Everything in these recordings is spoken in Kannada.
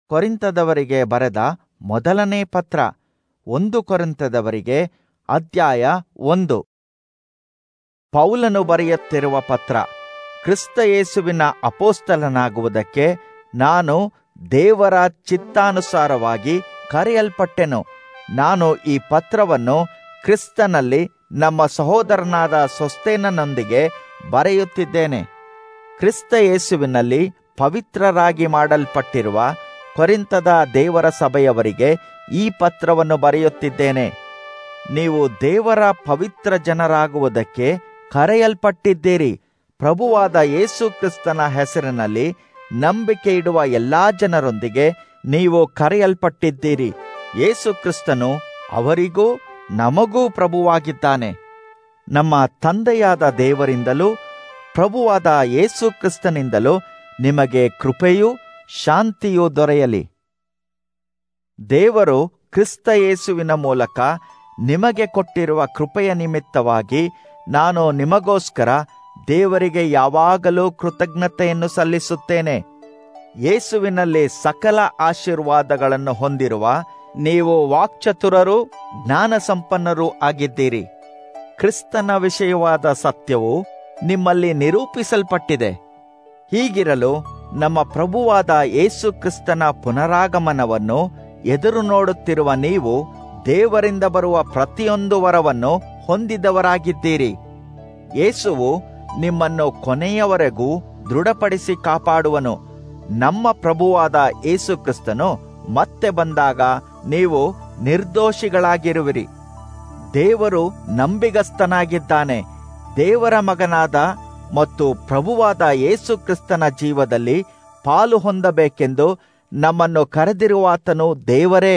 ಕೊರಿಂತದವರಿಗೆ ಬರೆದ ಮೊದಲನೇ ಪತ್ರ ಒಂದು ಕೊರಿಂತದವರಿಗೆ ಅಧ್ಯಾಯ ಒಂದು ಪೌಲನು ಬರೆಯುತ್ತಿರುವ ಪತ್ರ ಕ್ರಿಸ್ತ ಯೇಸುವಿನ ಅಪೋಸ್ತಲನಾಗುವುದಕ್ಕೆ ನಾನು ದೇವರ ಚಿತ್ತಾನುಸಾರವಾಗಿ ಕರೆಯಲ್ಪಟ್ಟೆನು ನಾನು ಈ ಪತ್ರವನ್ನು ಕ್ರಿಸ್ತನಲ್ಲಿ ನಮ್ಮ ಸಹೋದರನಾದ ಸೊಸ್ತೇನನೊಂದಿಗೆ ಬರೆಯುತ್ತಿದ್ದೇನೆ ಕ್ರಿಸ್ತ ಯೇಸುವಿನಲ್ಲಿ ಪವಿತ್ರರಾಗಿ ಮಾಡಲ್ಪಟ್ಟಿರುವ ಕೊರಿಂತದ ದೇವರ ಸಭೆಯವರಿಗೆ ಈ ಪತ್ರವನ್ನು ಬರೆಯುತ್ತಿದ್ದೇನೆ ನೀವು ದೇವರ ಪವಿತ್ರ ಜನರಾಗುವುದಕ್ಕೆ ಕರೆಯಲ್ಪಟ್ಟಿದ್ದೀರಿ ಪ್ರಭುವಾದ ಯೇಸು ಕ್ರಿಸ್ತನ ಹೆಸರಿನಲ್ಲಿ ನಂಬಿಕೆ ಇಡುವ ಎಲ್ಲಾ ಜನರೊಂದಿಗೆ ನೀವು ಕರೆಯಲ್ಪಟ್ಟಿದ್ದೀರಿ ಯೇಸು ಕ್ರಿಸ್ತನು ಅವರಿಗೂ ನಮಗೂ ಪ್ರಭುವಾಗಿದ್ದಾನೆ ನಮ್ಮ ತಂದೆಯಾದ ದೇವರಿಂದಲೂ ಪ್ರಭುವಾದ ಯೇಸು ಕ್ರಿಸ್ತನಿಂದಲೂ ನಿಮಗೆ ಕೃಪೆಯೂ ಶಾಂತಿಯೂ ದೊರೆಯಲಿ ದೇವರು ಕ್ರಿಸ್ತ ಯೇಸುವಿನ ಮೂಲಕ ನಿಮಗೆ ಕೊಟ್ಟಿರುವ ಕೃಪೆಯ ನಿಮಿತ್ತವಾಗಿ ನಾನು ನಿಮಗೋಸ್ಕರ ದೇವರಿಗೆ ಯಾವಾಗಲೂ ಕೃತಜ್ಞತೆಯನ್ನು ಸಲ್ಲಿಸುತ್ತೇನೆ ಯೇಸುವಿನಲ್ಲಿ ಸಕಲ ಆಶೀರ್ವಾದಗಳನ್ನು ಹೊಂದಿರುವ ನೀವು ವಾಕ್ಚತುರರು ಜ್ಞಾನ ಸಂಪನ್ನರೂ ಆಗಿದ್ದೀರಿ ಕ್ರಿಸ್ತನ ವಿಷಯವಾದ ಸತ್ಯವು ನಿಮ್ಮಲ್ಲಿ ನಿರೂಪಿಸಲ್ಪಟ್ಟಿದೆ ಹೀಗಿರಲು ನಮ್ಮ ಪ್ರಭುವಾದ ಯೇಸು ಕ್ರಿಸ್ತನ ಪುನರಾಗಮನವನ್ನು ಎದುರು ನೋಡುತ್ತಿರುವ ನೀವು ದೇವರಿಂದ ಬರುವ ಪ್ರತಿಯೊಂದು ವರವನ್ನು ಹೊಂದಿದವರಾಗಿದ್ದೀರಿ ಯೇಸುವು ನಿಮ್ಮನ್ನು ಕೊನೆಯವರೆಗೂ ದೃಢಪಡಿಸಿ ಕಾಪಾಡುವನು ನಮ್ಮ ಪ್ರಭುವಾದ ಯೇಸು ಕ್ರಿಸ್ತನು ಮತ್ತೆ ಬಂದಾಗ ನೀವು ನಿರ್ದೋಷಿಗಳಾಗಿರುವಿರಿ ದೇವರು ನಂಬಿಗಸ್ತನಾಗಿದ್ದಾನೆ ದೇವರ ಮಗನಾದ ಮತ್ತು ಪ್ರಭುವಾದ ಯೇಸು ಕ್ರಿಸ್ತನ ಜೀವದಲ್ಲಿ ಪಾಲು ಹೊಂದಬೇಕೆಂದು ನಮ್ಮನ್ನು ಕರೆದಿರುವಾತನು ದೇವರೇ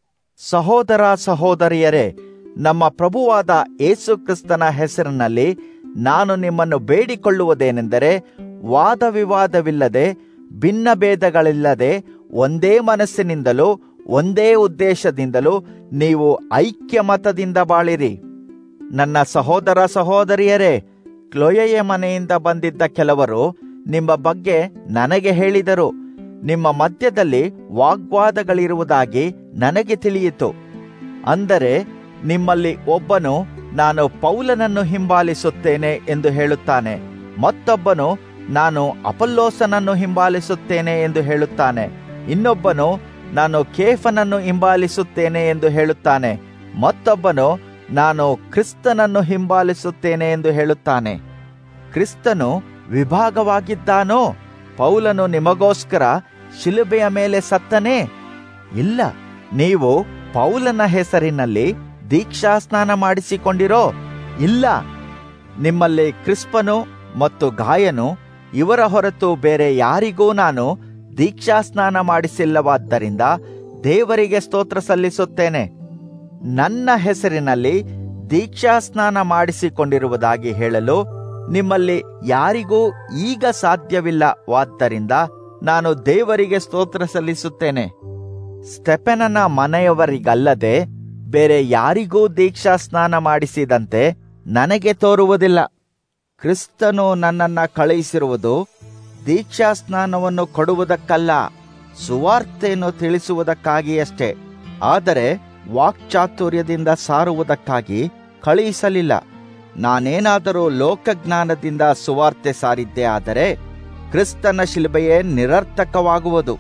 ಸಹೋದರ ಸಹೋದರಿಯರೇ ನಮ್ಮ ಪ್ರಭುವಾದ ಯೇಸು ಕ್ರಿಸ್ತನ ಹೆಸರಿನಲ್ಲಿ ನಾನು ನಿಮ್ಮನ್ನು ಬೇಡಿಕೊಳ್ಳುವುದೇನೆಂದರೆ ವಾದ ವಿವಾದವಿಲ್ಲದೆ ಭಿನ್ನ ಭೇದಗಳಿಲ್ಲದೆ ಒಂದೇ ಮನಸ್ಸಿನಿಂದಲೂ ಒಂದೇ ಉದ್ದೇಶದಿಂದಲೂ ನೀವು ಐಕ್ಯ ಮತದಿಂದ ಬಾಳಿರಿ ನನ್ನ ಸಹೋದರ ಸಹೋದರಿಯರೇ ಕ್ಲೊಯೆಯ ಮನೆಯಿಂದ ಬಂದಿದ್ದ ಕೆಲವರು ನಿಮ್ಮ ಬಗ್ಗೆ ನನಗೆ ಹೇಳಿದರು ನಿಮ್ಮ ಮಧ್ಯದಲ್ಲಿ ವಾಗ್ವಾದಗಳಿರುವುದಾಗಿ ನನಗೆ ತಿಳಿಯಿತು ಅಂದರೆ ನಿಮ್ಮಲ್ಲಿ ಒಬ್ಬನು ನಾನು ಪೌಲನನ್ನು ಹಿಂಬಾಲಿಸುತ್ತೇನೆ ಎಂದು ಹೇಳುತ್ತಾನೆ ಮತ್ತೊಬ್ಬನು ನಾನು ಅಪಲ್ಲೋಸನನ್ನು ಹಿಂಬಾಲಿಸುತ್ತೇನೆ ಎಂದು ಹೇಳುತ್ತಾನೆ ಇನ್ನೊಬ್ಬನು ನಾನು ಕೇಫನನ್ನು ಹಿಂಬಾಲಿಸುತ್ತೇನೆ ಎಂದು ಹೇಳುತ್ತಾನೆ ಮತ್ತೊಬ್ಬನು ನಾನು ಕ್ರಿಸ್ತನನ್ನು ಹಿಂಬಾಲಿಸುತ್ತೇನೆ ಎಂದು ಹೇಳುತ್ತಾನೆ ಕ್ರಿಸ್ತನು ವಿಭಾಗವಾಗಿದ್ದಾನೋ ಪೌಲನು ನಿಮಗೋಸ್ಕರ ಶಿಲುಬೆಯ ಮೇಲೆ ಸತ್ತನೇ ಇಲ್ಲ ನೀವು ಪೌಲನ ಹೆಸರಿನಲ್ಲಿ ದೀಕ್ಷಾ ಸ್ನಾನ ಮಾಡಿಸಿಕೊಂಡಿರೋ ಇಲ್ಲ ನಿಮ್ಮಲ್ಲಿ ಕ್ರಿಸ್ಪನು ಮತ್ತು ಗಾಯನು ಇವರ ಹೊರತು ಬೇರೆ ಯಾರಿಗೂ ನಾನು ದೀಕ್ಷಾ ಸ್ನಾನ ಮಾಡಿಸಿಲ್ಲವಾದ್ದರಿಂದ ದೇವರಿಗೆ ಸ್ತೋತ್ರ ಸಲ್ಲಿಸುತ್ತೇನೆ ನನ್ನ ಹೆಸರಿನಲ್ಲಿ ದೀಕ್ಷಾ ಸ್ನಾನ ಮಾಡಿಸಿಕೊಂಡಿರುವುದಾಗಿ ಹೇಳಲು ನಿಮ್ಮಲ್ಲಿ ಯಾರಿಗೂ ಈಗ ಸಾಧ್ಯವಿಲ್ಲವಾದ್ದರಿಂದ ನಾನು ದೇವರಿಗೆ ಸ್ತೋತ್ರ ಸಲ್ಲಿಸುತ್ತೇನೆ ಸ್ಟೆಫೆನನ ಮನೆಯವರಿಗಲ್ಲದೆ ಬೇರೆ ಯಾರಿಗೂ ದೀಕ್ಷಾ ಸ್ನಾನ ಮಾಡಿಸಿದಂತೆ ನನಗೆ ತೋರುವುದಿಲ್ಲ ಕ್ರಿಸ್ತನು ನನ್ನನ್ನ ಕಳುಹಿಸಿರುವುದು ದೀಕ್ಷಾ ಸ್ನಾನವನ್ನು ಕೊಡುವುದಕ್ಕಲ್ಲ ಸುವಾರ್ತೆಯನ್ನು ತಿಳಿಸುವುದಕ್ಕಾಗಿಯಷ್ಟೇ ಆದರೆ ವಾಕ್ಚಾತುರ್ಯದಿಂದ ಸಾರುವುದಕ್ಕಾಗಿ ಕಳುಹಿಸಲಿಲ್ಲ ನಾನೇನಾದರೂ ಲೋಕಜ್ಞಾನದಿಂದ ಸುವಾರ್ತೆ ಸಾರಿದ್ದೇ ಆದರೆ ಕ್ರಿಸ್ತನ ಶಿಲುಬೆಯೇ ನಿರರ್ಥಕವಾಗುವುದು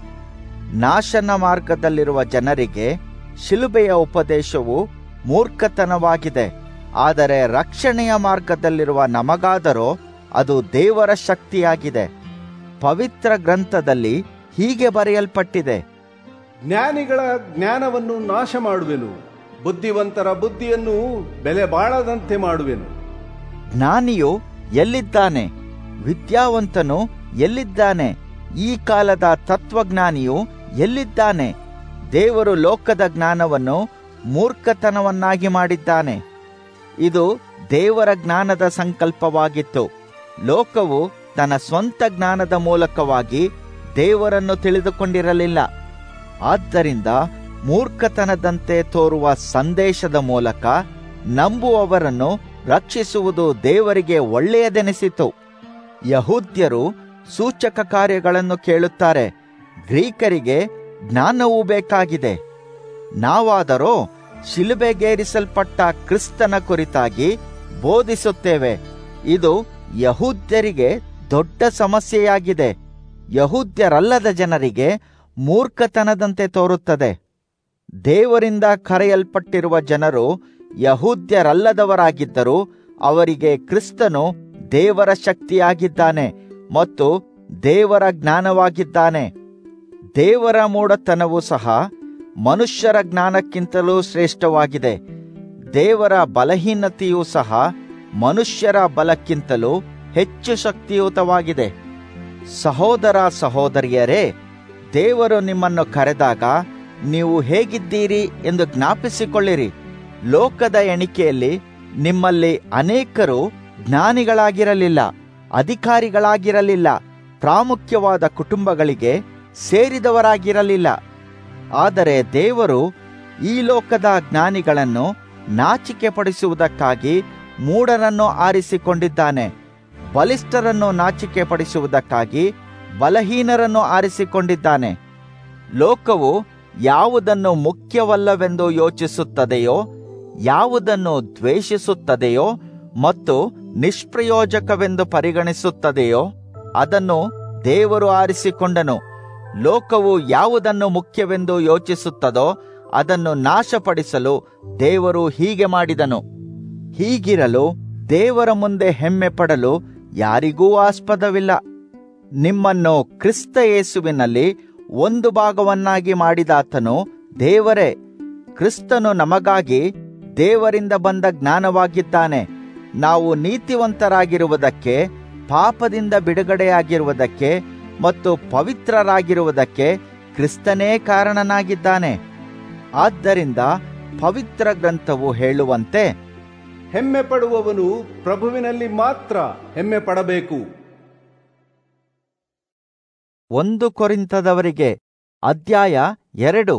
ನಾಶನ ಮಾರ್ಗದಲ್ಲಿರುವ ಜನರಿಗೆ ಶಿಲುಬೆಯ ಉಪದೇಶವು ಮೂರ್ಖತನವಾಗಿದೆ ಆದರೆ ರಕ್ಷಣೆಯ ಮಾರ್ಗದಲ್ಲಿರುವ ನಮಗಾದರೋ ಅದು ದೇವರ ಶಕ್ತಿಯಾಗಿದೆ ಪವಿತ್ರ ಗ್ರಂಥದಲ್ಲಿ ಹೀಗೆ ಬರೆಯಲ್ಪಟ್ಟಿದೆ ಜ್ಞಾನಿಗಳ ಜ್ಞಾನವನ್ನು ನಾಶ ಮಾಡುವೆನು ಬುದ್ಧಿವಂತರ ಬುದ್ಧಿಯನ್ನು ಬೆಲೆ ಬಾಳದಂತೆ ಮಾಡುವೆನು ಜ್ಞಾನಿಯು ಎಲ್ಲಿದ್ದಾನೆ ವಿದ್ಯಾವಂತನು ಎಲ್ಲಿದ್ದಾನೆ ಈ ಕಾಲದ ತತ್ವಜ್ಞಾನಿಯು ಎಲ್ಲಿದ್ದಾನೆ ದೇವರು ಲೋಕದ ಜ್ಞಾನವನ್ನು ಮೂರ್ಖತನವನ್ನಾಗಿ ಮಾಡಿದ್ದಾನೆ ಇದು ದೇವರ ಜ್ಞಾನದ ಸಂಕಲ್ಪವಾಗಿತ್ತು ಲೋಕವು ತನ್ನ ಸ್ವಂತ ಜ್ಞಾನದ ಮೂಲಕವಾಗಿ ದೇವರನ್ನು ತಿಳಿದುಕೊಂಡಿರಲಿಲ್ಲ ಆದ್ದರಿಂದ ಮೂರ್ಖತನದಂತೆ ತೋರುವ ಸಂದೇಶದ ಮೂಲಕ ನಂಬುವವರನ್ನು ರಕ್ಷಿಸುವುದು ದೇವರಿಗೆ ಒಳ್ಳೆಯದೆನಿಸಿತು ಯಹೂದ್ಯರು ಸೂಚಕ ಕಾರ್ಯಗಳನ್ನು ಕೇಳುತ್ತಾರೆ ಗ್ರೀಕರಿಗೆ ಜ್ಞಾನವೂ ಬೇಕಾಗಿದೆ ನಾವಾದರೋ ಶಿಲುಬೆಗೇರಿಸಲ್ಪಟ್ಟ ಕ್ರಿಸ್ತನ ಕುರಿತಾಗಿ ಬೋಧಿಸುತ್ತೇವೆ ಇದು ಯಹೂದ್ಯರಿಗೆ ದೊಡ್ಡ ಸಮಸ್ಯೆಯಾಗಿದೆ ಯಹೂದ್ಯರಲ್ಲದ ಜನರಿಗೆ ಮೂರ್ಖತನದಂತೆ ತೋರುತ್ತದೆ ದೇವರಿಂದ ಕರೆಯಲ್ಪಟ್ಟಿರುವ ಜನರು ಯಹೂದ್ಯರಲ್ಲದವರಾಗಿದ್ದರೂ ಅವರಿಗೆ ಕ್ರಿಸ್ತನು ದೇವರ ಶಕ್ತಿಯಾಗಿದ್ದಾನೆ ಮತ್ತು ದೇವರ ಜ್ಞಾನವಾಗಿದ್ದಾನೆ ದೇವರ ಮೂಢತನವು ಸಹ ಮನುಷ್ಯರ ಜ್ಞಾನಕ್ಕಿಂತಲೂ ಶ್ರೇಷ್ಠವಾಗಿದೆ ದೇವರ ಬಲಹೀನತೆಯೂ ಸಹ ಮನುಷ್ಯರ ಬಲಕ್ಕಿಂತಲೂ ಹೆಚ್ಚು ಶಕ್ತಿಯುತವಾಗಿದೆ ಸಹೋದರ ಸಹೋದರಿಯರೇ ದೇವರು ನಿಮ್ಮನ್ನು ಕರೆದಾಗ ನೀವು ಹೇಗಿದ್ದೀರಿ ಎಂದು ಜ್ಞಾಪಿಸಿಕೊಳ್ಳಿರಿ ಲೋಕದ ಎಣಿಕೆಯಲ್ಲಿ ನಿಮ್ಮಲ್ಲಿ ಅನೇಕರು ಜ್ಞಾನಿಗಳಾಗಿರಲಿಲ್ಲ ಅಧಿಕಾರಿಗಳಾಗಿರಲಿಲ್ಲ ಪ್ರಾಮುಖ್ಯವಾದ ಕುಟುಂಬಗಳಿಗೆ ಸೇರಿದವರಾಗಿರಲಿಲ್ಲ ಆದರೆ ದೇವರು ಈ ಲೋಕದ ಜ್ಞಾನಿಗಳನ್ನು ನಾಚಿಕೆ ಪಡಿಸುವುದಕ್ಕಾಗಿ ಮೂಢರನ್ನು ಆರಿಸಿಕೊಂಡಿದ್ದಾನೆ ಬಲಿಷ್ಠರನ್ನು ನಾಚಿಕೆ ಪಡಿಸುವುದಕ್ಕಾಗಿ ಬಲಹೀನರನ್ನು ಆರಿಸಿಕೊಂಡಿದ್ದಾನೆ ಲೋಕವು ಯಾವುದನ್ನು ಮುಖ್ಯವಲ್ಲವೆಂದು ಯೋಚಿಸುತ್ತದೆಯೋ ಯಾವುದನ್ನು ದ್ವೇಷಿಸುತ್ತದೆಯೋ ಮತ್ತು ನಿಷ್ಪ್ರಯೋಜಕವೆಂದು ಪರಿಗಣಿಸುತ್ತದೆಯೋ ಅದನ್ನು ದೇವರು ಆರಿಸಿಕೊಂಡನು ಲೋಕವು ಯಾವುದನ್ನು ಮುಖ್ಯವೆಂದು ಯೋಚಿಸುತ್ತದೋ ಅದನ್ನು ನಾಶಪಡಿಸಲು ದೇವರು ಹೀಗೆ ಮಾಡಿದನು ಹೀಗಿರಲು ದೇವರ ಮುಂದೆ ಹೆಮ್ಮೆ ಪಡಲು ಯಾರಿಗೂ ಆಸ್ಪದವಿಲ್ಲ ನಿಮ್ಮನ್ನು ಕ್ರಿಸ್ತ ಯೇಸುವಿನಲ್ಲಿ ಒಂದು ಭಾಗವನ್ನಾಗಿ ಮಾಡಿದಾತನು ದೇವರೇ ಕ್ರಿಸ್ತನು ನಮಗಾಗಿ ದೇವರಿಂದ ಬಂದ ಜ್ಞಾನವಾಗಿದ್ದಾನೆ ನಾವು ನೀತಿವಂತರಾಗಿರುವುದಕ್ಕೆ ಪಾಪದಿಂದ ಬಿಡುಗಡೆಯಾಗಿರುವುದಕ್ಕೆ ಮತ್ತು ಪವಿತ್ರರಾಗಿರುವುದಕ್ಕೆ ಕ್ರಿಸ್ತನೇ ಕಾರಣನಾಗಿದ್ದಾನೆ ಆದ್ದರಿಂದ ಪವಿತ್ರ ಗ್ರಂಥವು ಹೇಳುವಂತೆ ಹೆಮ್ಮೆ ಪಡುವವನು ಪ್ರಭುವಿನಲ್ಲಿ ಮಾತ್ರ ಹೆಮ್ಮೆ ಪಡಬೇಕು ಒಂದು ಕೊರಿಂತದವರಿಗೆ ಅಧ್ಯಾಯ ಎರಡು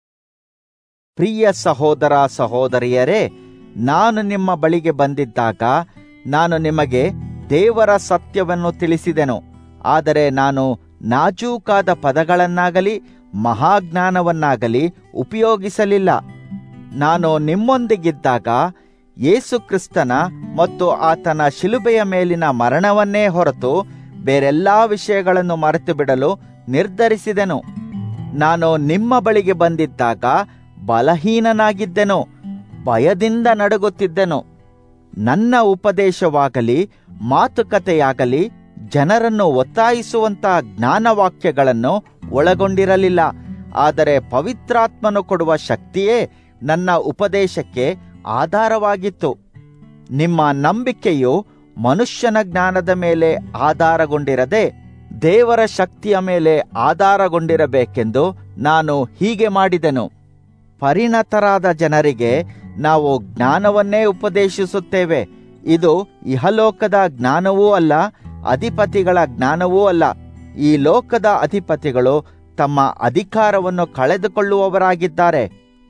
ಪ್ರಿಯ ಸಹೋದರ ಸಹೋದರಿಯರೇ ನಾನು ನಿಮ್ಮ ಬಳಿಗೆ ಬಂದಿದ್ದಾಗ ನಾನು ನಿಮಗೆ ದೇವರ ಸತ್ಯವನ್ನು ತಿಳಿಸಿದೆನು ಆದರೆ ನಾನು ನಾಜೂಕಾದ ಪದಗಳನ್ನಾಗಲಿ ಮಹಾಜ್ಞಾನವನ್ನಾಗಲಿ ಉಪಯೋಗಿಸಲಿಲ್ಲ ನಾನು ನಿಮ್ಮೊಂದಿಗಿದ್ದಾಗ ಯೇಸು ಕ್ರಿಸ್ತನ ಮತ್ತು ಆತನ ಶಿಲುಬೆಯ ಮೇಲಿನ ಮರಣವನ್ನೇ ಹೊರತು ಬೇರೆಲ್ಲಾ ವಿಷಯಗಳನ್ನು ಮರೆತು ಬಿಡಲು ನಿರ್ಧರಿಸಿದೆನು ನಾನು ನಿಮ್ಮ ಬಳಿಗೆ ಬಂದಿದ್ದಾಗ ಬಲಹೀನನಾಗಿದ್ದೆನು ಭಯದಿಂದ ನಡುಗುತ್ತಿದ್ದೆನು ನನ್ನ ಉಪದೇಶವಾಗಲಿ ಮಾತುಕತೆಯಾಗಲಿ ಜನರನ್ನು ಒತ್ತಾಯಿಸುವಂತ ಜ್ಞಾನವಾಕ್ಯಗಳನ್ನು ಒಳಗೊಂಡಿರಲಿಲ್ಲ ಆದರೆ ಪವಿತ್ರಾತ್ಮನು ಕೊಡುವ ಶಕ್ತಿಯೇ ನನ್ನ ಉಪದೇಶಕ್ಕೆ ಆಧಾರವಾಗಿತ್ತು ನಿಮ್ಮ ನಂಬಿಕೆಯು ಮನುಷ್ಯನ ಜ್ಞಾನದ ಮೇಲೆ ಆಧಾರಗೊಂಡಿರದೆ ದೇವರ ಶಕ್ತಿಯ ಮೇಲೆ ಆಧಾರಗೊಂಡಿರಬೇಕೆಂದು ನಾನು ಹೀಗೆ ಮಾಡಿದೆನು ಪರಿಣತರಾದ ಜನರಿಗೆ ನಾವು ಜ್ಞಾನವನ್ನೇ ಉಪದೇಶಿಸುತ್ತೇವೆ ಇದು ಇಹಲೋಕದ ಜ್ಞಾನವೂ ಅಲ್ಲ ಅಧಿಪತಿಗಳ ಜ್ಞಾನವೂ ಅಲ್ಲ ಈ ಲೋಕದ ಅಧಿಪತಿಗಳು ತಮ್ಮ ಅಧಿಕಾರವನ್ನು ಕಳೆದುಕೊಳ್ಳುವವರಾಗಿದ್ದಾರೆ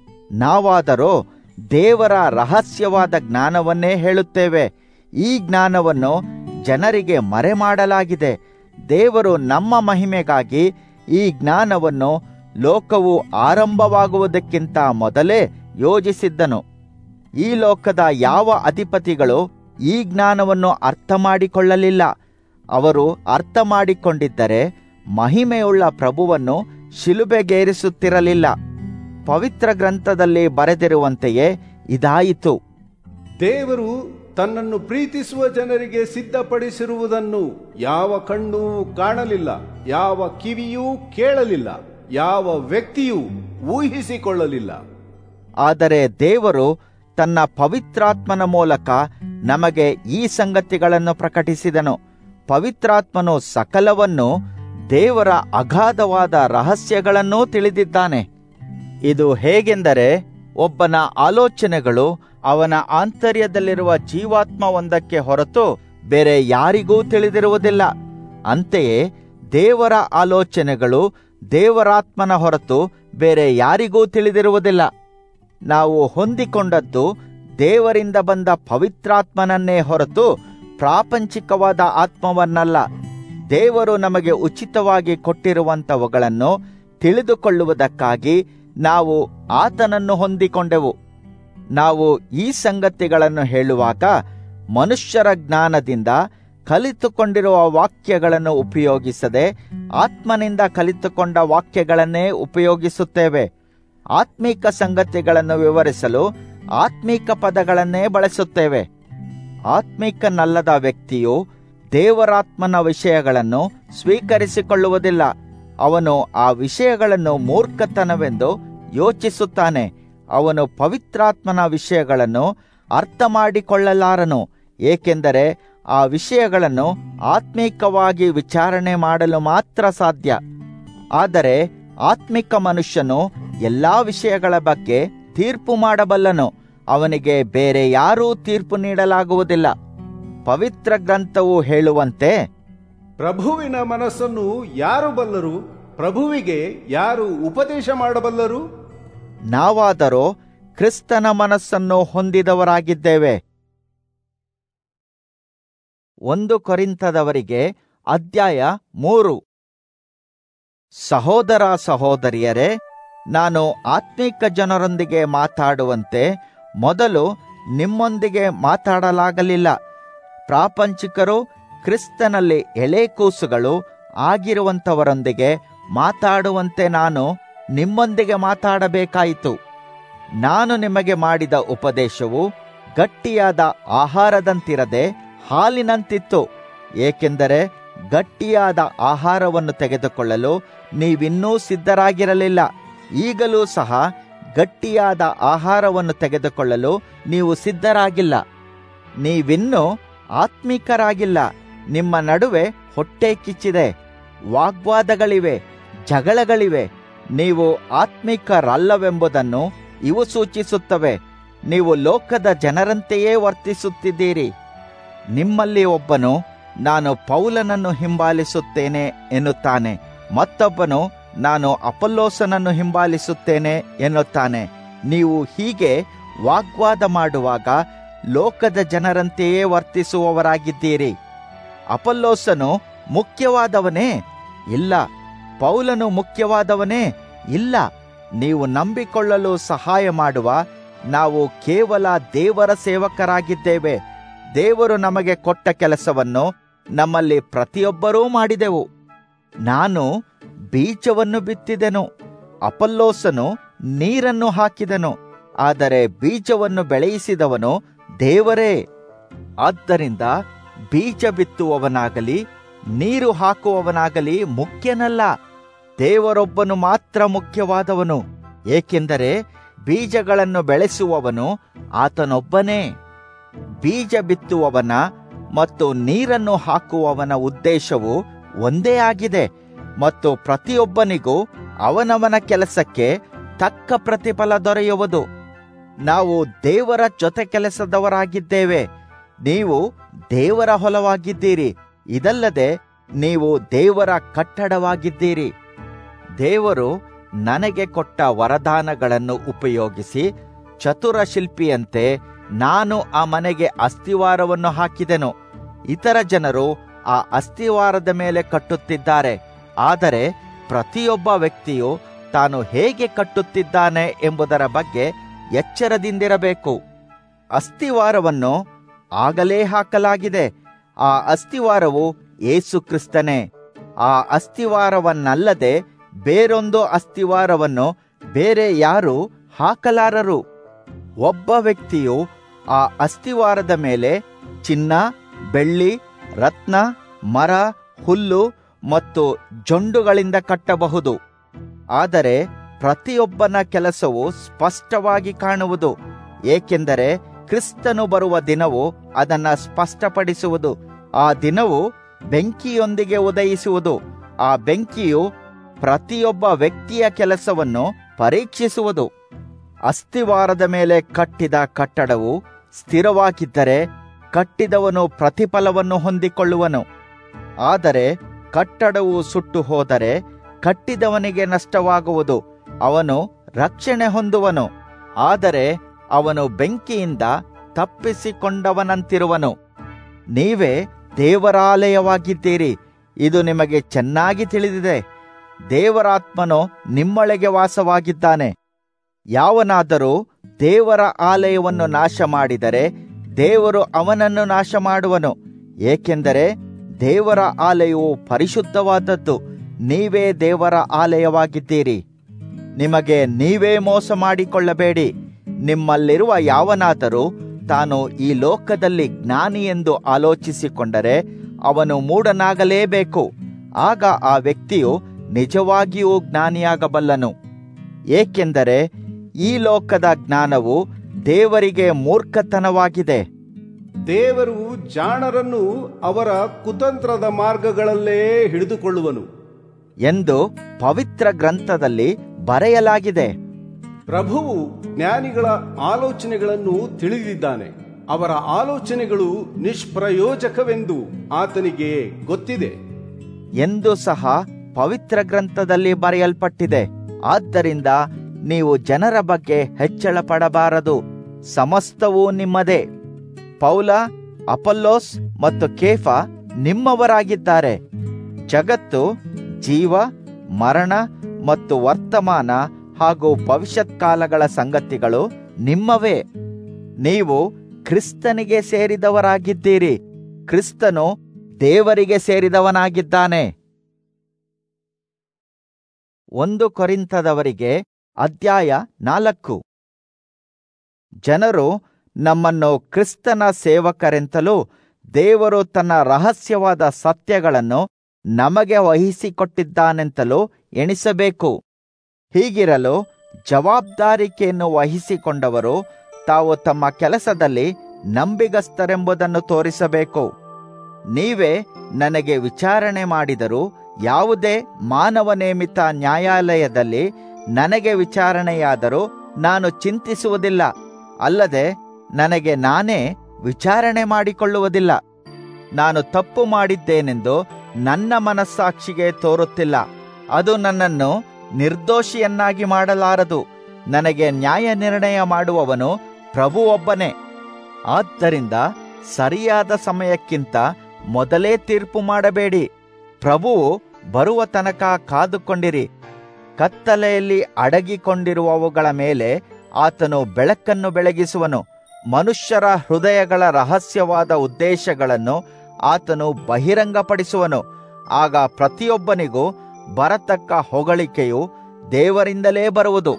ನಾವಾದರೋ ದೇವರ ರಹಸ್ಯವಾದ ಜ್ಞಾನವನ್ನೇ ಹೇಳುತ್ತೇವೆ ಈ ಜ್ಞಾನವನ್ನು ಜನರಿಗೆ ಮರೆಮಾಡಲಾಗಿದೆ ದೇವರು ನಮ್ಮ ಮಹಿಮೆಗಾಗಿ ಈ ಜ್ಞಾನವನ್ನು ಲೋಕವು ಆರಂಭವಾಗುವುದಕ್ಕಿಂತ ಮೊದಲೇ ಯೋಜಿಸಿದ್ದನು ಈ ಲೋಕದ ಯಾವ ಅಧಿಪತಿಗಳು ಈ ಜ್ಞಾನವನ್ನು ಅರ್ಥ ಮಾಡಿಕೊಳ್ಳಲಿಲ್ಲ ಅವರು ಅರ್ಥ ಮಾಡಿಕೊಂಡಿದ್ದರೆ ಮಹಿಮೆಯುಳ್ಳ ಪ್ರಭುವನ್ನು ಶಿಲುಬೆಗೇರಿಸುತ್ತಿರಲಿಲ್ಲ ಪವಿತ್ರ ಗ್ರಂಥದಲ್ಲಿ ಬರೆದಿರುವಂತೆಯೇ ಇದಾಯಿತು ದೇವರು ತನ್ನನ್ನು ಪ್ರೀತಿಸುವ ಜನರಿಗೆ ಸಿದ್ಧಪಡಿಸಿರುವುದನ್ನು ಯಾವ ಕಣ್ಣೂ ಕಾಣಲಿಲ್ಲ ಯಾವ ಕಿವಿಯೂ ಕೇಳಲಿಲ್ಲ ಯಾವ ವ್ಯಕ್ತಿಯೂ ಊಹಿಸಿಕೊಳ್ಳಲಿಲ್ಲ ಆದರೆ ದೇವರು ತನ್ನ ಪವಿತ್ರಾತ್ಮನ ಮೂಲಕ ನಮಗೆ ಈ ಸಂಗತಿಗಳನ್ನು ಪ್ರಕಟಿಸಿದನು ಪವಿತ್ರಾತ್ಮನು ಸಕಲವನ್ನು ದೇವರ ಅಗಾಧವಾದ ರಹಸ್ಯಗಳನ್ನೂ ತಿಳಿದಿದ್ದಾನೆ ಇದು ಹೇಗೆಂದರೆ ಒಬ್ಬನ ಆಲೋಚನೆಗಳು ಅವನ ಆಂತರ್ಯದಲ್ಲಿರುವ ಜೀವಾತ್ಮ ಒಂದಕ್ಕೆ ಹೊರತು ಬೇರೆ ಯಾರಿಗೂ ತಿಳಿದಿರುವುದಿಲ್ಲ ಅಂತೆಯೇ ದೇವರ ಆಲೋಚನೆಗಳು ದೇವರಾತ್ಮನ ಹೊರತು ಬೇರೆ ಯಾರಿಗೂ ತಿಳಿದಿರುವುದಿಲ್ಲ ನಾವು ಹೊಂದಿಕೊಂಡದ್ದು ದೇವರಿಂದ ಬಂದ ಪವಿತ್ರಾತ್ಮನನ್ನೇ ಹೊರತು ಪ್ರಾಪಂಚಿಕವಾದ ಆತ್ಮವನ್ನಲ್ಲ ದೇವರು ನಮಗೆ ಉಚಿತವಾಗಿ ಕೊಟ್ಟಿರುವಂತವುಗಳನ್ನು ತಿಳಿದುಕೊಳ್ಳುವುದಕ್ಕಾಗಿ ನಾವು ಆತನನ್ನು ಹೊಂದಿಕೊಂಡೆವು ನಾವು ಈ ಸಂಗತಿಗಳನ್ನು ಹೇಳುವಾಗ ಮನುಷ್ಯರ ಜ್ಞಾನದಿಂದ ಕಲಿತುಕೊಂಡಿರುವ ವಾಕ್ಯಗಳನ್ನು ಉಪಯೋಗಿಸದೆ ಆತ್ಮನಿಂದ ಕಲಿತುಕೊಂಡ ವಾಕ್ಯಗಳನ್ನೇ ಉಪಯೋಗಿಸುತ್ತೇವೆ ಆತ್ಮೀಕ ಸಂಗತಿಗಳನ್ನು ವಿವರಿಸಲು ಆತ್ಮೀಕ ಪದಗಳನ್ನೇ ಬಳಸುತ್ತೇವೆ ಆತ್ಮೀಕನಲ್ಲದ ವ್ಯಕ್ತಿಯು ದೇವರಾತ್ಮನ ವಿಷಯಗಳನ್ನು ಸ್ವೀಕರಿಸಿಕೊಳ್ಳುವುದಿಲ್ಲ ಅವನು ಆ ವಿಷಯಗಳನ್ನು ಮೂರ್ಖತನವೆಂದು ಯೋಚಿಸುತ್ತಾನೆ ಅವನು ಪವಿತ್ರಾತ್ಮನ ವಿಷಯಗಳನ್ನು ಅರ್ಥ ಮಾಡಿಕೊಳ್ಳಲಾರನು ಏಕೆಂದರೆ ಆ ವಿಷಯಗಳನ್ನು ಆತ್ಮೀಕವಾಗಿ ವಿಚಾರಣೆ ಮಾಡಲು ಮಾತ್ರ ಸಾಧ್ಯ ಆದರೆ ಆತ್ಮಿಕ ಮನುಷ್ಯನು ಎಲ್ಲಾ ವಿಷಯಗಳ ಬಗ್ಗೆ ತೀರ್ಪು ಮಾಡಬಲ್ಲನು ಅವನಿಗೆ ಬೇರೆ ಯಾರೂ ತೀರ್ಪು ನೀಡಲಾಗುವುದಿಲ್ಲ ಪವಿತ್ರ ಗ್ರಂಥವು ಹೇಳುವಂತೆ ಪ್ರಭುವಿನ ಮನಸ್ಸನ್ನು ಯಾರು ಬಲ್ಲರು ಪ್ರಭುವಿಗೆ ಯಾರು ಉಪದೇಶ ಮಾಡಬಲ್ಲರು ನಾವಾದರೋ ಕ್ರಿಸ್ತನ ಮನಸ್ಸನ್ನು ಹೊಂದಿದವರಾಗಿದ್ದೇವೆ ಒಂದು ಕೊರಿಂತದವರಿಗೆ ಅಧ್ಯಾಯ ಮೂರು ಸಹೋದರ ಸಹೋದರಿಯರೇ ನಾನು ಆತ್ಮೀಕ ಜನರೊಂದಿಗೆ ಮಾತಾಡುವಂತೆ ಮೊದಲು ನಿಮ್ಮೊಂದಿಗೆ ಮಾತಾಡಲಾಗಲಿಲ್ಲ ಪ್ರಾಪಂಚಿಕರು ಕ್ರಿಸ್ತನಲ್ಲಿ ಎಳೆ ಕೂಸುಗಳು ಆಗಿರುವಂಥವರೊಂದಿಗೆ ಮಾತಾಡುವಂತೆ ನಾನು ನಿಮ್ಮೊಂದಿಗೆ ಮಾತಾಡಬೇಕಾಯಿತು ನಾನು ನಿಮಗೆ ಮಾಡಿದ ಉಪದೇಶವು ಗಟ್ಟಿಯಾದ ಆಹಾರದಂತಿರದೆ ಹಾಲಿನಂತಿತ್ತು ಏಕೆಂದರೆ ಗಟ್ಟಿಯಾದ ಆಹಾರವನ್ನು ತೆಗೆದುಕೊಳ್ಳಲು ನೀವಿನ್ನೂ ಸಿದ್ಧರಾಗಿರಲಿಲ್ಲ ಈಗಲೂ ಸಹ ಗಟ್ಟಿಯಾದ ಆಹಾರವನ್ನು ತೆಗೆದುಕೊಳ್ಳಲು ನೀವು ಸಿದ್ಧರಾಗಿಲ್ಲ ನೀವಿನ್ನೂ ಆತ್ಮಿಕರಾಗಿಲ್ಲ ನಿಮ್ಮ ನಡುವೆ ಹೊಟ್ಟೆ ಕಿಚ್ಚಿದೆ ವಾಗ್ವಾದಗಳಿವೆ ಜಗಳಗಳಿವೆ ನೀವು ಆತ್ಮಿಕರಲ್ಲವೆಂಬುದನ್ನು ಇವು ಸೂಚಿಸುತ್ತವೆ ನೀವು ಲೋಕದ ಜನರಂತೆಯೇ ವರ್ತಿಸುತ್ತಿದ್ದೀರಿ ನಿಮ್ಮಲ್ಲಿ ಒಬ್ಬನು ನಾನು ಪೌಲನನ್ನು ಹಿಂಬಾಲಿಸುತ್ತೇನೆ ಎನ್ನುತ್ತಾನೆ ಮತ್ತೊಬ್ಬನು ನಾನು ಅಪಲ್ಲೋಸನನ್ನು ಹಿಂಬಾಲಿಸುತ್ತೇನೆ ಎನ್ನುತ್ತಾನೆ ನೀವು ಹೀಗೆ ವಾಗ್ವಾದ ಮಾಡುವಾಗ ಲೋಕದ ಜನರಂತೆಯೇ ವರ್ತಿಸುವವರಾಗಿದ್ದೀರಿ ಅಪಲ್ಲೋಸನು ಮುಖ್ಯವಾದವನೇ ಇಲ್ಲ ಪೌಲನು ಮುಖ್ಯವಾದವನೇ ಇಲ್ಲ ನೀವು ನಂಬಿಕೊಳ್ಳಲು ಸಹಾಯ ಮಾಡುವ ನಾವು ಕೇವಲ ದೇವರ ಸೇವಕರಾಗಿದ್ದೇವೆ ದೇವರು ನಮಗೆ ಕೊಟ್ಟ ಕೆಲಸವನ್ನು ನಮ್ಮಲ್ಲಿ ಪ್ರತಿಯೊಬ್ಬರೂ ಮಾಡಿದೆವು ನಾನು ಬೀಜವನ್ನು ಬಿತ್ತಿದೆನು ಅಪಲ್ಲೋಸನು ನೀರನ್ನು ಹಾಕಿದನು ಆದರೆ ಬೀಜವನ್ನು ಬೆಳೆಯಿಸಿದವನು ದೇವರೇ ಆದ್ದರಿಂದ ಬೀಜ ಬಿತ್ತುವವನಾಗಲಿ ನೀರು ಹಾಕುವವನಾಗಲಿ ಮುಖ್ಯನಲ್ಲ ದೇವರೊಬ್ಬನು ಮಾತ್ರ ಮುಖ್ಯವಾದವನು ಏಕೆಂದರೆ ಬೀಜಗಳನ್ನು ಬೆಳೆಸುವವನು ಆತನೊಬ್ಬನೇ ಬೀಜ ಬಿತ್ತುವವನ ಮತ್ತು ನೀರನ್ನು ಹಾಕುವವನ ಉದ್ದೇಶವು ಒಂದೇ ಆಗಿದೆ ಮತ್ತು ಪ್ರತಿಯೊಬ್ಬನಿಗೂ ಅವನವನ ಕೆಲಸಕ್ಕೆ ತಕ್ಕ ಪ್ರತಿಫಲ ದೊರೆಯುವುದು ನಾವು ದೇವರ ಜೊತೆ ಕೆಲಸದವರಾಗಿದ್ದೇವೆ ನೀವು ದೇವರ ಹೊಲವಾಗಿದ್ದೀರಿ ಇದಲ್ಲದೆ ನೀವು ದೇವರ ಕಟ್ಟಡವಾಗಿದ್ದೀರಿ ದೇವರು ನನಗೆ ಕೊಟ್ಟ ವರದಾನಗಳನ್ನು ಉಪಯೋಗಿಸಿ ಚತುರ ಶಿಲ್ಪಿಯಂತೆ ನಾನು ಆ ಮನೆಗೆ ಅಸ್ತಿವಾರವನ್ನು ಹಾಕಿದೆನು ಇತರ ಜನರು ಆ ಅಸ್ತಿವಾರದ ಮೇಲೆ ಕಟ್ಟುತ್ತಿದ್ದಾರೆ ಆದರೆ ಪ್ರತಿಯೊಬ್ಬ ವ್ಯಕ್ತಿಯು ತಾನು ಹೇಗೆ ಕಟ್ಟುತ್ತಿದ್ದಾನೆ ಎಂಬುದರ ಬಗ್ಗೆ ಎಚ್ಚರದಿಂದಿರಬೇಕು ಅಸ್ತಿವಾರವನ್ನು ಆಗಲೇ ಹಾಕಲಾಗಿದೆ ಆ ಅಸ್ತಿವಾರವು ಏಸು ಕ್ರಿಸ್ತನೇ ಆ ಅಸ್ತಿವಾರವನ್ನಲ್ಲದೆ ಬೇರೊಂದು ಅಸ್ತಿವಾರವನ್ನು ಬೇರೆ ಯಾರು ಹಾಕಲಾರರು ಒಬ್ಬ ವ್ಯಕ್ತಿಯು ಆ ಅಸ್ತಿವಾರದ ಮೇಲೆ ಚಿನ್ನ ಬೆಳ್ಳಿ ರತ್ನ ಮರ ಹುಲ್ಲು ಮತ್ತು ಜೊಂಡುಗಳಿಂದ ಕಟ್ಟಬಹುದು ಆದರೆ ಪ್ರತಿಯೊಬ್ಬನ ಕೆಲಸವು ಸ್ಪಷ್ಟವಾಗಿ ಕಾಣುವುದು ಏಕೆಂದರೆ ಕ್ರಿಸ್ತನು ಬರುವ ದಿನವು ಅದನ್ನ ಸ್ಪಷ್ಟಪಡಿಸುವುದು ಆ ದಿನವು ಬೆಂಕಿಯೊಂದಿಗೆ ಉದಯಿಸುವುದು ಆ ಬೆಂಕಿಯು ಪ್ರತಿಯೊಬ್ಬ ವ್ಯಕ್ತಿಯ ಕೆಲಸವನ್ನು ಪರೀಕ್ಷಿಸುವುದು ಅಸ್ತಿವಾರದ ಮೇಲೆ ಕಟ್ಟಿದ ಕಟ್ಟಡವು ಸ್ಥಿರವಾಗಿದ್ದರೆ ಕಟ್ಟಿದವನು ಪ್ರತಿಫಲವನ್ನು ಹೊಂದಿಕೊಳ್ಳುವನು ಆದರೆ ಕಟ್ಟಡವು ಸುಟ್ಟು ಹೋದರೆ ಕಟ್ಟಿದವನಿಗೆ ನಷ್ಟವಾಗುವುದು ಅವನು ರಕ್ಷಣೆ ಹೊಂದುವನು ಆದರೆ ಅವನು ಬೆಂಕಿಯಿಂದ ತಪ್ಪಿಸಿಕೊಂಡವನಂತಿರುವನು ನೀವೇ ದೇವರಾಲಯವಾಗಿದ್ದೀರಿ ಇದು ನಿಮಗೆ ಚೆನ್ನಾಗಿ ತಿಳಿದಿದೆ ದೇವರಾತ್ಮನು ನಿಮ್ಮೊಳಗೆ ವಾಸವಾಗಿದ್ದಾನೆ ಯಾವನಾದರೂ ದೇವರ ಆಲಯವನ್ನು ನಾಶ ಮಾಡಿದರೆ ದೇವರು ಅವನನ್ನು ನಾಶ ಮಾಡುವನು ಏಕೆಂದರೆ ದೇವರ ಆಲಯವು ಪರಿಶುದ್ಧವಾದದ್ದು ನೀವೇ ದೇವರ ಆಲಯವಾಗಿದ್ದೀರಿ ನಿಮಗೆ ನೀವೇ ಮೋಸ ಮಾಡಿಕೊಳ್ಳಬೇಡಿ ನಿಮ್ಮಲ್ಲಿರುವ ಯಾವನಾದರೂ ತಾನು ಈ ಲೋಕದಲ್ಲಿ ಜ್ಞಾನಿ ಎಂದು ಆಲೋಚಿಸಿಕೊಂಡರೆ ಅವನು ಮೂಢನಾಗಲೇಬೇಕು ಆಗ ಆ ವ್ಯಕ್ತಿಯು ನಿಜವಾಗಿಯೂ ಜ್ಞಾನಿಯಾಗಬಲ್ಲನು ಏಕೆಂದರೆ ಈ ಲೋಕದ ಜ್ಞಾನವು ದೇವರಿಗೆ ಮೂರ್ಖತನವಾಗಿದೆ ದೇವರು ಜಾಣರನ್ನು ಅವರ ಕುತಂತ್ರದ ಮಾರ್ಗಗಳಲ್ಲೇ ಹಿಡಿದುಕೊಳ್ಳುವನು ಎಂದು ಪವಿತ್ರ ಗ್ರಂಥದಲ್ಲಿ ಬರೆಯಲಾಗಿದೆ ಪ್ರಭುವು ಜ್ಞಾನಿಗಳ ಆಲೋಚನೆಗಳನ್ನು ತಿಳಿದಿದ್ದಾನೆ ಅವರ ಆಲೋಚನೆಗಳು ನಿಷ್ಪ್ರಯೋಜಕವೆಂದು ಆತನಿಗೆ ಗೊತ್ತಿದೆ ಎಂದು ಸಹ ಪವಿತ್ರ ಗ್ರಂಥದಲ್ಲಿ ಬರೆಯಲ್ಪಟ್ಟಿದೆ ಆದ್ದರಿಂದ ನೀವು ಜನರ ಬಗ್ಗೆ ಹೆಚ್ಚಳ ಪಡಬಾರದು ಸಮಸ್ತವೂ ನಿಮ್ಮದೇ ಪೌಲ ಅಪಲ್ಲೋಸ್ ಮತ್ತು ಕೇಫ ನಿಮ್ಮವರಾಗಿದ್ದಾರೆ ಜಗತ್ತು ಜೀವ ಮರಣ ಮತ್ತು ವರ್ತಮಾನ ಹಾಗೂ ಭವಿಷ್ಯತ್ ಕಾಲಗಳ ಸಂಗತಿಗಳು ನಿಮ್ಮವೇ ನೀವು ಕ್ರಿಸ್ತನಿಗೆ ಸೇರಿದವರಾಗಿದ್ದೀರಿ ಕ್ರಿಸ್ತನು ದೇವರಿಗೆ ಸೇರಿದವನಾಗಿದ್ದಾನೆ ಒಂದು ಕೊರಿಂಥದವರಿಗೆ ಅಧ್ಯಾಯ ನಾಲ್ಕು ಜನರು ನಮ್ಮನ್ನು ಕ್ರಿಸ್ತನ ಸೇವಕರೆಂತಲೂ ದೇವರು ತನ್ನ ರಹಸ್ಯವಾದ ಸತ್ಯಗಳನ್ನು ನಮಗೆ ವಹಿಸಿಕೊಟ್ಟಿದ್ದಾನೆಂತಲೂ ಎಣಿಸಬೇಕು ಹೀಗಿರಲು ಜವಾಬ್ದಾರಿಕೆಯನ್ನು ವಹಿಸಿಕೊಂಡವರು ತಾವು ತಮ್ಮ ಕೆಲಸದಲ್ಲಿ ನಂಬಿಗಸ್ತರೆಂಬುದನ್ನು ತೋರಿಸಬೇಕು ನೀವೇ ನನಗೆ ವಿಚಾರಣೆ ಮಾಡಿದರೂ ಯಾವುದೇ ಮಾನವ ನೇಮಿತ ನ್ಯಾಯಾಲಯದಲ್ಲಿ ನನಗೆ ವಿಚಾರಣೆಯಾದರೂ ನಾನು ಚಿಂತಿಸುವುದಿಲ್ಲ ಅಲ್ಲದೆ ನನಗೆ ನಾನೇ ವಿಚಾರಣೆ ಮಾಡಿಕೊಳ್ಳುವುದಿಲ್ಲ ನಾನು ತಪ್ಪು ಮಾಡಿದ್ದೇನೆಂದು ನನ್ನ ಮನಸ್ಸಾಕ್ಷಿಗೆ ತೋರುತ್ತಿಲ್ಲ ಅದು ನನ್ನನ್ನು ನಿರ್ದೋಷಿಯನ್ನಾಗಿ ಮಾಡಲಾರದು ನನಗೆ ನ್ಯಾಯ ನಿರ್ಣಯ ಮಾಡುವವನು ಪ್ರಭು ಒಬ್ಬನೇ ಆದ್ದರಿಂದ ಸರಿಯಾದ ಸಮಯಕ್ಕಿಂತ ಮೊದಲೇ ತೀರ್ಪು ಮಾಡಬೇಡಿ ಪ್ರಭುವು ಬರುವ ತನಕ ಕಾದುಕೊಂಡಿರಿ ಕತ್ತಲೆಯಲ್ಲಿ ಅಡಗಿಕೊಂಡಿರುವವುಗಳ ಮೇಲೆ ಆತನು ಬೆಳಕನ್ನು ಬೆಳಗಿಸುವನು ಮನುಷ್ಯರ ಹೃದಯಗಳ ರಹಸ್ಯವಾದ ಉದ್ದೇಶಗಳನ್ನು ಆತನು ಬಹಿರಂಗಪಡಿಸುವನು ಆಗ ಪ್ರತಿಯೊಬ್ಬನಿಗೂ ಬರತಕ್ಕ ಹೊಗಳಿಕೆಯು ದೇವರಿಂದಲೇ ಬರುವುದು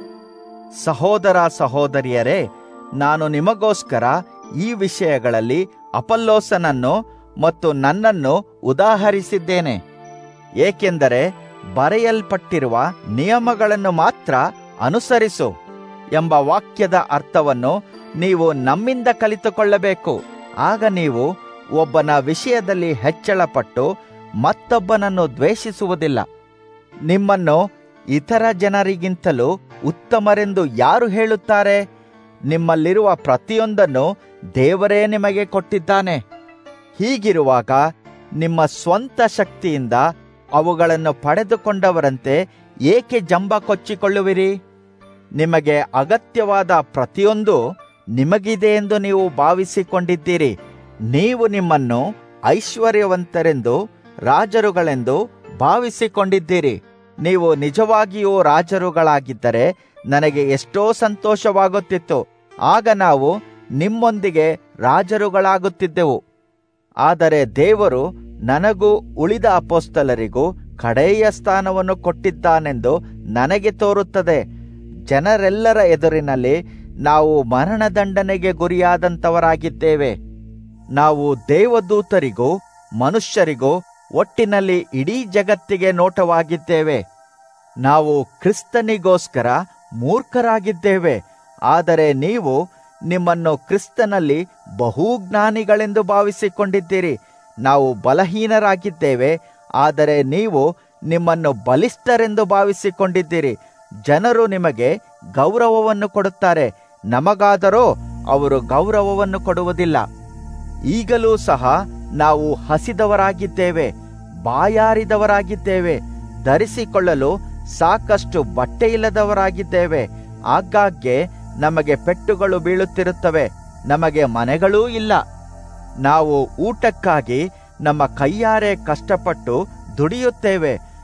ಸಹೋದರ ಸಹೋದರಿಯರೇ ನಾನು ನಿಮಗೋಸ್ಕರ ಈ ವಿಷಯಗಳಲ್ಲಿ ಅಪಲ್ಲೋಸನನ್ನು ಮತ್ತು ನನ್ನನ್ನು ಉದಾಹರಿಸಿದ್ದೇನೆ ಏಕೆಂದರೆ ಬರೆಯಲ್ಪಟ್ಟಿರುವ ನಿಯಮಗಳನ್ನು ಮಾತ್ರ ಅನುಸರಿಸು ಎಂಬ ವಾಕ್ಯದ ಅರ್ಥವನ್ನು ನೀವು ನಮ್ಮಿಂದ ಕಲಿತುಕೊಳ್ಳಬೇಕು ಆಗ ನೀವು ಒಬ್ಬನ ವಿಷಯದಲ್ಲಿ ಹೆಚ್ಚಳಪಟ್ಟು ಮತ್ತೊಬ್ಬನನ್ನು ದ್ವೇಷಿಸುವುದಿಲ್ಲ ನಿಮ್ಮನ್ನು ಇತರ ಜನರಿಗಿಂತಲೂ ಉತ್ತಮರೆಂದು ಯಾರು ಹೇಳುತ್ತಾರೆ ನಿಮ್ಮಲ್ಲಿರುವ ಪ್ರತಿಯೊಂದನ್ನು ದೇವರೇ ನಿಮಗೆ ಕೊಟ್ಟಿದ್ದಾನೆ ಹೀಗಿರುವಾಗ ನಿಮ್ಮ ಸ್ವಂತ ಶಕ್ತಿಯಿಂದ ಅವುಗಳನ್ನು ಪಡೆದುಕೊಂಡವರಂತೆ ಏಕೆ ಜಂಬ ಕೊಚ್ಚಿಕೊಳ್ಳುವಿರಿ ನಿಮಗೆ ಅಗತ್ಯವಾದ ಪ್ರತಿಯೊಂದು ನಿಮಗಿದೆ ಎಂದು ನೀವು ಭಾವಿಸಿಕೊಂಡಿದ್ದೀರಿ ನೀವು ನಿಮ್ಮನ್ನು ಐಶ್ವರ್ಯವಂತರೆಂದು ರಾಜರುಗಳೆಂದು ಭಾವಿಸಿಕೊಂಡಿದ್ದೀರಿ ನೀವು ನಿಜವಾಗಿಯೂ ರಾಜರುಗಳಾಗಿದ್ದರೆ ನನಗೆ ಎಷ್ಟೋ ಸಂತೋಷವಾಗುತ್ತಿತ್ತು ಆಗ ನಾವು ನಿಮ್ಮೊಂದಿಗೆ ರಾಜರುಗಳಾಗುತ್ತಿದ್ದೆವು ಆದರೆ ದೇವರು ನನಗೂ ಉಳಿದ ಅಪೋಸ್ತಲರಿಗೂ ಕಡೆಯ ಸ್ಥಾನವನ್ನು ಕೊಟ್ಟಿದ್ದಾನೆಂದು ನನಗೆ ತೋರುತ್ತದೆ ಜನರೆಲ್ಲರ ಎದುರಿನಲ್ಲಿ ನಾವು ಮರಣದಂಡನೆಗೆ ಗುರಿಯಾದಂಥವರಾಗಿದ್ದೇವೆ ನಾವು ದೇವದೂತರಿಗೂ ಮನುಷ್ಯರಿಗೂ ಒಟ್ಟಿನಲ್ಲಿ ಇಡೀ ಜಗತ್ತಿಗೆ ನೋಟವಾಗಿದ್ದೇವೆ ನಾವು ಕ್ರಿಸ್ತನಿಗೋಸ್ಕರ ಮೂರ್ಖರಾಗಿದ್ದೇವೆ ಆದರೆ ನೀವು ನಿಮ್ಮನ್ನು ಕ್ರಿಸ್ತನಲ್ಲಿ ಬಹು ಜ್ಞಾನಿಗಳೆಂದು ಭಾವಿಸಿಕೊಂಡಿದ್ದೀರಿ ನಾವು ಬಲಹೀನರಾಗಿದ್ದೇವೆ ಆದರೆ ನೀವು ನಿಮ್ಮನ್ನು ಬಲಿಷ್ಠರೆಂದು ಭಾವಿಸಿಕೊಂಡಿದ್ದೀರಿ ಜನರು ನಿಮಗೆ ಗೌರವವನ್ನು ಕೊಡುತ್ತಾರೆ ನಮಗಾದರೋ ಅವರು ಗೌರವವನ್ನು ಕೊಡುವುದಿಲ್ಲ ಈಗಲೂ ಸಹ ನಾವು ಹಸಿದವರಾಗಿದ್ದೇವೆ ಬಾಯಾರಿದವರಾಗಿದ್ದೇವೆ ಧರಿಸಿಕೊಳ್ಳಲು ಸಾಕಷ್ಟು ಬಟ್ಟೆಯಿಲ್ಲದವರಾಗಿದ್ದೇವೆ ಆಗಾಗ್ಗೆ ನಮಗೆ ಪೆಟ್ಟುಗಳು ಬೀಳುತ್ತಿರುತ್ತವೆ ನಮಗೆ ಮನೆಗಳೂ ಇಲ್ಲ ನಾವು ಊಟಕ್ಕಾಗಿ ನಮ್ಮ ಕೈಯಾರೆ ಕಷ್ಟಪಟ್ಟು ದುಡಿಯುತ್ತೇವೆ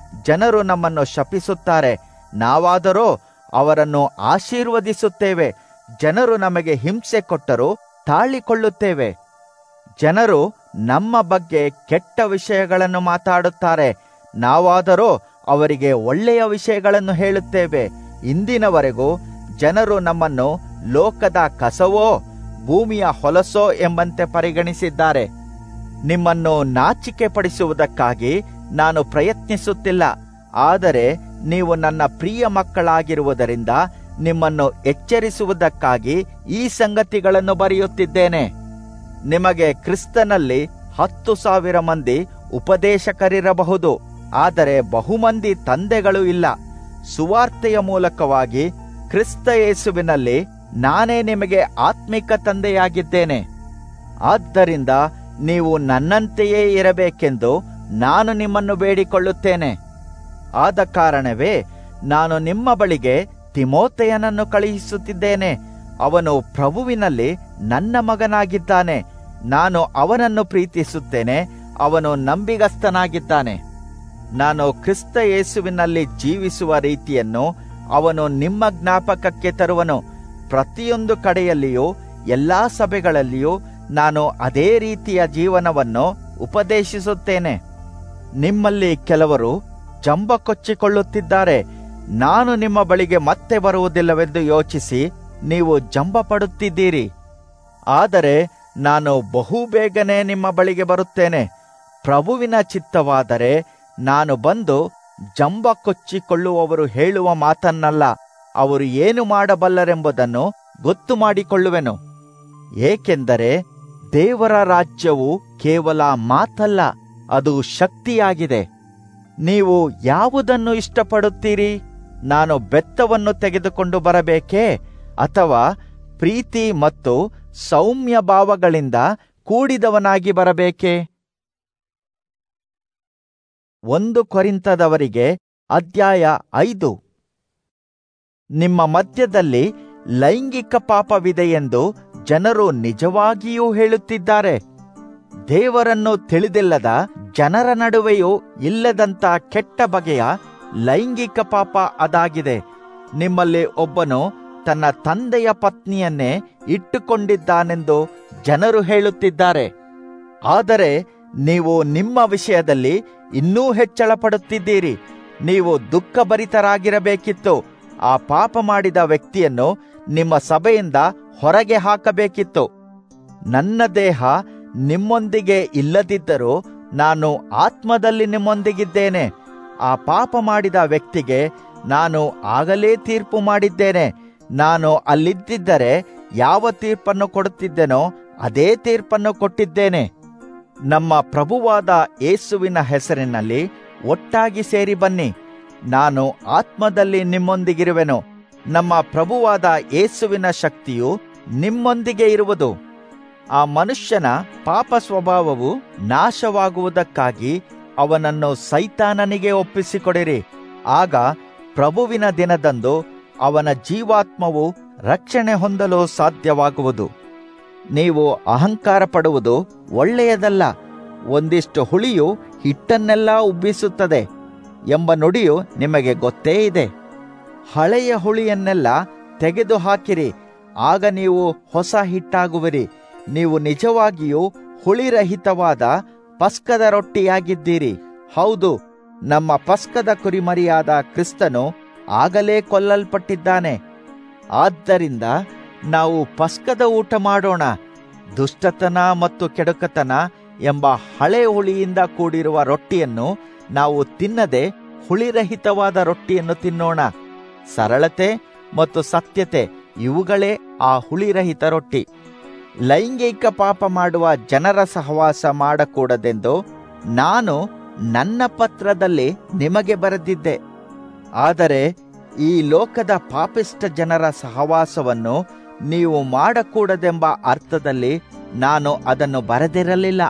ಜನರು ನಮ್ಮನ್ನು ಶಪಿಸುತ್ತಾರೆ ನಾವಾದರೋ ಅವರನ್ನು ಆಶೀರ್ವದಿಸುತ್ತೇವೆ ಜನರು ನಮಗೆ ಹಿಂಸೆ ಕೊಟ್ಟರೂ ತಾಳಿಕೊಳ್ಳುತ್ತೇವೆ ಜನರು ನಮ್ಮ ಬಗ್ಗೆ ಕೆಟ್ಟ ವಿಷಯಗಳನ್ನು ಮಾತಾಡುತ್ತಾರೆ ನಾವಾದರೋ ಅವರಿಗೆ ಒಳ್ಳೆಯ ವಿಷಯಗಳನ್ನು ಹೇಳುತ್ತೇವೆ ಇಂದಿನವರೆಗೂ ಜನರು ನಮ್ಮನ್ನು ಲೋಕದ ಕಸವೋ ಭೂಮಿಯ ಹೊಲಸೋ ಎಂಬಂತೆ ಪರಿಗಣಿಸಿದ್ದಾರೆ ನಿಮ್ಮನ್ನು ನಾಚಿಕೆ ಪಡಿಸುವುದಕ್ಕಾಗಿ ನಾನು ಪ್ರಯತ್ನಿಸುತ್ತಿಲ್ಲ ಆದರೆ ನೀವು ನನ್ನ ಪ್ರಿಯ ಮಕ್ಕಳಾಗಿರುವುದರಿಂದ ನಿಮ್ಮನ್ನು ಎಚ್ಚರಿಸುವುದಕ್ಕಾಗಿ ಈ ಸಂಗತಿಗಳನ್ನು ಬರೆಯುತ್ತಿದ್ದೇನೆ ನಿಮಗೆ ಕ್ರಿಸ್ತನಲ್ಲಿ ಹತ್ತು ಸಾವಿರ ಮಂದಿ ಉಪದೇಶಕರಿರಬಹುದು ಆದರೆ ಬಹುಮಂದಿ ತಂದೆಗಳು ಇಲ್ಲ ಸುವಾರ್ತೆಯ ಮೂಲಕವಾಗಿ ಕ್ರಿಸ್ತ ಯೇಸುವಿನಲ್ಲಿ ನಾನೇ ನಿಮಗೆ ಆತ್ಮಿಕ ತಂದೆಯಾಗಿದ್ದೇನೆ ಆದ್ದರಿಂದ ನೀವು ನನ್ನಂತೆಯೇ ಇರಬೇಕೆಂದು ನಾನು ನಿಮ್ಮನ್ನು ಬೇಡಿಕೊಳ್ಳುತ್ತೇನೆ ಆದ ಕಾರಣವೇ ನಾನು ನಿಮ್ಮ ಬಳಿಗೆ ತಿಮೋತೆಯನನ್ನು ಕಳುಹಿಸುತ್ತಿದ್ದೇನೆ ಅವನು ಪ್ರಭುವಿನಲ್ಲಿ ನನ್ನ ಮಗನಾಗಿದ್ದಾನೆ ನಾನು ಅವನನ್ನು ಪ್ರೀತಿಸುತ್ತೇನೆ ಅವನು ನಂಬಿಗಸ್ತನಾಗಿದ್ದಾನೆ ನಾನು ಕ್ರಿಸ್ತ ಯೇಸುವಿನಲ್ಲಿ ಜೀವಿಸುವ ರೀತಿಯನ್ನು ಅವನು ನಿಮ್ಮ ಜ್ಞಾಪಕಕ್ಕೆ ತರುವನು ಪ್ರತಿಯೊಂದು ಕಡೆಯಲ್ಲಿಯೂ ಎಲ್ಲಾ ಸಭೆಗಳಲ್ಲಿಯೂ ನಾನು ಅದೇ ರೀತಿಯ ಜೀವನವನ್ನು ಉಪದೇಶಿಸುತ್ತೇನೆ ನಿಮ್ಮಲ್ಲಿ ಕೆಲವರು ಜಂಬ ಕೊಚ್ಚಿಕೊಳ್ಳುತ್ತಿದ್ದಾರೆ ನಾನು ನಿಮ್ಮ ಬಳಿಗೆ ಮತ್ತೆ ಬರುವುದಿಲ್ಲವೆಂದು ಯೋಚಿಸಿ ನೀವು ಜಂಬ ಪಡುತ್ತಿದ್ದೀರಿ ಆದರೆ ನಾನು ಬಹುಬೇಗನೆ ನಿಮ್ಮ ಬಳಿಗೆ ಬರುತ್ತೇನೆ ಪ್ರಭುವಿನ ಚಿತ್ತವಾದರೆ ನಾನು ಬಂದು ಜಂಬ ಕೊಚ್ಚಿಕೊಳ್ಳುವವರು ಹೇಳುವ ಮಾತನ್ನಲ್ಲ ಅವರು ಏನು ಮಾಡಬಲ್ಲರೆಂಬುದನ್ನು ಗೊತ್ತು ಮಾಡಿಕೊಳ್ಳುವೆನು ಏಕೆಂದರೆ ದೇವರ ರಾಜ್ಯವು ಕೇವಲ ಮಾತಲ್ಲ ಅದು ಶಕ್ತಿಯಾಗಿದೆ ನೀವು ಯಾವುದನ್ನು ಇಷ್ಟಪಡುತ್ತೀರಿ ನಾನು ಬೆತ್ತವನ್ನು ತೆಗೆದುಕೊಂಡು ಬರಬೇಕೇ ಅಥವಾ ಪ್ರೀತಿ ಮತ್ತು ಸೌಮ್ಯ ಭಾವಗಳಿಂದ ಕೂಡಿದವನಾಗಿ ಬರಬೇಕೇ ಒಂದು ಕೊರಿಂತದವರಿಗೆ ಅಧ್ಯಾಯ ಐದು ನಿಮ್ಮ ಮಧ್ಯದಲ್ಲಿ ಲೈಂಗಿಕ ಪಾಪವಿದೆಯೆಂದು ಜನರು ನಿಜವಾಗಿಯೂ ಹೇಳುತ್ತಿದ್ದಾರೆ ದೇವರನ್ನು ತಿಳಿದಿಲ್ಲದ ಜನರ ನಡುವೆಯೂ ಇಲ್ಲದಂತ ಕೆಟ್ಟ ಬಗೆಯ ಲೈಂಗಿಕ ಪಾಪ ಅದಾಗಿದೆ ನಿಮ್ಮಲ್ಲಿ ಒಬ್ಬನು ತನ್ನ ತಂದೆಯ ಪತ್ನಿಯನ್ನೇ ಇಟ್ಟುಕೊಂಡಿದ್ದಾನೆಂದು ಜನರು ಹೇಳುತ್ತಿದ್ದಾರೆ ಆದರೆ ನೀವು ನಿಮ್ಮ ವಿಷಯದಲ್ಲಿ ಇನ್ನೂ ಹೆಚ್ಚಳ ಪಡುತ್ತಿದ್ದೀರಿ ನೀವು ದುಃಖಭರಿತರಾಗಿರಬೇಕಿತ್ತು ಆ ಪಾಪ ಮಾಡಿದ ವ್ಯಕ್ತಿಯನ್ನು ನಿಮ್ಮ ಸಭೆಯಿಂದ ಹೊರಗೆ ಹಾಕಬೇಕಿತ್ತು ನನ್ನ ದೇಹ ನಿಮ್ಮೊಂದಿಗೆ ಇಲ್ಲದಿದ್ದರೂ ನಾನು ಆತ್ಮದಲ್ಲಿ ನಿಮ್ಮೊಂದಿಗಿದ್ದೇನೆ ಆ ಪಾಪ ಮಾಡಿದ ವ್ಯಕ್ತಿಗೆ ನಾನು ಆಗಲೇ ತೀರ್ಪು ಮಾಡಿದ್ದೇನೆ ನಾನು ಅಲ್ಲಿದ್ದಿದ್ದರೆ ಯಾವ ತೀರ್ಪನ್ನು ಕೊಡುತ್ತಿದ್ದೆನೋ ಅದೇ ತೀರ್ಪನ್ನು ಕೊಟ್ಟಿದ್ದೇನೆ ನಮ್ಮ ಪ್ರಭುವಾದ ಯೇಸುವಿನ ಹೆಸರಿನಲ್ಲಿ ಒಟ್ಟಾಗಿ ಸೇರಿ ಬನ್ನಿ ನಾನು ಆತ್ಮದಲ್ಲಿ ನಿಮ್ಮೊಂದಿಗಿರುವೆನು ನಮ್ಮ ಪ್ರಭುವಾದ ಯೇಸುವಿನ ಶಕ್ತಿಯು ನಿಮ್ಮೊಂದಿಗೆ ಇರುವುದು ಆ ಮನುಷ್ಯನ ಪಾಪ ಸ್ವಭಾವವು ನಾಶವಾಗುವುದಕ್ಕಾಗಿ ಅವನನ್ನು ಸೈತಾನನಿಗೆ ಒಪ್ಪಿಸಿಕೊಡಿರಿ ಆಗ ಪ್ರಭುವಿನ ದಿನದಂದು ಅವನ ಜೀವಾತ್ಮವು ರಕ್ಷಣೆ ಹೊಂದಲು ಸಾಧ್ಯವಾಗುವುದು ನೀವು ಅಹಂಕಾರ ಪಡುವುದು ಒಳ್ಳೆಯದಲ್ಲ ಒಂದಿಷ್ಟು ಹುಳಿಯು ಹಿಟ್ಟನ್ನೆಲ್ಲ ಉಬ್ಬಿಸುತ್ತದೆ ಎಂಬ ನುಡಿಯು ನಿಮಗೆ ಗೊತ್ತೇ ಇದೆ ಹಳೆಯ ಹುಳಿಯನ್ನೆಲ್ಲ ತೆಗೆದು ಹಾಕಿರಿ ಆಗ ನೀವು ಹೊಸ ಹಿಟ್ಟಾಗುವಿರಿ ನೀವು ನಿಜವಾಗಿಯೂ ಹುಳಿರಹಿತವಾದ ಪಸ್ಕದ ರೊಟ್ಟಿಯಾಗಿದ್ದೀರಿ ಹೌದು ನಮ್ಮ ಪಸ್ಕದ ಕುರಿಮರಿಯಾದ ಕ್ರಿಸ್ತನು ಆಗಲೇ ಕೊಲ್ಲಲ್ಪಟ್ಟಿದ್ದಾನೆ ಆದ್ದರಿಂದ ನಾವು ಪಸ್ಕದ ಊಟ ಮಾಡೋಣ ದುಷ್ಟತನ ಮತ್ತು ಕೆಡುಕತನ ಎಂಬ ಹಳೆ ಹುಳಿಯಿಂದ ಕೂಡಿರುವ ರೊಟ್ಟಿಯನ್ನು ನಾವು ತಿನ್ನದೆ ಹುಳಿರಹಿತವಾದ ರೊಟ್ಟಿಯನ್ನು ತಿನ್ನೋಣ ಸರಳತೆ ಮತ್ತು ಸತ್ಯತೆ ಇವುಗಳೇ ಆ ಹುಳಿರಹಿತ ರೊಟ್ಟಿ ಲೈಂಗಿಕ ಪಾಪ ಮಾಡುವ ಜನರ ಸಹವಾಸ ಮಾಡಕೂಡದೆಂದು ನಾನು ನನ್ನ ಪತ್ರದಲ್ಲಿ ನಿಮಗೆ ಬರೆದಿದ್ದೆ ಆದರೆ ಈ ಲೋಕದ ಪಾಪಿಷ್ಟ ಜನರ ಸಹವಾಸವನ್ನು ನೀವು ಮಾಡಕೂಡದೆಂಬ ಅರ್ಥದಲ್ಲಿ ನಾನು ಅದನ್ನು ಬರೆದಿರಲಿಲ್ಲ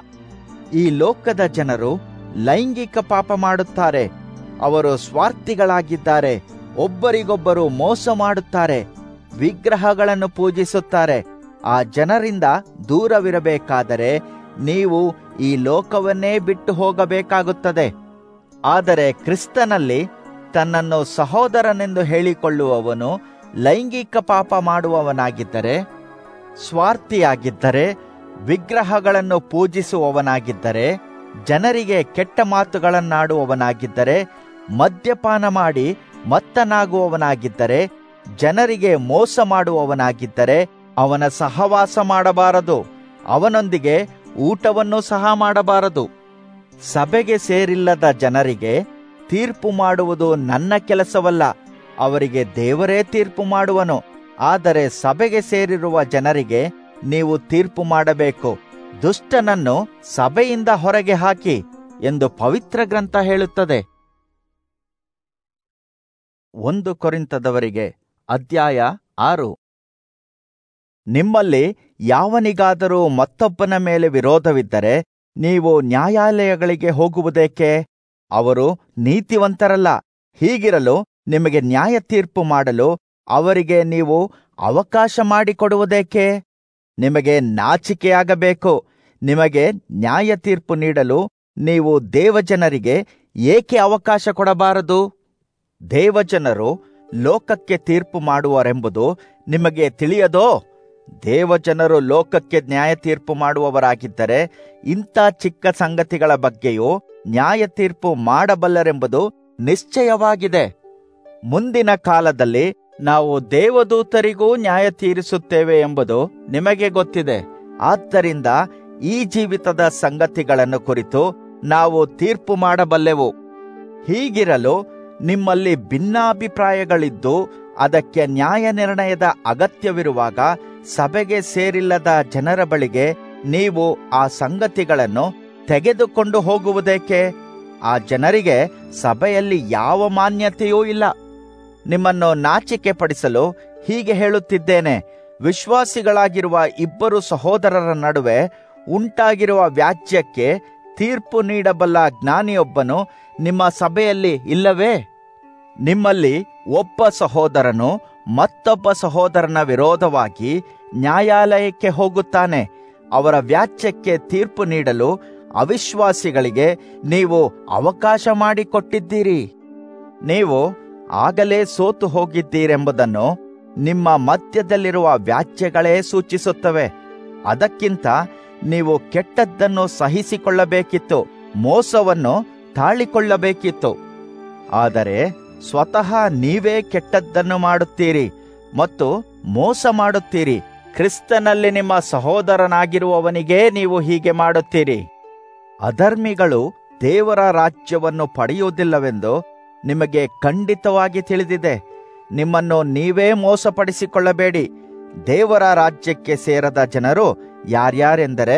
ಈ ಲೋಕದ ಜನರು ಲೈಂಗಿಕ ಪಾಪ ಮಾಡುತ್ತಾರೆ ಅವರು ಸ್ವಾರ್ಥಿಗಳಾಗಿದ್ದಾರೆ ಒಬ್ಬರಿಗೊಬ್ಬರು ಮೋಸ ಮಾಡುತ್ತಾರೆ ವಿಗ್ರಹಗಳನ್ನು ಪೂಜಿಸುತ್ತಾರೆ ಆ ಜನರಿಂದ ದೂರವಿರಬೇಕಾದರೆ ನೀವು ಈ ಲೋಕವನ್ನೇ ಬಿಟ್ಟು ಹೋಗಬೇಕಾಗುತ್ತದೆ ಆದರೆ ಕ್ರಿಸ್ತನಲ್ಲಿ ತನ್ನನ್ನು ಸಹೋದರನೆಂದು ಹೇಳಿಕೊಳ್ಳುವವನು ಲೈಂಗಿಕ ಪಾಪ ಮಾಡುವವನಾಗಿದ್ದರೆ ಸ್ವಾರ್ಥಿಯಾಗಿದ್ದರೆ ವಿಗ್ರಹಗಳನ್ನು ಪೂಜಿಸುವವನಾಗಿದ್ದರೆ ಜನರಿಗೆ ಕೆಟ್ಟ ಮಾತುಗಳನ್ನಾಡುವವನಾಗಿದ್ದರೆ ಮದ್ಯಪಾನ ಮಾಡಿ ಮತ್ತನಾಗುವವನಾಗಿದ್ದರೆ ಜನರಿಗೆ ಮೋಸ ಮಾಡುವವನಾಗಿದ್ದರೆ ಅವನ ಸಹವಾಸ ಮಾಡಬಾರದು ಅವನೊಂದಿಗೆ ಊಟವನ್ನು ಸಹ ಮಾಡಬಾರದು ಸಭೆಗೆ ಸೇರಿಲ್ಲದ ಜನರಿಗೆ ತೀರ್ಪು ಮಾಡುವುದು ನನ್ನ ಕೆಲಸವಲ್ಲ ಅವರಿಗೆ ದೇವರೇ ತೀರ್ಪು ಮಾಡುವನು ಆದರೆ ಸಭೆಗೆ ಸೇರಿರುವ ಜನರಿಗೆ ನೀವು ತೀರ್ಪು ಮಾಡಬೇಕು ದುಷ್ಟನನ್ನು ಸಭೆಯಿಂದ ಹೊರಗೆ ಹಾಕಿ ಎಂದು ಪವಿತ್ರ ಗ್ರಂಥ ಹೇಳುತ್ತದೆ ಒಂದು ಕೊರಿಂತದವರಿಗೆ ಅಧ್ಯಾಯ ಆರು ನಿಮ್ಮಲ್ಲಿ ಯಾವನಿಗಾದರೂ ಮತ್ತೊಬ್ಬನ ಮೇಲೆ ವಿರೋಧವಿದ್ದರೆ ನೀವು ನ್ಯಾಯಾಲಯಗಳಿಗೆ ಹೋಗುವುದೇಕೆ ಅವರು ನೀತಿವಂತರಲ್ಲ ಹೀಗಿರಲು ನಿಮಗೆ ನ್ಯಾಯ ತೀರ್ಪು ಮಾಡಲು ಅವರಿಗೆ ನೀವು ಅವಕಾಶ ಮಾಡಿಕೊಡುವುದೇಕೆ ನಿಮಗೆ ನಾಚಿಕೆಯಾಗಬೇಕು ನಿಮಗೆ ನ್ಯಾಯ ತೀರ್ಪು ನೀಡಲು ನೀವು ದೇವಜನರಿಗೆ ಏಕೆ ಅವಕಾಶ ಕೊಡಬಾರದು ದೇವಜನರು ಲೋಕಕ್ಕೆ ತೀರ್ಪು ಮಾಡುವರೆಂಬುದು ನಿಮಗೆ ತಿಳಿಯದೋ ದೇವಜನರು ಲೋಕಕ್ಕೆ ನ್ಯಾಯ ತೀರ್ಪು ಮಾಡುವವರಾಗಿದ್ದರೆ ಇಂಥ ಚಿಕ್ಕ ಸಂಗತಿಗಳ ಬಗ್ಗೆಯೂ ನ್ಯಾಯ ತೀರ್ಪು ಮಾಡಬಲ್ಲರೆಂಬುದು ನಿಶ್ಚಯವಾಗಿದೆ ಮುಂದಿನ ಕಾಲದಲ್ಲಿ ನಾವು ದೇವದೂತರಿಗೂ ನ್ಯಾಯ ತೀರಿಸುತ್ತೇವೆ ಎಂಬುದು ನಿಮಗೆ ಗೊತ್ತಿದೆ ಆದ್ದರಿಂದ ಈ ಜೀವಿತದ ಸಂಗತಿಗಳನ್ನು ಕುರಿತು ನಾವು ತೀರ್ಪು ಮಾಡಬಲ್ಲೆವು ಹೀಗಿರಲು ನಿಮ್ಮಲ್ಲಿ ಭಿನ್ನಾಭಿಪ್ರಾಯಗಳಿದ್ದು ಅದಕ್ಕೆ ನ್ಯಾಯ ನಿರ್ಣಯದ ಅಗತ್ಯವಿರುವಾಗ ಸಭೆಗೆ ಸೇರಿಲ್ಲದ ಜನರ ಬಳಿಗೆ ನೀವು ಆ ಸಂಗತಿಗಳನ್ನು ತೆಗೆದುಕೊಂಡು ಹೋಗುವುದೇಕೆ ಆ ಜನರಿಗೆ ಸಭೆಯಲ್ಲಿ ಯಾವ ಮಾನ್ಯತೆಯೂ ಇಲ್ಲ ನಿಮ್ಮನ್ನು ನಾಚಿಕೆ ಪಡಿಸಲು ಹೀಗೆ ಹೇಳುತ್ತಿದ್ದೇನೆ ವಿಶ್ವಾಸಿಗಳಾಗಿರುವ ಇಬ್ಬರು ಸಹೋದರರ ನಡುವೆ ಉಂಟಾಗಿರುವ ವ್ಯಾಜ್ಯಕ್ಕೆ ತೀರ್ಪು ನೀಡಬಲ್ಲ ಜ್ಞಾನಿಯೊಬ್ಬನು ನಿಮ್ಮ ಸಭೆಯಲ್ಲಿ ಇಲ್ಲವೇ ನಿಮ್ಮಲ್ಲಿ ಒಬ್ಬ ಸಹೋದರನು ಮತ್ತೊಬ್ಬ ಸಹೋದರನ ವಿರೋಧವಾಗಿ ನ್ಯಾಯಾಲಯಕ್ಕೆ ಹೋಗುತ್ತಾನೆ ಅವರ ವ್ಯಾಜ್ಯಕ್ಕೆ ತೀರ್ಪು ನೀಡಲು ಅವಿಶ್ವಾಸಿಗಳಿಗೆ ನೀವು ಅವಕಾಶ ಮಾಡಿಕೊಟ್ಟಿದ್ದೀರಿ ನೀವು ಆಗಲೇ ಸೋತು ಹೋಗಿದ್ದೀರೆಂಬುದನ್ನು ನಿಮ್ಮ ಮಧ್ಯದಲ್ಲಿರುವ ವ್ಯಾಜ್ಯಗಳೇ ಸೂಚಿಸುತ್ತವೆ ಅದಕ್ಕಿಂತ ನೀವು ಕೆಟ್ಟದ್ದನ್ನು ಸಹಿಸಿಕೊಳ್ಳಬೇಕಿತ್ತು ಮೋಸವನ್ನು ತಾಳಿಕೊಳ್ಳಬೇಕಿತ್ತು ಆದರೆ ಸ್ವತಃ ನೀವೇ ಕೆಟ್ಟದ್ದನ್ನು ಮಾಡುತ್ತೀರಿ ಮತ್ತು ಮೋಸ ಮಾಡುತ್ತೀರಿ ಕ್ರಿಸ್ತನಲ್ಲಿ ನಿಮ್ಮ ಸಹೋದರನಾಗಿರುವವನಿಗೇ ನೀವು ಹೀಗೆ ಮಾಡುತ್ತೀರಿ ಅಧರ್ಮಿಗಳು ದೇವರ ರಾಜ್ಯವನ್ನು ಪಡೆಯುವುದಿಲ್ಲವೆಂದು ನಿಮಗೆ ಖಂಡಿತವಾಗಿ ತಿಳಿದಿದೆ ನಿಮ್ಮನ್ನು ನೀವೇ ಮೋಸಪಡಿಸಿಕೊಳ್ಳಬೇಡಿ ದೇವರ ರಾಜ್ಯಕ್ಕೆ ಸೇರದ ಜನರು ಯಾರ್ಯಾರೆಂದರೆ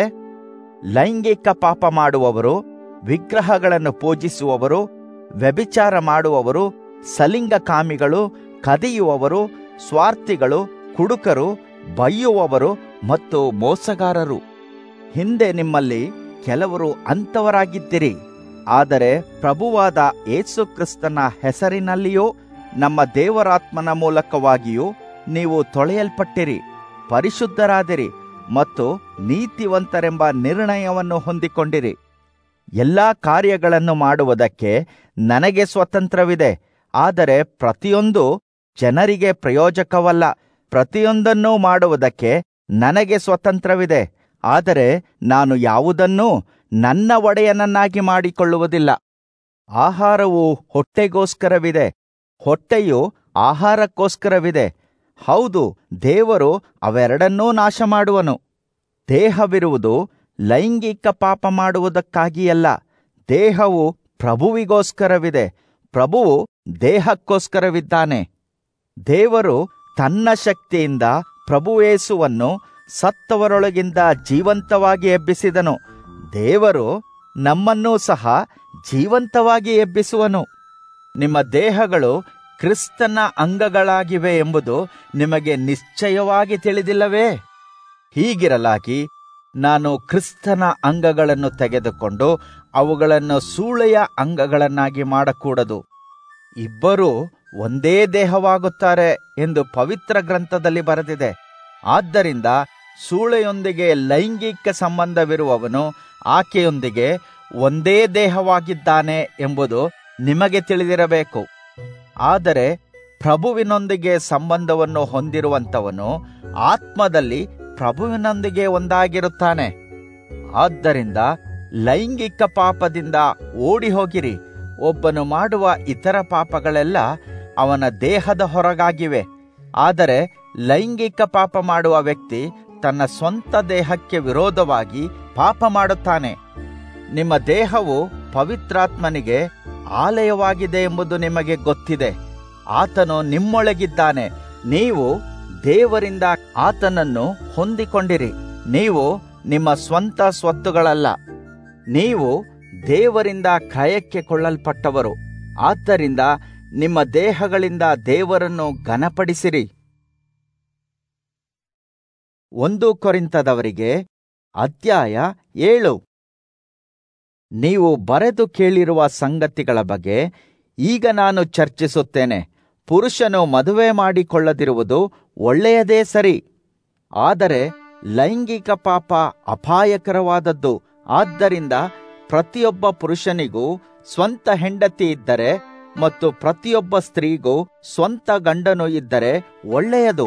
ಲೈಂಗಿಕ ಪಾಪ ಮಾಡುವವರು ವಿಗ್ರಹಗಳನ್ನು ಪೂಜಿಸುವವರು ವ್ಯಭಿಚಾರ ಮಾಡುವವರು ಸಲಿಂಗಕಾಮಿಗಳು ಕದಿಯುವವರು ಸ್ವಾರ್ಥಿಗಳು ಕುಡುಕರು ಬೈಯುವವರು ಮತ್ತು ಮೋಸಗಾರರು ಹಿಂದೆ ನಿಮ್ಮಲ್ಲಿ ಕೆಲವರು ಅಂಥವರಾಗಿದ್ದಿರಿ ಆದರೆ ಪ್ರಭುವಾದ ಯೇಸು ಕ್ರಿಸ್ತನ ಹೆಸರಿನಲ್ಲಿಯೂ ನಮ್ಮ ದೇವರಾತ್ಮನ ಮೂಲಕವಾಗಿಯೂ ನೀವು ತೊಳೆಯಲ್ಪಟ್ಟಿರಿ ಪರಿಶುದ್ಧರಾದಿರಿ ಮತ್ತು ನೀತಿವಂತರೆಂಬ ನಿರ್ಣಯವನ್ನು ಹೊಂದಿಕೊಂಡಿರಿ ಎಲ್ಲಾ ಕಾರ್ಯಗಳನ್ನು ಮಾಡುವುದಕ್ಕೆ ನನಗೆ ಸ್ವತಂತ್ರವಿದೆ ಆದರೆ ಪ್ರತಿಯೊಂದು ಜನರಿಗೆ ಪ್ರಯೋಜಕವಲ್ಲ ಪ್ರತಿಯೊಂದನ್ನೂ ಮಾಡುವುದಕ್ಕೆ ನನಗೆ ಸ್ವತಂತ್ರವಿದೆ ಆದರೆ ನಾನು ಯಾವುದನ್ನೂ ನನ್ನ ಒಡೆಯನನ್ನಾಗಿ ಮಾಡಿಕೊಳ್ಳುವುದಿಲ್ಲ ಆಹಾರವು ಹೊಟ್ಟೆಗೋಸ್ಕರವಿದೆ ಹೊಟ್ಟೆಯು ಆಹಾರಕ್ಕೋಸ್ಕರವಿದೆ ಹೌದು ದೇವರು ಅವೆರಡನ್ನೂ ನಾಶ ಮಾಡುವನು ದೇಹವಿರುವುದು ಲೈಂಗಿಕ ಪಾಪ ಮಾಡುವುದಕ್ಕಾಗಿಯಲ್ಲ ದೇಹವು ಪ್ರಭುವಿಗೋಸ್ಕರವಿದೆ ಪ್ರಭುವು ದೇಹಕ್ಕೋಸ್ಕರವಿದ್ದಾನೆ ದೇವರು ತನ್ನ ಶಕ್ತಿಯಿಂದ ಪ್ರಭುವೇಸುವನ್ನು ಸತ್ತವರೊಳಗಿಂದ ಜೀವಂತವಾಗಿ ಎಬ್ಬಿಸಿದನು ದೇವರು ನಮ್ಮನ್ನೂ ಸಹ ಜೀವಂತವಾಗಿ ಎಬ್ಬಿಸುವನು ನಿಮ್ಮ ದೇಹಗಳು ಕ್ರಿಸ್ತನ ಅಂಗಗಳಾಗಿವೆ ಎಂಬುದು ನಿಮಗೆ ನಿಶ್ಚಯವಾಗಿ ತಿಳಿದಿಲ್ಲವೇ ಹೀಗಿರಲಾಗಿ ನಾನು ಕ್ರಿಸ್ತನ ಅಂಗಗಳನ್ನು ತೆಗೆದುಕೊಂಡು ಅವುಗಳನ್ನು ಸೂಳೆಯ ಅಂಗಗಳನ್ನಾಗಿ ಮಾಡಕೂಡದು ಇಬ್ಬರೂ ಒಂದೇ ದೇಹವಾಗುತ್ತಾರೆ ಎಂದು ಪವಿತ್ರ ಗ್ರಂಥದಲ್ಲಿ ಬರೆದಿದೆ ಆದ್ದರಿಂದ ಸೂಳೆಯೊಂದಿಗೆ ಲೈಂಗಿಕ ಸಂಬಂಧವಿರುವವನು ಆಕೆಯೊಂದಿಗೆ ಒಂದೇ ದೇಹವಾಗಿದ್ದಾನೆ ಎಂಬುದು ನಿಮಗೆ ತಿಳಿದಿರಬೇಕು ಆದರೆ ಪ್ರಭುವಿನೊಂದಿಗೆ ಸಂಬಂಧವನ್ನು ಹೊಂದಿರುವಂತವನು ಆತ್ಮದಲ್ಲಿ ಪ್ರಭುವಿನೊಂದಿಗೆ ಒಂದಾಗಿರುತ್ತಾನೆ ಆದ್ದರಿಂದ ಲೈಂಗಿಕ ಪಾಪದಿಂದ ಓಡಿ ಹೋಗಿರಿ ಒಬ್ಬನು ಮಾಡುವ ಇತರ ಪಾಪಗಳೆಲ್ಲ ಅವನ ದೇಹದ ಹೊರಗಾಗಿವೆ ಆದರೆ ಲೈಂಗಿಕ ಪಾಪ ಮಾಡುವ ವ್ಯಕ್ತಿ ತನ್ನ ಸ್ವಂತ ದೇಹಕ್ಕೆ ವಿರೋಧವಾಗಿ ಪಾಪ ಮಾಡುತ್ತಾನೆ ನಿಮ್ಮ ದೇಹವು ಪವಿತ್ರಾತ್ಮನಿಗೆ ಆಲಯವಾಗಿದೆ ಎಂಬುದು ನಿಮಗೆ ಗೊತ್ತಿದೆ ಆತನು ನಿಮ್ಮೊಳಗಿದ್ದಾನೆ ನೀವು ದೇವರಿಂದ ಆತನನ್ನು ಹೊಂದಿಕೊಂಡಿರಿ ನೀವು ನಿಮ್ಮ ಸ್ವಂತ ಸ್ವತ್ತುಗಳಲ್ಲ ನೀವು ದೇವರಿಂದ ಕ್ರಯಕ್ಕೆ ಕೊಳ್ಳಲ್ಪಟ್ಟವರು ಆದ್ದರಿಂದ ನಿಮ್ಮ ದೇಹಗಳಿಂದ ದೇವರನ್ನು ಘನಪಡಿಸಿರಿ ಒಂದು ಕೊರಿಂತದವರಿಗೆ ಅಧ್ಯಾಯ ಏಳು ನೀವು ಬರೆದು ಕೇಳಿರುವ ಸಂಗತಿಗಳ ಬಗ್ಗೆ ಈಗ ನಾನು ಚರ್ಚಿಸುತ್ತೇನೆ ಪುರುಷನು ಮದುವೆ ಮಾಡಿಕೊಳ್ಳದಿರುವುದು ಒಳ್ಳೆಯದೇ ಸರಿ ಆದರೆ ಲೈಂಗಿಕ ಪಾಪ ಅಪಾಯಕರವಾದದ್ದು ಆದ್ದರಿಂದ ಪ್ರತಿಯೊಬ್ಬ ಪುರುಷನಿಗೂ ಸ್ವಂತ ಹೆಂಡತಿ ಇದ್ದರೆ ಮತ್ತು ಪ್ರತಿಯೊಬ್ಬ ಸ್ತ್ರೀಗೂ ಸ್ವಂತ ಗಂಡನು ಇದ್ದರೆ ಒಳ್ಳೆಯದು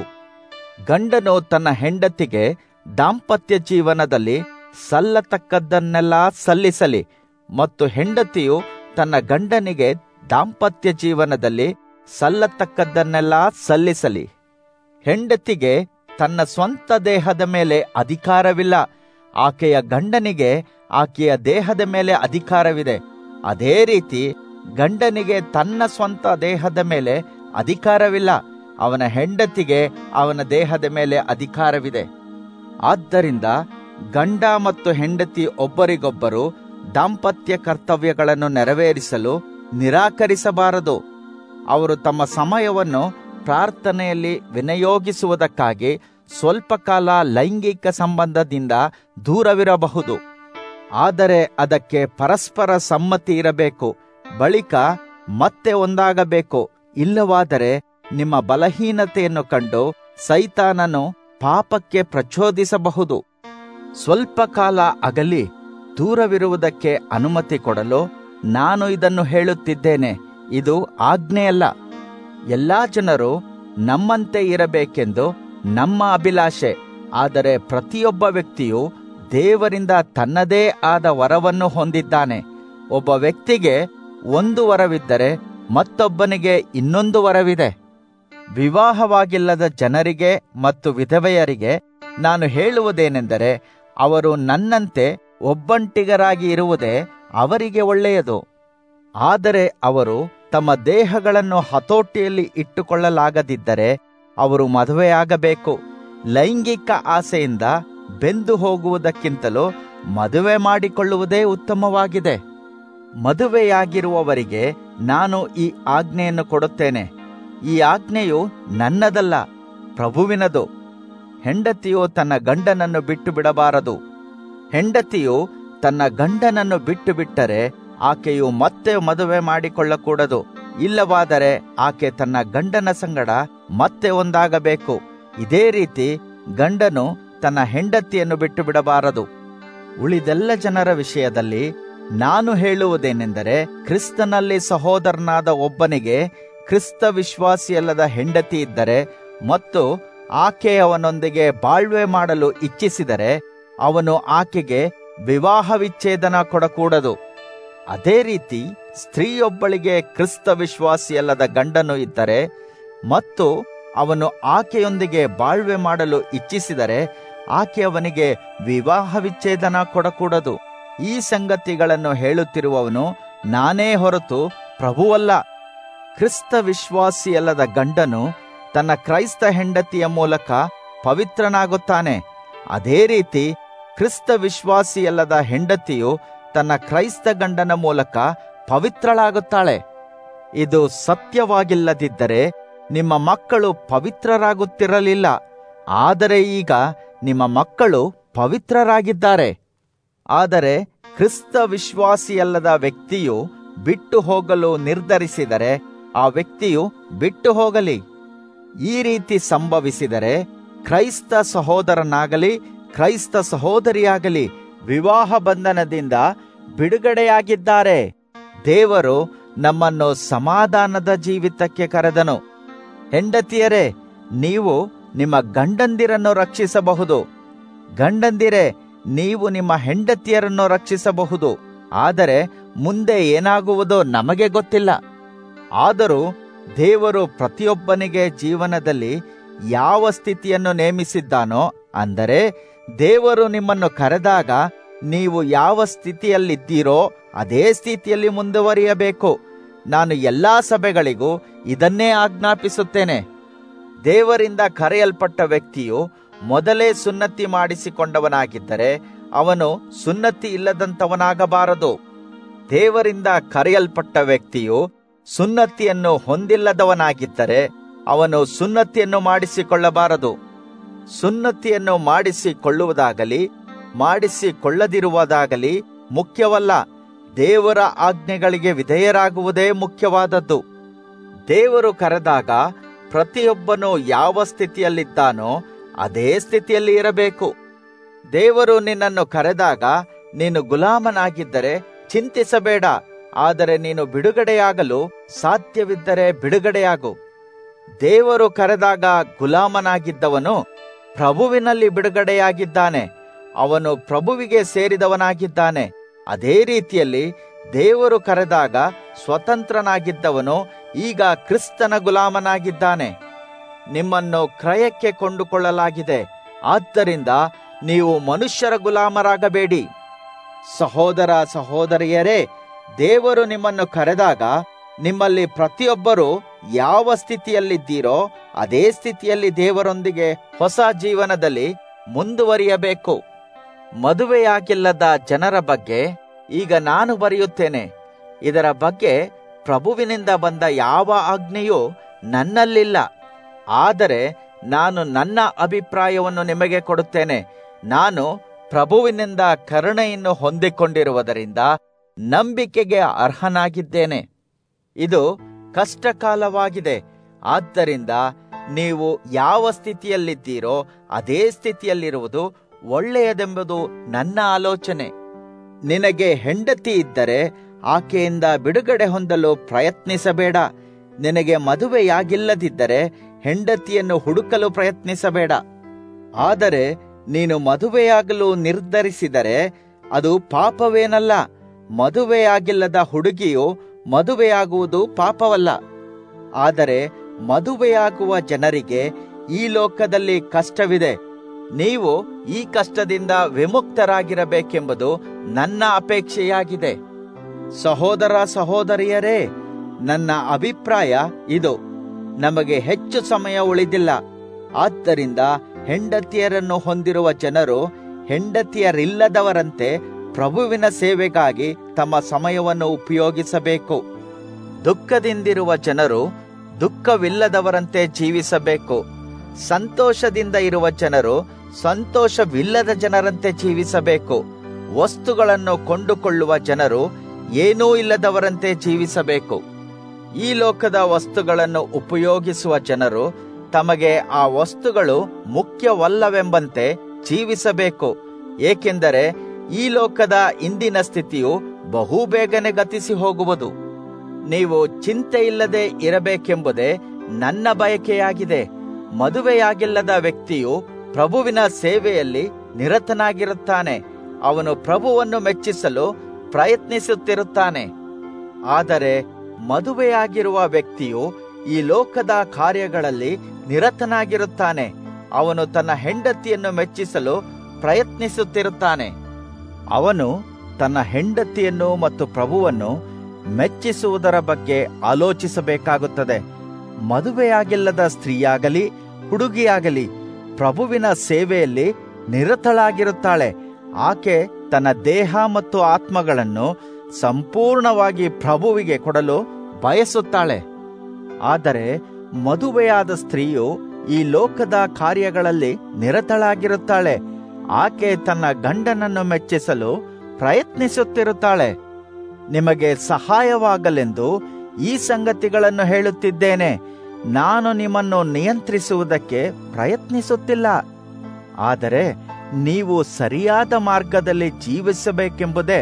ಗಂಡನು ತನ್ನ ಹೆಂಡತಿಗೆ ದಾಂಪತ್ಯ ಜೀವನದಲ್ಲಿ ಸಲ್ಲತಕ್ಕದ್ದನ್ನೆಲ್ಲ ಸಲ್ಲಿಸಲಿ ಮತ್ತು ಹೆಂಡತಿಯು ತನ್ನ ಗಂಡನಿಗೆ ದಾಂಪತ್ಯ ಜೀವನದಲ್ಲಿ ಸಲ್ಲತಕ್ಕದ್ದನ್ನೆಲ್ಲ ಸಲ್ಲಿಸಲಿ ಹೆಂಡತಿಗೆ ತನ್ನ ಸ್ವಂತ ದೇಹದ ಮೇಲೆ ಅಧಿಕಾರವಿಲ್ಲ ಆಕೆಯ ಗಂಡನಿಗೆ ಆಕೆಯ ದೇಹದ ಮೇಲೆ ಅಧಿಕಾರವಿದೆ ಅದೇ ರೀತಿ ಗಂಡನಿಗೆ ತನ್ನ ಸ್ವಂತ ದೇಹದ ಮೇಲೆ ಅಧಿಕಾರವಿಲ್ಲ ಅವನ ಹೆಂಡತಿಗೆ ಅವನ ದೇಹದ ಮೇಲೆ ಅಧಿಕಾರವಿದೆ ಆದ್ದರಿಂದ ಗಂಡ ಮತ್ತು ಹೆಂಡತಿ ಒಬ್ಬರಿಗೊಬ್ಬರು ದಾಂಪತ್ಯ ಕರ್ತವ್ಯಗಳನ್ನು ನೆರವೇರಿಸಲು ನಿರಾಕರಿಸಬಾರದು ಅವರು ತಮ್ಮ ಸಮಯವನ್ನು ಪ್ರಾರ್ಥನೆಯಲ್ಲಿ ವಿನಿಯೋಗಿಸುವುದಕ್ಕಾಗಿ ಸ್ವಲ್ಪ ಕಾಲ ಲೈಂಗಿಕ ಸಂಬಂಧದಿಂದ ದೂರವಿರಬಹುದು ಆದರೆ ಅದಕ್ಕೆ ಪರಸ್ಪರ ಸಮ್ಮತಿ ಇರಬೇಕು ಬಳಿಕ ಮತ್ತೆ ಒಂದಾಗಬೇಕು ಇಲ್ಲವಾದರೆ ನಿಮ್ಮ ಬಲಹೀನತೆಯನ್ನು ಕಂಡು ಸೈತಾನನು ಪಾಪಕ್ಕೆ ಪ್ರಚೋದಿಸಬಹುದು ಸ್ವಲ್ಪ ಕಾಲ ಅಗಲಿ ದೂರವಿರುವುದಕ್ಕೆ ಅನುಮತಿ ಕೊಡಲು ನಾನು ಇದನ್ನು ಹೇಳುತ್ತಿದ್ದೇನೆ ಇದು ಆಜ್ಞೆಯಲ್ಲ ಎಲ್ಲಾ ಜನರು ನಮ್ಮಂತೆ ಇರಬೇಕೆಂದು ನಮ್ಮ ಅಭಿಲಾಷೆ ಆದರೆ ಪ್ರತಿಯೊಬ್ಬ ವ್ಯಕ್ತಿಯು ದೇವರಿಂದ ತನ್ನದೇ ಆದ ವರವನ್ನು ಹೊಂದಿದ್ದಾನೆ ಒಬ್ಬ ವ್ಯಕ್ತಿಗೆ ಒಂದು ವರವಿದ್ದರೆ ಮತ್ತೊಬ್ಬನಿಗೆ ಇನ್ನೊಂದು ವರವಿದೆ ವಿವಾಹವಾಗಿಲ್ಲದ ಜನರಿಗೆ ಮತ್ತು ವಿಧವೆಯರಿಗೆ ನಾನು ಹೇಳುವುದೇನೆಂದರೆ ಅವರು ನನ್ನಂತೆ ಒಬ್ಬಂಟಿಗರಾಗಿ ಇರುವುದೇ ಅವರಿಗೆ ಒಳ್ಳೆಯದು ಆದರೆ ಅವರು ತಮ್ಮ ದೇಹಗಳನ್ನು ಹತೋಟಿಯಲ್ಲಿ ಇಟ್ಟುಕೊಳ್ಳಲಾಗದಿದ್ದರೆ ಅವರು ಮದುವೆಯಾಗಬೇಕು ಲೈಂಗಿಕ ಆಸೆಯಿಂದ ಬೆಂದು ಹೋಗುವುದಕ್ಕಿಂತಲೂ ಮದುವೆ ಮಾಡಿಕೊಳ್ಳುವುದೇ ಉತ್ತಮವಾಗಿದೆ ಮದುವೆಯಾಗಿರುವವರಿಗೆ ನಾನು ಈ ಆಜ್ಞೆಯನ್ನು ಕೊಡುತ್ತೇನೆ ಈ ಆಜ್ಞೆಯು ನನ್ನದಲ್ಲ ಪ್ರಭುವಿನದು ಹೆಂಡತಿಯು ತನ್ನ ಗಂಡನನ್ನು ಬಿಟ್ಟು ಬಿಡಬಾರದು ಹೆಂಡತಿಯು ತನ್ನ ಗಂಡನನ್ನು ಬಿಟ್ಟು ಬಿಟ್ಟರೆ ಆಕೆಯು ಮತ್ತೆ ಮದುವೆ ಮಾಡಿಕೊಳ್ಳಕೂಡದು ಇಲ್ಲವಾದರೆ ಆಕೆ ತನ್ನ ಗಂಡನ ಸಂಗಡ ಮತ್ತೆ ಒಂದಾಗಬೇಕು ಇದೇ ರೀತಿ ಗಂಡನು ತನ್ನ ಹೆಂಡತಿಯನ್ನು ಬಿಟ್ಟು ಬಿಡಬಾರದು ಉಳಿದೆಲ್ಲ ಜನರ ವಿಷಯದಲ್ಲಿ ನಾನು ಹೇಳುವುದೇನೆಂದರೆ ಕ್ರಿಸ್ತನಲ್ಲಿ ಸಹೋದರನಾದ ಒಬ್ಬನಿಗೆ ಕ್ರಿಸ್ತ ವಿಶ್ವಾಸಿಯಲ್ಲದ ಹೆಂಡತಿ ಇದ್ದರೆ ಮತ್ತು ಆಕೆ ಅವನೊಂದಿಗೆ ಬಾಳ್ವೆ ಮಾಡಲು ಇಚ್ಛಿಸಿದರೆ ಅವನು ಆಕೆಗೆ ವಿವಾಹ ವಿಚ್ಛೇದನ ಕೊಡಕೂಡದು ಅದೇ ರೀತಿ ಸ್ತ್ರೀಯೊಬ್ಬಳಿಗೆ ಕ್ರಿಸ್ತ ವಿಶ್ವಾಸಿಯಲ್ಲದ ಗಂಡನು ಇದ್ದರೆ ಮತ್ತು ಅವನು ಆಕೆಯೊಂದಿಗೆ ಬಾಳ್ವೆ ಮಾಡಲು ಇಚ್ಛಿಸಿದರೆ ಆಕೆ ಅವನಿಗೆ ವಿವಾಹ ವಿಚ್ಛೇದನ ಕೊಡಕೂಡದು ಈ ಸಂಗತಿಗಳನ್ನು ಹೇಳುತ್ತಿರುವವನು ನಾನೇ ಹೊರತು ಪ್ರಭುವಲ್ಲ ಕ್ರಿಸ್ತ ವಿಶ್ವಾಸಿಯಲ್ಲದ ಗಂಡನು ತನ್ನ ಕ್ರೈಸ್ತ ಹೆಂಡತಿಯ ಮೂಲಕ ಪವಿತ್ರನಾಗುತ್ತಾನೆ ಅದೇ ರೀತಿ ಕ್ರಿಸ್ತ ವಿಶ್ವಾಸಿಯಲ್ಲದ ಹೆಂಡತಿಯು ತನ್ನ ಕ್ರೈಸ್ತ ಗಂಡನ ಮೂಲಕ ಪವಿತ್ರಳಾಗುತ್ತಾಳೆ ಇದು ಸತ್ಯವಾಗಿಲ್ಲದಿದ್ದರೆ ನಿಮ್ಮ ಮಕ್ಕಳು ಪವಿತ್ರರಾಗುತ್ತಿರಲಿಲ್ಲ ಆದರೆ ಈಗ ನಿಮ್ಮ ಮಕ್ಕಳು ಪವಿತ್ರರಾಗಿದ್ದಾರೆ ಆದರೆ ಕ್ರಿಸ್ತ ವಿಶ್ವಾಸಿಯಲ್ಲದ ವ್ಯಕ್ತಿಯು ಬಿಟ್ಟು ಹೋಗಲು ನಿರ್ಧರಿಸಿದರೆ ಆ ವ್ಯಕ್ತಿಯು ಬಿಟ್ಟು ಹೋಗಲಿ ಈ ರೀತಿ ಸಂಭವಿಸಿದರೆ ಕ್ರೈಸ್ತ ಸಹೋದರನಾಗಲಿ ಕ್ರೈಸ್ತ ಸಹೋದರಿಯಾಗಲಿ ವಿವಾಹ ಬಂಧನದಿಂದ ಬಿಡುಗಡೆಯಾಗಿದ್ದಾರೆ ದೇವರು ನಮ್ಮನ್ನು ಸಮಾಧಾನದ ಜೀವಿತಕ್ಕೆ ಕರೆದನು ಹೆಂಡತಿಯರೇ ನೀವು ನಿಮ್ಮ ಗಂಡಂದಿರನ್ನು ರಕ್ಷಿಸಬಹುದು ಗಂಡಂದಿರೇ ನೀವು ನಿಮ್ಮ ಹೆಂಡತಿಯರನ್ನು ರಕ್ಷಿಸಬಹುದು ಆದರೆ ಮುಂದೆ ಏನಾಗುವುದೋ ನಮಗೆ ಗೊತ್ತಿಲ್ಲ ಆದರೂ ದೇವರು ಪ್ರತಿಯೊಬ್ಬನಿಗೆ ಜೀವನದಲ್ಲಿ ಯಾವ ಸ್ಥಿತಿಯನ್ನು ನೇಮಿಸಿದ್ದಾನೋ ಅಂದರೆ ದೇವರು ನಿಮ್ಮನ್ನು ಕರೆದಾಗ ನೀವು ಯಾವ ಸ್ಥಿತಿಯಲ್ಲಿದ್ದೀರೋ ಅದೇ ಸ್ಥಿತಿಯಲ್ಲಿ ಮುಂದುವರಿಯಬೇಕು ನಾನು ಎಲ್ಲಾ ಸಭೆಗಳಿಗೂ ಇದನ್ನೇ ಆಜ್ಞಾಪಿಸುತ್ತೇನೆ ದೇವರಿಂದ ಕರೆಯಲ್ಪಟ್ಟ ವ್ಯಕ್ತಿಯು ಮೊದಲೇ ಸುನ್ನತಿ ಮಾಡಿಸಿಕೊಂಡವನಾಗಿದ್ದರೆ ಅವನು ಸುನ್ನತಿ ಇಲ್ಲದಂತವನಾಗಬಾರದು ದೇವರಿಂದ ಕರೆಯಲ್ಪಟ್ಟ ವ್ಯಕ್ತಿಯು ಸುನ್ನತಿಯನ್ನು ಹೊಂದಿಲ್ಲದವನಾಗಿದ್ದರೆ ಅವನು ಸುನ್ನತಿಯನ್ನು ಮಾಡಿಸಿಕೊಳ್ಳಬಾರದು ಸುನ್ನತಿಯನ್ನು ಮಾಡಿಸಿಕೊಳ್ಳುವುದಾಗಲಿ ಮಾಡಿಸಿಕೊಳ್ಳದಿರುವುದಾಗಲಿ ಮುಖ್ಯವಲ್ಲ ದೇವರ ಆಜ್ಞೆಗಳಿಗೆ ವಿಧೇಯರಾಗುವುದೇ ಮುಖ್ಯವಾದದ್ದು ದೇವರು ಕರೆದಾಗ ಪ್ರತಿಯೊಬ್ಬನು ಯಾವ ಸ್ಥಿತಿಯಲ್ಲಿದ್ದಾನೋ ಅದೇ ಸ್ಥಿತಿಯಲ್ಲಿ ಇರಬೇಕು ದೇವರು ನಿನ್ನನ್ನು ಕರೆದಾಗ ನೀನು ಗುಲಾಮನಾಗಿದ್ದರೆ ಚಿಂತಿಸಬೇಡ ಆದರೆ ನೀನು ಬಿಡುಗಡೆಯಾಗಲು ಸಾಧ್ಯವಿದ್ದರೆ ಬಿಡುಗಡೆಯಾಗು ದೇವರು ಕರೆದಾಗ ಗುಲಾಮನಾಗಿದ್ದವನು ಪ್ರಭುವಿನಲ್ಲಿ ಬಿಡುಗಡೆಯಾಗಿದ್ದಾನೆ ಅವನು ಪ್ರಭುವಿಗೆ ಸೇರಿದವನಾಗಿದ್ದಾನೆ ಅದೇ ರೀತಿಯಲ್ಲಿ ದೇವರು ಕರೆದಾಗ ಸ್ವತಂತ್ರನಾಗಿದ್ದವನು ಈಗ ಕ್ರಿಸ್ತನ ಗುಲಾಮನಾಗಿದ್ದಾನೆ ನಿಮ್ಮನ್ನು ಕ್ರಯಕ್ಕೆ ಕೊಂಡುಕೊಳ್ಳಲಾಗಿದೆ ಆದ್ದರಿಂದ ನೀವು ಮನುಷ್ಯರ ಗುಲಾಮರಾಗಬೇಡಿ ಸಹೋದರ ಸಹೋದರಿಯರೇ ದೇವರು ನಿಮ್ಮನ್ನು ಕರೆದಾಗ ನಿಮ್ಮಲ್ಲಿ ಪ್ರತಿಯೊಬ್ಬರು ಯಾವ ಸ್ಥಿತಿಯಲ್ಲಿದ್ದೀರೋ ಅದೇ ಸ್ಥಿತಿಯಲ್ಲಿ ದೇವರೊಂದಿಗೆ ಹೊಸ ಜೀವನದಲ್ಲಿ ಮುಂದುವರಿಯಬೇಕು ಮದುವೆಯಾಗಿಲ್ಲದ ಜನರ ಬಗ್ಗೆ ಈಗ ನಾನು ಬರೆಯುತ್ತೇನೆ ಇದರ ಬಗ್ಗೆ ಪ್ರಭುವಿನಿಂದ ಬಂದ ಯಾವ ಆಜ್ಞೆಯೂ ನನ್ನಲ್ಲಿಲ್ಲ ಆದರೆ ನಾನು ನನ್ನ ಅಭಿಪ್ರಾಯವನ್ನು ನಿಮಗೆ ಕೊಡುತ್ತೇನೆ ನಾನು ಪ್ರಭುವಿನಿಂದ ಕರುಣೆಯನ್ನು ಹೊಂದಿಕೊಂಡಿರುವುದರಿಂದ ನಂಬಿಕೆಗೆ ಅರ್ಹನಾಗಿದ್ದೇನೆ ಇದು ಕಷ್ಟಕಾಲವಾಗಿದೆ ಆದ್ದರಿಂದ ನೀವು ಯಾವ ಸ್ಥಿತಿಯಲ್ಲಿದ್ದೀರೋ ಅದೇ ಸ್ಥಿತಿಯಲ್ಲಿರುವುದು ಒಳ್ಳೆಯದೆಂಬುದು ನನ್ನ ಆಲೋಚನೆ ನಿನಗೆ ಹೆಂಡತಿ ಇದ್ದರೆ ಆಕೆಯಿಂದ ಬಿಡುಗಡೆ ಹೊಂದಲು ಪ್ರಯತ್ನಿಸಬೇಡ ನಿನಗೆ ಮದುವೆಯಾಗಿಲ್ಲದಿದ್ದರೆ ಹೆಂಡತಿಯನ್ನು ಹುಡುಕಲು ಪ್ರಯತ್ನಿಸಬೇಡ ಆದರೆ ನೀನು ಮದುವೆಯಾಗಲು ನಿರ್ಧರಿಸಿದರೆ ಅದು ಪಾಪವೇನಲ್ಲ ಮದುವೆಯಾಗಿಲ್ಲದ ಹುಡುಗಿಯು ಮದುವೆಯಾಗುವುದು ಪಾಪವಲ್ಲ ಆದರೆ ಮದುವೆಯಾಗುವ ಜನರಿಗೆ ಈ ಲೋಕದಲ್ಲಿ ಕಷ್ಟವಿದೆ ನೀವು ಈ ಕಷ್ಟದಿಂದ ವಿಮುಕ್ತರಾಗಿರಬೇಕೆಂಬುದು ನನ್ನ ಅಪೇಕ್ಷೆಯಾಗಿದೆ ಸಹೋದರ ಸಹೋದರಿಯರೇ ನನ್ನ ಅಭಿಪ್ರಾಯ ಇದು ನಮಗೆ ಹೆಚ್ಚು ಸಮಯ ಉಳಿದಿಲ್ಲ ಆದ್ದರಿಂದ ಹೆಂಡತಿಯರನ್ನು ಹೊಂದಿರುವ ಜನರು ಹೆಂಡತಿಯರಿಲ್ಲದವರಂತೆ ಪ್ರಭುವಿನ ಸೇವೆಗಾಗಿ ತಮ್ಮ ಸಮಯವನ್ನು ಉಪಯೋಗಿಸಬೇಕು ದುಃಖದಿಂದಿರುವ ಜನರು ದುಃಖವಿಲ್ಲದವರಂತೆ ಜೀವಿಸಬೇಕು ಸಂತೋಷದಿಂದ ಇರುವ ಜನರು ಸಂತೋಷವಿಲ್ಲದ ಜನರಂತೆ ಜೀವಿಸಬೇಕು ವಸ್ತುಗಳನ್ನು ಕೊಂಡುಕೊಳ್ಳುವ ಜನರು ಏನೂ ಇಲ್ಲದವರಂತೆ ಜೀವಿಸಬೇಕು ಈ ಲೋಕದ ವಸ್ತುಗಳನ್ನು ಉಪಯೋಗಿಸುವ ಜನರು ತಮಗೆ ಆ ವಸ್ತುಗಳು ಮುಖ್ಯವಲ್ಲವೆಂಬಂತೆ ಜೀವಿಸಬೇಕು ಏಕೆಂದರೆ ಈ ಲೋಕದ ಇಂದಿನ ಸ್ಥಿತಿಯು ಬಹುಬೇಗನೆ ಗತಿಸಿ ಹೋಗುವುದು ನೀವು ಚಿಂತೆ ಇಲ್ಲದೆ ಇರಬೇಕೆಂಬುದೇ ನನ್ನ ಬಯಕೆಯಾಗಿದೆ ಮದುವೆಯಾಗಿಲ್ಲದ ವ್ಯಕ್ತಿಯು ಪ್ರಭುವಿನ ಸೇವೆಯಲ್ಲಿ ನಿರತನಾಗಿರುತ್ತಾನೆ ಅವನು ಪ್ರಭುವನ್ನು ಮೆಚ್ಚಿಸಲು ಪ್ರಯತ್ನಿಸುತ್ತಿರುತ್ತಾನೆ ಆದರೆ ಮದುವೆಯಾಗಿರುವ ವ್ಯಕ್ತಿಯು ಈ ಲೋಕದ ಕಾರ್ಯಗಳಲ್ಲಿ ನಿರತನಾಗಿರುತ್ತಾನೆ ಅವನು ತನ್ನ ಹೆಂಡತಿಯನ್ನು ಮೆಚ್ಚಿಸಲು ಪ್ರಯತ್ನಿಸುತ್ತಿರುತ್ತಾನೆ ಅವನು ತನ್ನ ಹೆಂಡತಿಯನ್ನು ಮತ್ತು ಪ್ರಭುವನ್ನು ಮೆಚ್ಚಿಸುವುದರ ಬಗ್ಗೆ ಆಲೋಚಿಸಬೇಕಾಗುತ್ತದೆ ಮದುವೆಯಾಗಿಲ್ಲದ ಸ್ತ್ರೀಯಾಗಲಿ ಹುಡುಗಿಯಾಗಲಿ ಪ್ರಭುವಿನ ಸೇವೆಯಲ್ಲಿ ನಿರತಳಾಗಿರುತ್ತಾಳೆ ಆಕೆ ತನ್ನ ದೇಹ ಮತ್ತು ಆತ್ಮಗಳನ್ನು ಸಂಪೂರ್ಣವಾಗಿ ಪ್ರಭುವಿಗೆ ಕೊಡಲು ಬಯಸುತ್ತಾಳೆ ಆದರೆ ಮದುವೆಯಾದ ಸ್ತ್ರೀಯು ಈ ಲೋಕದ ಕಾರ್ಯಗಳಲ್ಲಿ ನಿರತಳಾಗಿರುತ್ತಾಳೆ ಆಕೆ ತನ್ನ ಗಂಡನನ್ನು ಮೆಚ್ಚಿಸಲು ಪ್ರಯತ್ನಿಸುತ್ತಿರುತ್ತಾಳೆ ನಿಮಗೆ ಸಹಾಯವಾಗಲೆಂದು ಈ ಸಂಗತಿಗಳನ್ನು ಹೇಳುತ್ತಿದ್ದೇನೆ ನಾನು ನಿಮ್ಮನ್ನು ನಿಯಂತ್ರಿಸುವುದಕ್ಕೆ ಪ್ರಯತ್ನಿಸುತ್ತಿಲ್ಲ ಆದರೆ ನೀವು ಸರಿಯಾದ ಮಾರ್ಗದಲ್ಲಿ ಜೀವಿಸಬೇಕೆಂಬುದೇ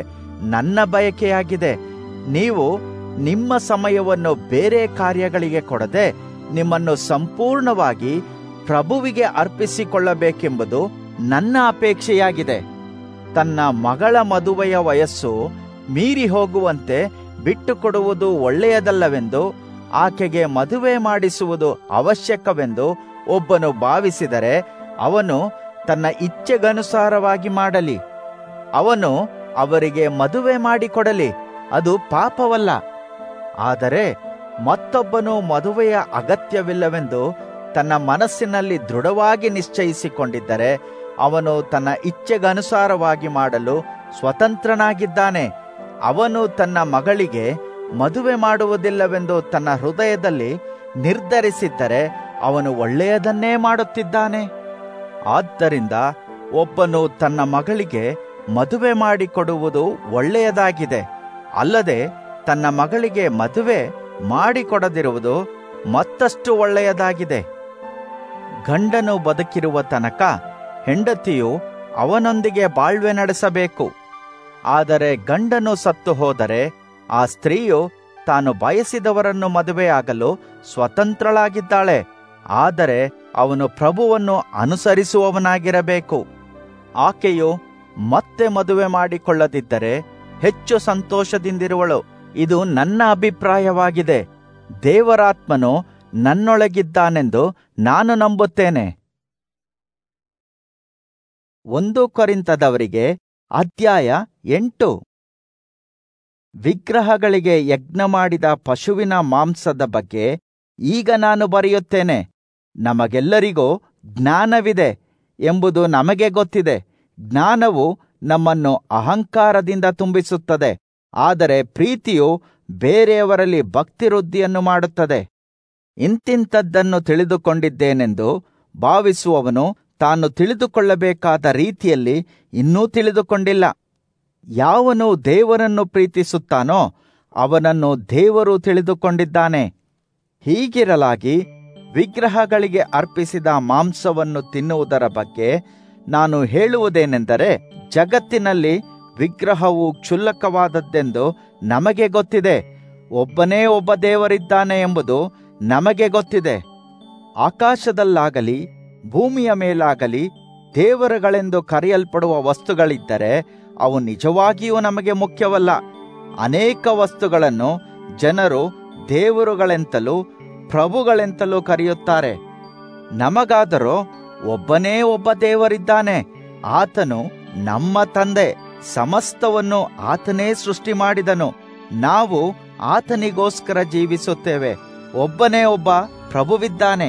ನನ್ನ ಬಯಕೆಯಾಗಿದೆ ನೀವು ನಿಮ್ಮ ಸಮಯವನ್ನು ಬೇರೆ ಕಾರ್ಯಗಳಿಗೆ ಕೊಡದೆ ನಿಮ್ಮನ್ನು ಸಂಪೂರ್ಣವಾಗಿ ಪ್ರಭುವಿಗೆ ಅರ್ಪಿಸಿಕೊಳ್ಳಬೇಕೆಂಬುದು ನನ್ನ ಅಪೇಕ್ಷೆಯಾಗಿದೆ ತನ್ನ ಮಗಳ ಮದುವೆಯ ವಯಸ್ಸು ಮೀರಿ ಹೋಗುವಂತೆ ಬಿಟ್ಟುಕೊಡುವುದು ಒಳ್ಳೆಯದಲ್ಲವೆಂದು ಆಕೆಗೆ ಮದುವೆ ಮಾಡಿಸುವುದು ಅವಶ್ಯಕವೆಂದು ಒಬ್ಬನು ಭಾವಿಸಿದರೆ ಅವನು ತನ್ನ ಇಚ್ಛೆಗನುಸಾರವಾಗಿ ಮಾಡಲಿ ಅವನು ಅವರಿಗೆ ಮದುವೆ ಮಾಡಿಕೊಡಲಿ ಅದು ಪಾಪವಲ್ಲ ಆದರೆ ಮತ್ತೊಬ್ಬನು ಮದುವೆಯ ಅಗತ್ಯವಿಲ್ಲವೆಂದು ತನ್ನ ಮನಸ್ಸಿನಲ್ಲಿ ದೃಢವಾಗಿ ನಿಶ್ಚಯಿಸಿಕೊಂಡಿದ್ದರೆ ಅವನು ತನ್ನ ಇಚ್ಛೆಗನುಸಾರವಾಗಿ ಮಾಡಲು ಸ್ವತಂತ್ರನಾಗಿದ್ದಾನೆ ಅವನು ತನ್ನ ಮಗಳಿಗೆ ಮದುವೆ ಮಾಡುವುದಿಲ್ಲವೆಂದು ತನ್ನ ಹೃದಯದಲ್ಲಿ ನಿರ್ಧರಿಸಿದ್ದರೆ ಅವನು ಒಳ್ಳೆಯದನ್ನೇ ಮಾಡುತ್ತಿದ್ದಾನೆ ಆದ್ದರಿಂದ ಒಬ್ಬನು ತನ್ನ ಮಗಳಿಗೆ ಮದುವೆ ಮಾಡಿಕೊಡುವುದು ಒಳ್ಳೆಯದಾಗಿದೆ ಅಲ್ಲದೆ ತನ್ನ ಮಗಳಿಗೆ ಮದುವೆ ಮಾಡಿಕೊಡದಿರುವುದು ಮತ್ತಷ್ಟು ಒಳ್ಳೆಯದಾಗಿದೆ ಗಂಡನು ಬದುಕಿರುವ ತನಕ ಹೆಂಡತಿಯು ಅವನೊಂದಿಗೆ ಬಾಳ್ವೆ ನಡೆಸಬೇಕು ಆದರೆ ಗಂಡನು ಸತ್ತು ಹೋದರೆ ಆ ಸ್ತ್ರೀಯು ತಾನು ಬಯಸಿದವರನ್ನು ಮದುವೆಯಾಗಲು ಸ್ವತಂತ್ರಳಾಗಿದ್ದಾಳೆ ಆದರೆ ಅವನು ಪ್ರಭುವನ್ನು ಅನುಸರಿಸುವವನಾಗಿರಬೇಕು ಆಕೆಯು ಮತ್ತೆ ಮದುವೆ ಮಾಡಿಕೊಳ್ಳದಿದ್ದರೆ ಹೆಚ್ಚು ಸಂತೋಷದಿಂದಿರುವಳು ಇದು ನನ್ನ ಅಭಿಪ್ರಾಯವಾಗಿದೆ ದೇವರಾತ್ಮನು ನನ್ನೊಳಗಿದ್ದಾನೆಂದು ನಾನು ನಂಬುತ್ತೇನೆ ಒಂದು ಕೊರಿಂತದವರಿಗೆ ಅಧ್ಯಾಯ ಎಂಟು ವಿಗ್ರಹಗಳಿಗೆ ಯಜ್ಞ ಮಾಡಿದ ಪಶುವಿನ ಮಾಂಸದ ಬಗ್ಗೆ ಈಗ ನಾನು ಬರೆಯುತ್ತೇನೆ ನಮಗೆಲ್ಲರಿಗೂ ಜ್ಞಾನವಿದೆ ಎಂಬುದು ನಮಗೆ ಗೊತ್ತಿದೆ ಜ್ಞಾನವು ನಮ್ಮನ್ನು ಅಹಂಕಾರದಿಂದ ತುಂಬಿಸುತ್ತದೆ ಆದರೆ ಪ್ರೀತಿಯು ಬೇರೆಯವರಲ್ಲಿ ಭಕ್ತಿವೃದ್ಧಿಯನ್ನು ಮಾಡುತ್ತದೆ ಇಂತಿಂಥದ್ದನ್ನು ತಿಳಿದುಕೊಂಡಿದ್ದೇನೆಂದು ಭಾವಿಸುವವನು ತಾನು ತಿಳಿದುಕೊಳ್ಳಬೇಕಾದ ರೀತಿಯಲ್ಲಿ ಇನ್ನೂ ತಿಳಿದುಕೊಂಡಿಲ್ಲ ಯಾವನು ದೇವರನ್ನು ಪ್ರೀತಿಸುತ್ತಾನೋ ಅವನನ್ನು ದೇವರು ತಿಳಿದುಕೊಂಡಿದ್ದಾನೆ ಹೀಗಿರಲಾಗಿ ವಿಗ್ರಹಗಳಿಗೆ ಅರ್ಪಿಸಿದ ಮಾಂಸವನ್ನು ತಿನ್ನುವುದರ ಬಗ್ಗೆ ನಾನು ಹೇಳುವುದೇನೆಂದರೆ ಜಗತ್ತಿನಲ್ಲಿ ವಿಗ್ರಹವು ಕ್ಷುಲ್ಲಕವಾದದ್ದೆಂದು ನಮಗೆ ಗೊತ್ತಿದೆ ಒಬ್ಬನೇ ಒಬ್ಬ ದೇವರಿದ್ದಾನೆ ಎಂಬುದು ನಮಗೆ ಗೊತ್ತಿದೆ ಆಕಾಶದಲ್ಲಾಗಲಿ ಭೂಮಿಯ ಮೇಲಾಗಲಿ ದೇವರುಗಳೆಂದು ಕರೆಯಲ್ಪಡುವ ವಸ್ತುಗಳಿದ್ದರೆ ಅವು ನಿಜವಾಗಿಯೂ ನಮಗೆ ಮುಖ್ಯವಲ್ಲ ಅನೇಕ ವಸ್ತುಗಳನ್ನು ಜನರು ದೇವರುಗಳೆಂತಲೂ ಪ್ರಭುಗಳೆಂತಲೂ ಕರೆಯುತ್ತಾರೆ ನಮಗಾದರೋ ಒಬ್ಬನೇ ಒಬ್ಬ ದೇವರಿದ್ದಾನೆ ಆತನು ನಮ್ಮ ತಂದೆ ಸಮಸ್ತವನ್ನು ಆತನೇ ಸೃಷ್ಟಿ ಮಾಡಿದನು ನಾವು ಆತನಿಗೋಸ್ಕರ ಜೀವಿಸುತ್ತೇವೆ ಒಬ್ಬನೇ ಒಬ್ಬ ಪ್ರಭುವಿದ್ದಾನೆ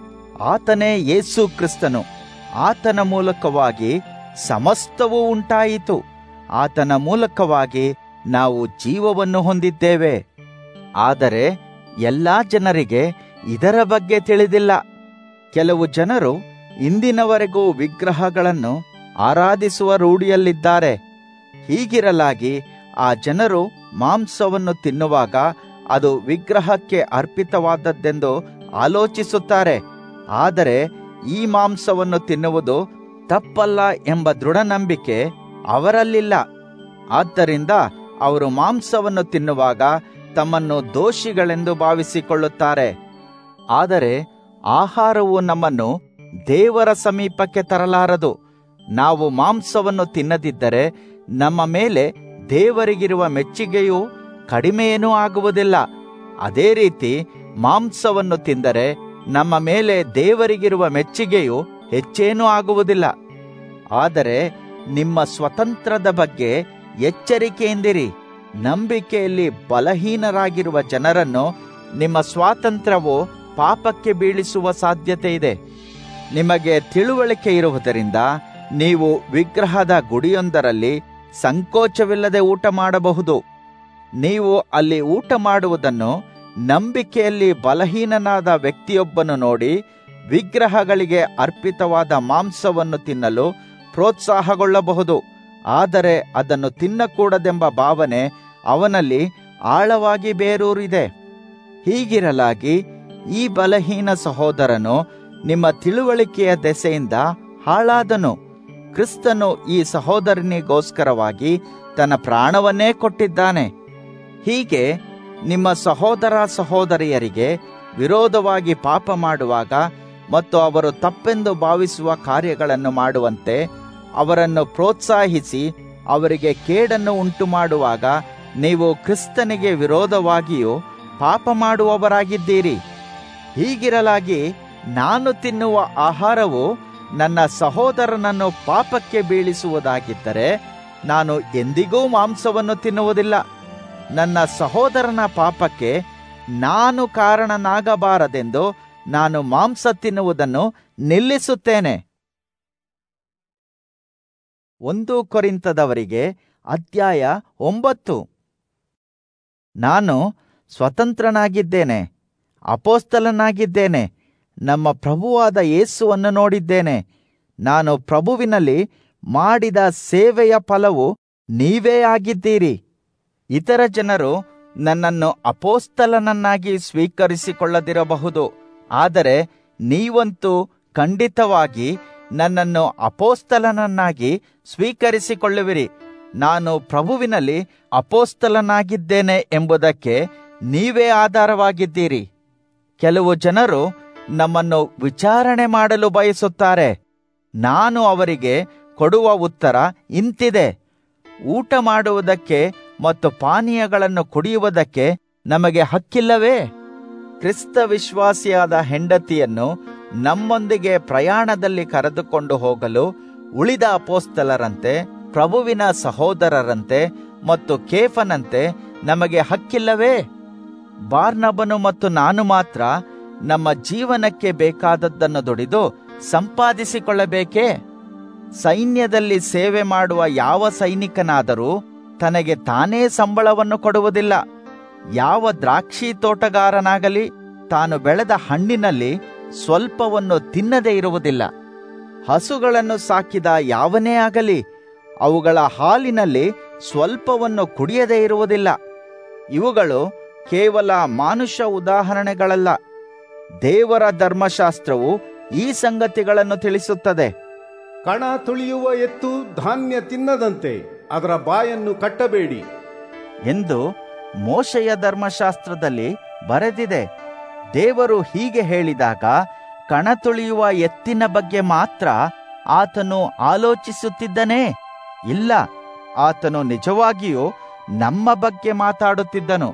ಆತನೇ ಯೇಸು ಕ್ರಿಸ್ತನು ಆತನ ಮೂಲಕವಾಗಿ ಸಮಸ್ತವೂ ಉಂಟಾಯಿತು ಆತನ ಮೂಲಕವಾಗಿ ನಾವು ಜೀವವನ್ನು ಹೊಂದಿದ್ದೇವೆ ಆದರೆ ಎಲ್ಲಾ ಜನರಿಗೆ ಇದರ ಬಗ್ಗೆ ತಿಳಿದಿಲ್ಲ ಕೆಲವು ಜನರು ಇಂದಿನವರೆಗೂ ವಿಗ್ರಹಗಳನ್ನು ಆರಾಧಿಸುವ ರೂಢಿಯಲ್ಲಿದ್ದಾರೆ ಹೀಗಿರಲಾಗಿ ಆ ಜನರು ಮಾಂಸವನ್ನು ತಿನ್ನುವಾಗ ಅದು ವಿಗ್ರಹಕ್ಕೆ ಅರ್ಪಿತವಾದದ್ದೆಂದು ಆಲೋಚಿಸುತ್ತಾರೆ ಆದರೆ ಈ ಮಾಂಸವನ್ನು ತಿನ್ನುವುದು ತಪ್ಪಲ್ಲ ಎಂಬ ದೃಢ ನಂಬಿಕೆ ಅವರಲ್ಲಿಲ್ಲ ಆದ್ದರಿಂದ ಅವರು ಮಾಂಸವನ್ನು ತಿನ್ನುವಾಗ ತಮ್ಮನ್ನು ದೋಷಿಗಳೆಂದು ಭಾವಿಸಿಕೊಳ್ಳುತ್ತಾರೆ ಆದರೆ ಆಹಾರವು ನಮ್ಮನ್ನು ದೇವರ ಸಮೀಪಕ್ಕೆ ತರಲಾರದು ನಾವು ಮಾಂಸವನ್ನು ತಿನ್ನದಿದ್ದರೆ ನಮ್ಮ ಮೇಲೆ ದೇವರಿಗಿರುವ ಮೆಚ್ಚುಗೆಯೂ ಕಡಿಮೆಯೇನೂ ಆಗುವುದಿಲ್ಲ ಅದೇ ರೀತಿ ಮಾಂಸವನ್ನು ತಿಂದರೆ ನಮ್ಮ ಮೇಲೆ ದೇವರಿಗಿರುವ ಮೆಚ್ಚುಗೆಯು ಹೆಚ್ಚೇನೂ ಆಗುವುದಿಲ್ಲ ಆದರೆ ನಿಮ್ಮ ಸ್ವತಂತ್ರದ ಬಗ್ಗೆ ಎಚ್ಚರಿಕೆಯಿಂದಿರಿ ನಂಬಿಕೆಯಲ್ಲಿ ಬಲಹೀನರಾಗಿರುವ ಜನರನ್ನು ನಿಮ್ಮ ಸ್ವಾತಂತ್ರ್ಯವು ಪಾಪಕ್ಕೆ ಬೀಳಿಸುವ ಸಾಧ್ಯತೆ ಇದೆ ನಿಮಗೆ ತಿಳುವಳಿಕೆ ಇರುವುದರಿಂದ ನೀವು ವಿಗ್ರಹದ ಗುಡಿಯೊಂದರಲ್ಲಿ ಸಂಕೋಚವಿಲ್ಲದೆ ಊಟ ಮಾಡಬಹುದು ನೀವು ಅಲ್ಲಿ ಊಟ ಮಾಡುವುದನ್ನು ನಂಬಿಕೆಯಲ್ಲಿ ಬಲಹೀನನಾದ ವ್ಯಕ್ತಿಯೊಬ್ಬನು ನೋಡಿ ವಿಗ್ರಹಗಳಿಗೆ ಅರ್ಪಿತವಾದ ಮಾಂಸವನ್ನು ತಿನ್ನಲು ಪ್ರೋತ್ಸಾಹಗೊಳ್ಳಬಹುದು ಆದರೆ ಅದನ್ನು ತಿನ್ನಕೂಡದೆಂಬ ಭಾವನೆ ಅವನಲ್ಲಿ ಆಳವಾಗಿ ಬೇರೂರಿದೆ ಹೀಗಿರಲಾಗಿ ಈ ಬಲಹೀನ ಸಹೋದರನು ನಿಮ್ಮ ತಿಳುವಳಿಕೆಯ ದೆಸೆಯಿಂದ ಹಾಳಾದನು ಕ್ರಿಸ್ತನು ಈ ಸಹೋದರನಿಗೋಸ್ಕರವಾಗಿ ತನ್ನ ಪ್ರಾಣವನ್ನೇ ಕೊಟ್ಟಿದ್ದಾನೆ ಹೀಗೆ ನಿಮ್ಮ ಸಹೋದರ ಸಹೋದರಿಯರಿಗೆ ವಿರೋಧವಾಗಿ ಪಾಪ ಮಾಡುವಾಗ ಮತ್ತು ಅವರು ತಪ್ಪೆಂದು ಭಾವಿಸುವ ಕಾರ್ಯಗಳನ್ನು ಮಾಡುವಂತೆ ಅವರನ್ನು ಪ್ರೋತ್ಸಾಹಿಸಿ ಅವರಿಗೆ ಕೇಡನ್ನು ಉಂಟು ಮಾಡುವಾಗ ನೀವು ಕ್ರಿಸ್ತನಿಗೆ ವಿರೋಧವಾಗಿಯೂ ಪಾಪ ಮಾಡುವವರಾಗಿದ್ದೀರಿ ಹೀಗಿರಲಾಗಿ ನಾನು ತಿನ್ನುವ ಆಹಾರವು ನನ್ನ ಸಹೋದರನನ್ನು ಪಾಪಕ್ಕೆ ಬೀಳಿಸುವುದಾಗಿದ್ದರೆ ನಾನು ಎಂದಿಗೂ ಮಾಂಸವನ್ನು ತಿನ್ನುವುದಿಲ್ಲ ನನ್ನ ಸಹೋದರನ ಪಾಪಕ್ಕೆ ನಾನು ಕಾರಣನಾಗಬಾರದೆಂದು ನಾನು ಮಾಂಸ ತಿನ್ನುವುದನ್ನು ನಿಲ್ಲಿಸುತ್ತೇನೆ ಒಂದು ಕೊರಿಂತದವರಿಗೆ ಅಧ್ಯಾಯ ಒಂಬತ್ತು ನಾನು ಸ್ವತಂತ್ರನಾಗಿದ್ದೇನೆ ಅಪೋಸ್ತಲನಾಗಿದ್ದೇನೆ ನಮ್ಮ ಪ್ರಭುವಾದ ಯೇಸುವನ್ನು ನೋಡಿದ್ದೇನೆ ನಾನು ಪ್ರಭುವಿನಲ್ಲಿ ಮಾಡಿದ ಸೇವೆಯ ಫಲವು ನೀವೇ ಆಗಿದ್ದೀರಿ ಇತರ ಜನರು ನನ್ನನ್ನು ಅಪೋಸ್ತಲನನ್ನಾಗಿ ಸ್ವೀಕರಿಸಿಕೊಳ್ಳದಿರಬಹುದು ಆದರೆ ನೀವಂತೂ ಖಂಡಿತವಾಗಿ ನನ್ನನ್ನು ಅಪೋಸ್ತಲನನ್ನಾಗಿ ಸ್ವೀಕರಿಸಿಕೊಳ್ಳುವಿರಿ ನಾನು ಪ್ರಭುವಿನಲ್ಲಿ ಅಪೋಸ್ತಲನಾಗಿದ್ದೇನೆ ಎಂಬುದಕ್ಕೆ ನೀವೇ ಆಧಾರವಾಗಿದ್ದೀರಿ ಕೆಲವು ಜನರು ನಮ್ಮನ್ನು ವಿಚಾರಣೆ ಮಾಡಲು ಬಯಸುತ್ತಾರೆ ನಾನು ಅವರಿಗೆ ಕೊಡುವ ಉತ್ತರ ಇಂತಿದೆ ಊಟ ಮಾಡುವುದಕ್ಕೆ ಮತ್ತು ಪಾನೀಯಗಳನ್ನು ಕುಡಿಯುವುದಕ್ಕೆ ನಮಗೆ ಹಕ್ಕಿಲ್ಲವೇ ಕ್ರಿಸ್ತ ವಿಶ್ವಾಸಿಯಾದ ಹೆಂಡತಿಯನ್ನು ನಮ್ಮೊಂದಿಗೆ ಪ್ರಯಾಣದಲ್ಲಿ ಕರೆದುಕೊಂಡು ಹೋಗಲು ಉಳಿದ ಅಪೋಸ್ತಲರಂತೆ ಪ್ರಭುವಿನ ಸಹೋದರರಂತೆ ಮತ್ತು ಕೇಫನಂತೆ ನಮಗೆ ಹಕ್ಕಿಲ್ಲವೇ ಬಾರ್ನಬನು ಮತ್ತು ನಾನು ಮಾತ್ರ ನಮ್ಮ ಜೀವನಕ್ಕೆ ಬೇಕಾದದ್ದನ್ನು ದುಡಿದು ಸಂಪಾದಿಸಿಕೊಳ್ಳಬೇಕೇ ಸೈನ್ಯದಲ್ಲಿ ಸೇವೆ ಮಾಡುವ ಯಾವ ಸೈನಿಕನಾದರೂ ತನಗೆ ತಾನೇ ಸಂಬಳವನ್ನು ಕೊಡುವುದಿಲ್ಲ ಯಾವ ದ್ರಾಕ್ಷಿ ತೋಟಗಾರನಾಗಲಿ ತಾನು ಬೆಳೆದ ಹಣ್ಣಿನಲ್ಲಿ ಸ್ವಲ್ಪವನ್ನು ತಿನ್ನದೇ ಇರುವುದಿಲ್ಲ ಹಸುಗಳನ್ನು ಸಾಕಿದ ಯಾವನೇ ಆಗಲಿ ಅವುಗಳ ಹಾಲಿನಲ್ಲಿ ಸ್ವಲ್ಪವನ್ನು ಕುಡಿಯದೇ ಇರುವುದಿಲ್ಲ ಇವುಗಳು ಕೇವಲ ಮಾನುಷ ಉದಾಹರಣೆಗಳಲ್ಲ ದೇವರ ಧರ್ಮಶಾಸ್ತ್ರವು ಈ ಸಂಗತಿಗಳನ್ನು ತಿಳಿಸುತ್ತದೆ ಕಣ ತುಳಿಯುವ ಎತ್ತು ಧಾನ್ಯ ತಿನ್ನದಂತೆ ಅದರ ಬಾಯನ್ನು ಕಟ್ಟಬೇಡಿ ಎಂದು ಮೋಶೆಯ ಧರ್ಮಶಾಸ್ತ್ರದಲ್ಲಿ ಬರೆದಿದೆ ದೇವರು ಹೀಗೆ ಹೇಳಿದಾಗ ಕಣ ತುಳಿಯುವ ಎತ್ತಿನ ಬಗ್ಗೆ ಮಾತ್ರ ಆತನು ಆಲೋಚಿಸುತ್ತಿದ್ದನೇ ಇಲ್ಲ ಆತನು ನಿಜವಾಗಿಯೂ ನಮ್ಮ ಬಗ್ಗೆ ಮಾತಾಡುತ್ತಿದ್ದನು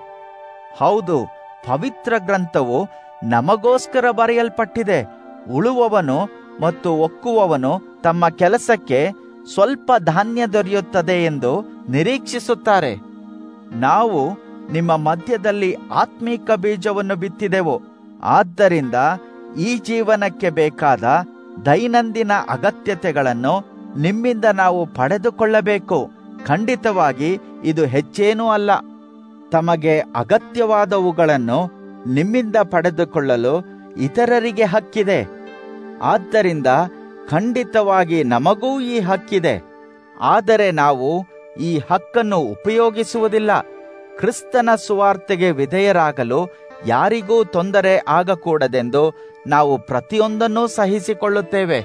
ಹೌದು ಪವಿತ್ರ ಗ್ರಂಥವು ನಮಗೋಸ್ಕರ ಬರೆಯಲ್ಪಟ್ಟಿದೆ ಉಳುವವನು ಮತ್ತು ಒಕ್ಕುವವನು ತಮ್ಮ ಕೆಲಸಕ್ಕೆ ಸ್ವಲ್ಪ ಧಾನ್ಯ ದೊರೆಯುತ್ತದೆ ಎಂದು ನಿರೀಕ್ಷಿಸುತ್ತಾರೆ ನಾವು ನಿಮ್ಮ ಮಧ್ಯದಲ್ಲಿ ಆತ್ಮೀಕ ಬೀಜವನ್ನು ಬಿತ್ತಿದೆವು ಆದ್ದರಿಂದ ಈ ಜೀವನಕ್ಕೆ ಬೇಕಾದ ದೈನಂದಿನ ಅಗತ್ಯತೆಗಳನ್ನು ನಿಮ್ಮಿಂದ ನಾವು ಪಡೆದುಕೊಳ್ಳಬೇಕು ಖಂಡಿತವಾಗಿ ಇದು ಹೆಚ್ಚೇನೂ ಅಲ್ಲ ತಮಗೆ ಅಗತ್ಯವಾದವುಗಳನ್ನು ನಿಮ್ಮಿಂದ ಪಡೆದುಕೊಳ್ಳಲು ಇತರರಿಗೆ ಹಕ್ಕಿದೆ ಆದ್ದರಿಂದ ಖಂಡಿತವಾಗಿ ನಮಗೂ ಈ ಹಕ್ಕಿದೆ ಆದರೆ ನಾವು ಈ ಹಕ್ಕನ್ನು ಉಪಯೋಗಿಸುವುದಿಲ್ಲ ಕ್ರಿಸ್ತನ ಸುವಾರ್ತೆಗೆ ವಿಧೇಯರಾಗಲು ಯಾರಿಗೂ ತೊಂದರೆ ಆಗಕೂಡದೆಂದು ನಾವು ಪ್ರತಿಯೊಂದನ್ನೂ ಸಹಿಸಿಕೊಳ್ಳುತ್ತೇವೆ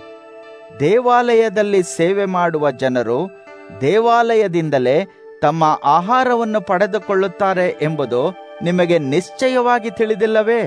ದೇವಾಲಯದಲ್ಲಿ ಸೇವೆ ಮಾಡುವ ಜನರು ದೇವಾಲಯದಿಂದಲೇ ತಮ್ಮ ಆಹಾರವನ್ನು ಪಡೆದುಕೊಳ್ಳುತ್ತಾರೆ ಎಂಬುದು ನಿಮಗೆ ನಿಶ್ಚಯವಾಗಿ ತಿಳಿದಿಲ್ಲವೇ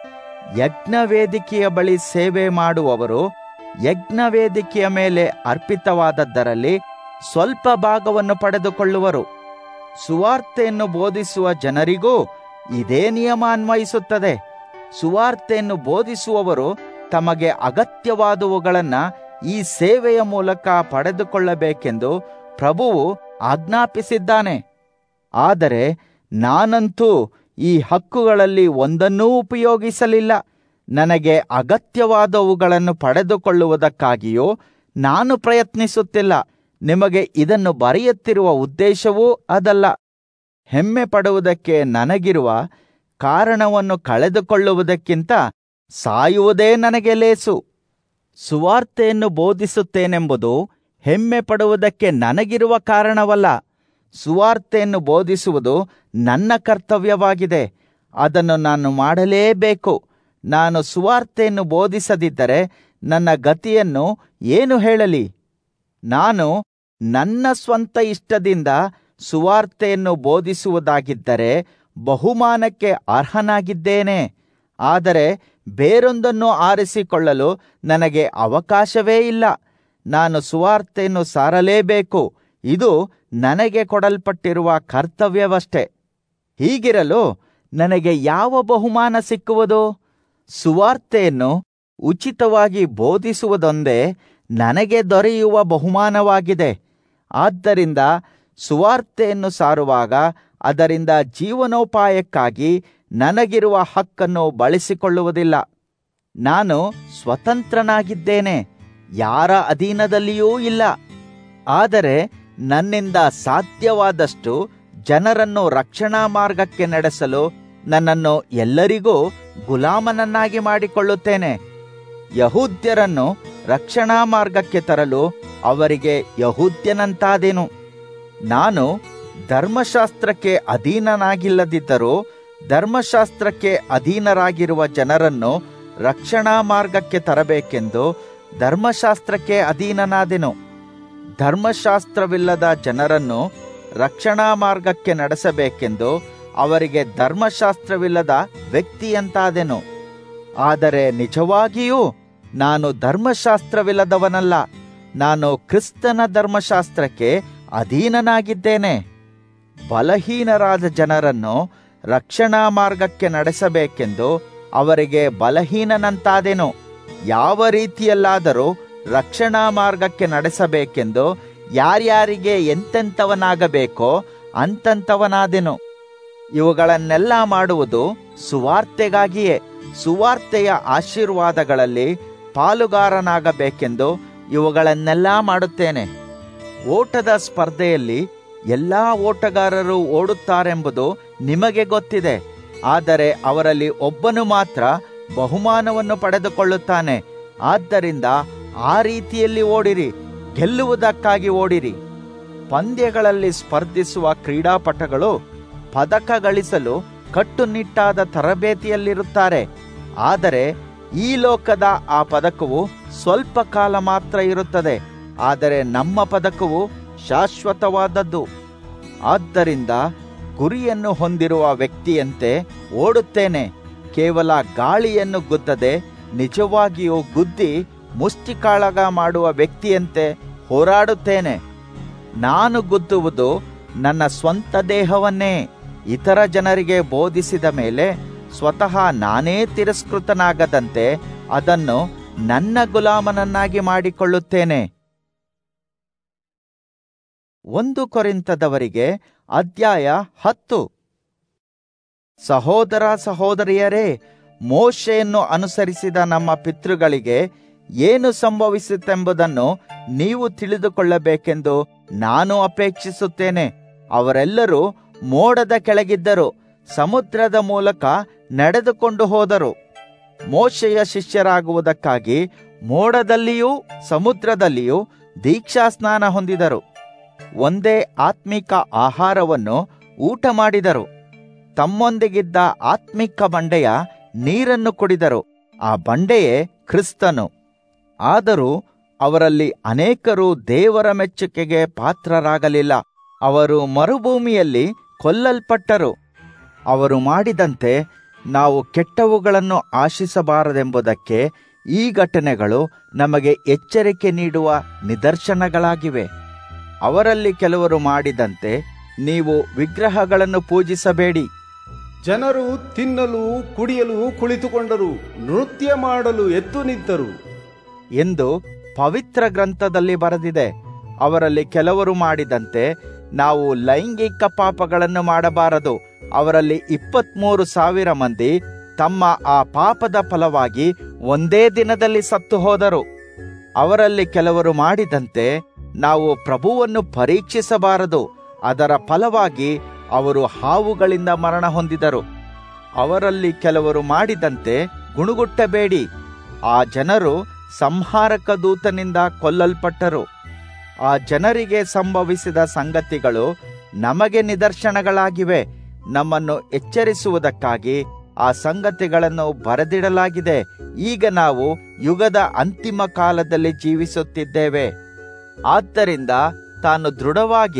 ಯಜ್ಞವೇದಿಕೆಯ ಬಳಿ ಸೇವೆ ಮಾಡುವವರು ಯಜ್ಞವೇದಿಕೆಯ ಮೇಲೆ ಅರ್ಪಿತವಾದದ್ದರಲ್ಲಿ ಸ್ವಲ್ಪ ಭಾಗವನ್ನು ಪಡೆದುಕೊಳ್ಳುವರು ಸುವಾರ್ತೆಯನ್ನು ಬೋಧಿಸುವ ಜನರಿಗೂ ಇದೇ ನಿಯಮ ಅನ್ವಯಿಸುತ್ತದೆ ಸುವಾರ್ತೆಯನ್ನು ಬೋಧಿಸುವವರು ತಮಗೆ ಅಗತ್ಯವಾದವುಗಳನ್ನ ಈ ಸೇವೆಯ ಮೂಲಕ ಪಡೆದುಕೊಳ್ಳಬೇಕೆಂದು ಪ್ರಭುವು ಆಜ್ಞಾಪಿಸಿದ್ದಾನೆ ಆದರೆ ನಾನಂತೂ ಈ ಹಕ್ಕುಗಳಲ್ಲಿ ಒಂದನ್ನೂ ಉಪಯೋಗಿಸಲಿಲ್ಲ ನನಗೆ ಅಗತ್ಯವಾದವುಗಳನ್ನು ಪಡೆದುಕೊಳ್ಳುವುದಕ್ಕಾಗಿಯೂ ನಾನು ಪ್ರಯತ್ನಿಸುತ್ತಿಲ್ಲ ನಿಮಗೆ ಇದನ್ನು ಬರೆಯುತ್ತಿರುವ ಉದ್ದೇಶವೂ ಅದಲ್ಲ ಹೆಮ್ಮೆ ಪಡುವುದಕ್ಕೆ ನನಗಿರುವ ಕಾರಣವನ್ನು ಕಳೆದುಕೊಳ್ಳುವುದಕ್ಕಿಂತ ಸಾಯುವುದೇ ನನಗೆ ಲೇಸು ಸುವಾರ್ತೆಯನ್ನು ಬೋಧಿಸುತ್ತೇನೆಂಬುದು ಹೆಮ್ಮೆ ಪಡುವುದಕ್ಕೆ ನನಗಿರುವ ಕಾರಣವಲ್ಲ ಸುವಾರ್ತೆಯನ್ನು ಬೋಧಿಸುವುದು ನನ್ನ ಕರ್ತವ್ಯವಾಗಿದೆ ಅದನ್ನು ನಾನು ಮಾಡಲೇಬೇಕು ನಾನು ಸುವಾರ್ತೆಯನ್ನು ಬೋಧಿಸದಿದ್ದರೆ ನನ್ನ ಗತಿಯನ್ನು ಏನು ಹೇಳಲಿ ನಾನು ನನ್ನ ಸ್ವಂತ ಇಷ್ಟದಿಂದ ಸುವಾರ್ತೆಯನ್ನು ಬೋಧಿಸುವುದಾಗಿದ್ದರೆ ಬಹುಮಾನಕ್ಕೆ ಅರ್ಹನಾಗಿದ್ದೇನೆ ಆದರೆ ಬೇರೊಂದನ್ನು ಆರಿಸಿಕೊಳ್ಳಲು ನನಗೆ ಅವಕಾಶವೇ ಇಲ್ಲ ನಾನು ಸುವಾರ್ತೆಯನ್ನು ಸಾರಲೇಬೇಕು ಇದು ನನಗೆ ಕೊಡಲ್ಪಟ್ಟಿರುವ ಕರ್ತವ್ಯವಷ್ಟೇ ಹೀಗಿರಲು ನನಗೆ ಯಾವ ಬಹುಮಾನ ಸಿಕ್ಕುವುದು ಸುವಾರ್ತೆಯನ್ನು ಉಚಿತವಾಗಿ ಬೋಧಿಸುವುದೊಂದೇ ನನಗೆ ದೊರೆಯುವ ಬಹುಮಾನವಾಗಿದೆ ಆದ್ದರಿಂದ ಸುವಾರ್ತೆಯನ್ನು ಸಾರುವಾಗ ಅದರಿಂದ ಜೀವನೋಪಾಯಕ್ಕಾಗಿ ನನಗಿರುವ ಹಕ್ಕನ್ನು ಬಳಸಿಕೊಳ್ಳುವುದಿಲ್ಲ ನಾನು ಸ್ವತಂತ್ರನಾಗಿದ್ದೇನೆ ಯಾರ ಅಧೀನದಲ್ಲಿಯೂ ಇಲ್ಲ ಆದರೆ ನನ್ನಿಂದ ಸಾಧ್ಯವಾದಷ್ಟು ಜನರನ್ನು ರಕ್ಷಣಾ ಮಾರ್ಗಕ್ಕೆ ನಡೆಸಲು ನನ್ನನ್ನು ಎಲ್ಲರಿಗೂ ಗುಲಾಮನನ್ನಾಗಿ ಮಾಡಿಕೊಳ್ಳುತ್ತೇನೆ ಯಹೂದ್ಯರನ್ನು ರಕ್ಷಣಾ ಮಾರ್ಗಕ್ಕೆ ತರಲು ಅವರಿಗೆ ಯಹೂದ್ಯನಂತಾದೆನು ನಾನು ಧರ್ಮಶಾಸ್ತ್ರಕ್ಕೆ ಅಧೀನನಾಗಿಲ್ಲದಿದ್ದರೂ ಧರ್ಮಶಾಸ್ತ್ರಕ್ಕೆ ಅಧೀನರಾಗಿರುವ ಜನರನ್ನು ರಕ್ಷಣಾ ಮಾರ್ಗಕ್ಕೆ ತರಬೇಕೆಂದು ಧರ್ಮಶಾಸ್ತ್ರಕ್ಕೆ ಅಧೀನನಾದೆನು ಧರ್ಮಶಾಸ್ತ್ರವಿಲ್ಲದ ಜನರನ್ನು ರಕ್ಷಣಾ ಮಾರ್ಗಕ್ಕೆ ನಡೆಸಬೇಕೆಂದು ಅವರಿಗೆ ಧರ್ಮಶಾಸ್ತ್ರವಿಲ್ಲದ ವ್ಯಕ್ತಿಯಂತಾದೆನು ಆದರೆ ನಿಜವಾಗಿಯೂ ನಾನು ಧರ್ಮಶಾಸ್ತ್ರವಿಲ್ಲದವನಲ್ಲ ನಾನು ಕ್ರಿಸ್ತನ ಧರ್ಮಶಾಸ್ತ್ರಕ್ಕೆ ಅಧೀನನಾಗಿದ್ದೇನೆ ಬಲಹೀನರಾದ ಜನರನ್ನು ರಕ್ಷಣಾ ಮಾರ್ಗಕ್ಕೆ ನಡೆಸಬೇಕೆಂದು ಅವರಿಗೆ ಬಲಹೀನನಂತಾದೆನು ಯಾವ ರೀತಿಯಲ್ಲಾದರೂ ರಕ್ಷಣಾ ಮಾರ್ಗಕ್ಕೆ ನಡೆಸಬೇಕೆಂದು ಯಾರ್ಯಾರಿಗೆ ಎಂತೆಂಥವನಾಗಬೇಕೋ ಅಂತಂಥವನಾದೆನು ಇವುಗಳನ್ನೆಲ್ಲ ಮಾಡುವುದು ಸುವಾರ್ತೆಗಾಗಿಯೇ ಸುವಾರ್ತೆಯ ಆಶೀರ್ವಾದಗಳಲ್ಲಿ ಪಾಲುಗಾರನಾಗಬೇಕೆಂದು ಇವುಗಳನ್ನೆಲ್ಲ ಮಾಡುತ್ತೇನೆ ಓಟದ ಸ್ಪರ್ಧೆಯಲ್ಲಿ ಎಲ್ಲಾ ಓಟಗಾರರು ಓಡುತ್ತಾರೆಂಬುದು ನಿಮಗೆ ಗೊತ್ತಿದೆ ಆದರೆ ಅವರಲ್ಲಿ ಒಬ್ಬನು ಮಾತ್ರ ಬಹುಮಾನವನ್ನು ಪಡೆದುಕೊಳ್ಳುತ್ತಾನೆ ಆದ್ದರಿಂದ ಆ ರೀತಿಯಲ್ಲಿ ಓಡಿರಿ ಗೆಲ್ಲುವುದಕ್ಕಾಗಿ ಓಡಿರಿ ಪಂದ್ಯಗಳಲ್ಲಿ ಸ್ಪರ್ಧಿಸುವ ಕ್ರೀಡಾಪಟುಗಳು ಪದಕ ಗಳಿಸಲು ಕಟ್ಟುನಿಟ್ಟಾದ ತರಬೇತಿಯಲ್ಲಿರುತ್ತಾರೆ ಆದರೆ ಈ ಲೋಕದ ಆ ಪದಕವು ಸ್ವಲ್ಪ ಕಾಲ ಮಾತ್ರ ಇರುತ್ತದೆ ಆದರೆ ನಮ್ಮ ಪದಕವು ಶಾಶ್ವತವಾದದ್ದು ಆದ್ದರಿಂದ ಗುರಿಯನ್ನು ಹೊಂದಿರುವ ವ್ಯಕ್ತಿಯಂತೆ ಓಡುತ್ತೇನೆ ಕೇವಲ ಗಾಳಿಯನ್ನು ಗುದ್ದದೆ ನಿಜವಾಗಿಯೂ ಗುದ್ದಿ ಮುಷ್ಟಿಕಾಳಗ ಮಾಡುವ ವ್ಯಕ್ತಿಯಂತೆ ಹೋರಾಡುತ್ತೇನೆ ನಾನು ಗುದ್ದುವುದು ನನ್ನ ಸ್ವಂತ ದೇಹವನ್ನೇ ಇತರ ಜನರಿಗೆ ಬೋಧಿಸಿದ ಮೇಲೆ ಸ್ವತಃ ನಾನೇ ತಿರಸ್ಕೃತನಾಗದಂತೆ ಅದನ್ನು ನನ್ನ ಗುಲಾಮನನ್ನಾಗಿ ಮಾಡಿಕೊಳ್ಳುತ್ತೇನೆ ಒಂದು ಕೊರಿಂತದವರಿಗೆ ಅಧ್ಯಾಯ ಹತ್ತು ಸಹೋದರ ಸಹೋದರಿಯರೇ ಮೋಶೆಯನ್ನು ಅನುಸರಿಸಿದ ನಮ್ಮ ಪಿತೃಗಳಿಗೆ ಏನು ಸಂಭವಿಸಿತೆಂಬುದನ್ನು ನೀವು ತಿಳಿದುಕೊಳ್ಳಬೇಕೆಂದು ನಾನು ಅಪೇಕ್ಷಿಸುತ್ತೇನೆ ಅವರೆಲ್ಲರೂ ಮೋಡದ ಕೆಳಗಿದ್ದರು ಸಮುದ್ರದ ಮೂಲಕ ನಡೆದುಕೊಂಡು ಹೋದರು ಮೋಶೆಯ ಶಿಷ್ಯರಾಗುವುದಕ್ಕಾಗಿ ಮೋಡದಲ್ಲಿಯೂ ಸಮುದ್ರದಲ್ಲಿಯೂ ದೀಕ್ಷಾಸ್ನಾನ ಹೊಂದಿದರು ಒಂದೇ ಆತ್ಮಿಕ ಆಹಾರವನ್ನು ಊಟ ಮಾಡಿದರು ತಮ್ಮೊಂದಿಗಿದ್ದ ಆತ್ಮಿಕ ಬಂಡೆಯ ನೀರನ್ನು ಕುಡಿದರು ಆ ಬಂಡೆಯೇ ಕ್ರಿಸ್ತನು ಆದರೂ ಅವರಲ್ಲಿ ಅನೇಕರು ದೇವರ ಮೆಚ್ಚುಗೆಗೆ ಪಾತ್ರರಾಗಲಿಲ್ಲ ಅವರು ಮರುಭೂಮಿಯಲ್ಲಿ ಕೊಲ್ಲಲ್ಪಟ್ಟರು ಅವರು ಮಾಡಿದಂತೆ ನಾವು ಕೆಟ್ಟವುಗಳನ್ನು ಆಶಿಸಬಾರದೆಂಬುದಕ್ಕೆ ಈ ಘಟನೆಗಳು ನಮಗೆ ಎಚ್ಚರಿಕೆ ನೀಡುವ ನಿದರ್ಶನಗಳಾಗಿವೆ ಅವರಲ್ಲಿ ಕೆಲವರು ಮಾಡಿದಂತೆ ನೀವು ವಿಗ್ರಹಗಳನ್ನು ಪೂಜಿಸಬೇಡಿ ಜನರು ತಿನ್ನಲು ಕುಡಿಯಲು ಕುಳಿತುಕೊಂಡರು ನೃತ್ಯ ಮಾಡಲು ಎದ್ದು ನಿಂತರು ಎಂದು ಪವಿತ್ರ ಗ್ರಂಥದಲ್ಲಿ ಬರೆದಿದೆ ಅವರಲ್ಲಿ ಕೆಲವರು ಮಾಡಿದಂತೆ ನಾವು ಲೈಂಗಿಕ ಪಾಪಗಳನ್ನು ಮಾಡಬಾರದು ಅವರಲ್ಲಿ ಇಪ್ಪತ್ಮೂರು ಸಾವಿರ ಮಂದಿ ತಮ್ಮ ಆ ಪಾಪದ ಫಲವಾಗಿ ಒಂದೇ ದಿನದಲ್ಲಿ ಸತ್ತು ಹೋದರು ಅವರಲ್ಲಿ ಕೆಲವರು ಮಾಡಿದಂತೆ ನಾವು ಪ್ರಭುವನ್ನು ಪರೀಕ್ಷಿಸಬಾರದು ಅದರ ಫಲವಾಗಿ ಅವರು ಹಾವುಗಳಿಂದ ಮರಣ ಹೊಂದಿದರು ಅವರಲ್ಲಿ ಕೆಲವರು ಮಾಡಿದಂತೆ ಗುಣುಗುಟ್ಟಬೇಡಿ ಆ ಜನರು ಸಂಹಾರಕ ದೂತನಿಂದ ಕೊಲ್ಲಲ್ಪಟ್ಟರು ಆ ಜನರಿಗೆ ಸಂಭವಿಸಿದ ಸಂಗತಿಗಳು ನಮಗೆ ನಿದರ್ಶನಗಳಾಗಿವೆ ನಮ್ಮನ್ನು ಎಚ್ಚರಿಸುವುದಕ್ಕಾಗಿ ಆ ಸಂಗತಿಗಳನ್ನು ಬರೆದಿಡಲಾಗಿದೆ ಈಗ ನಾವು ಯುಗದ ಅಂತಿಮ ಕಾಲದಲ್ಲಿ ಜೀವಿಸುತ್ತಿದ್ದೇವೆ ಆದ್ದರಿಂದ ತಾನು ದೃಢವಾಗಿ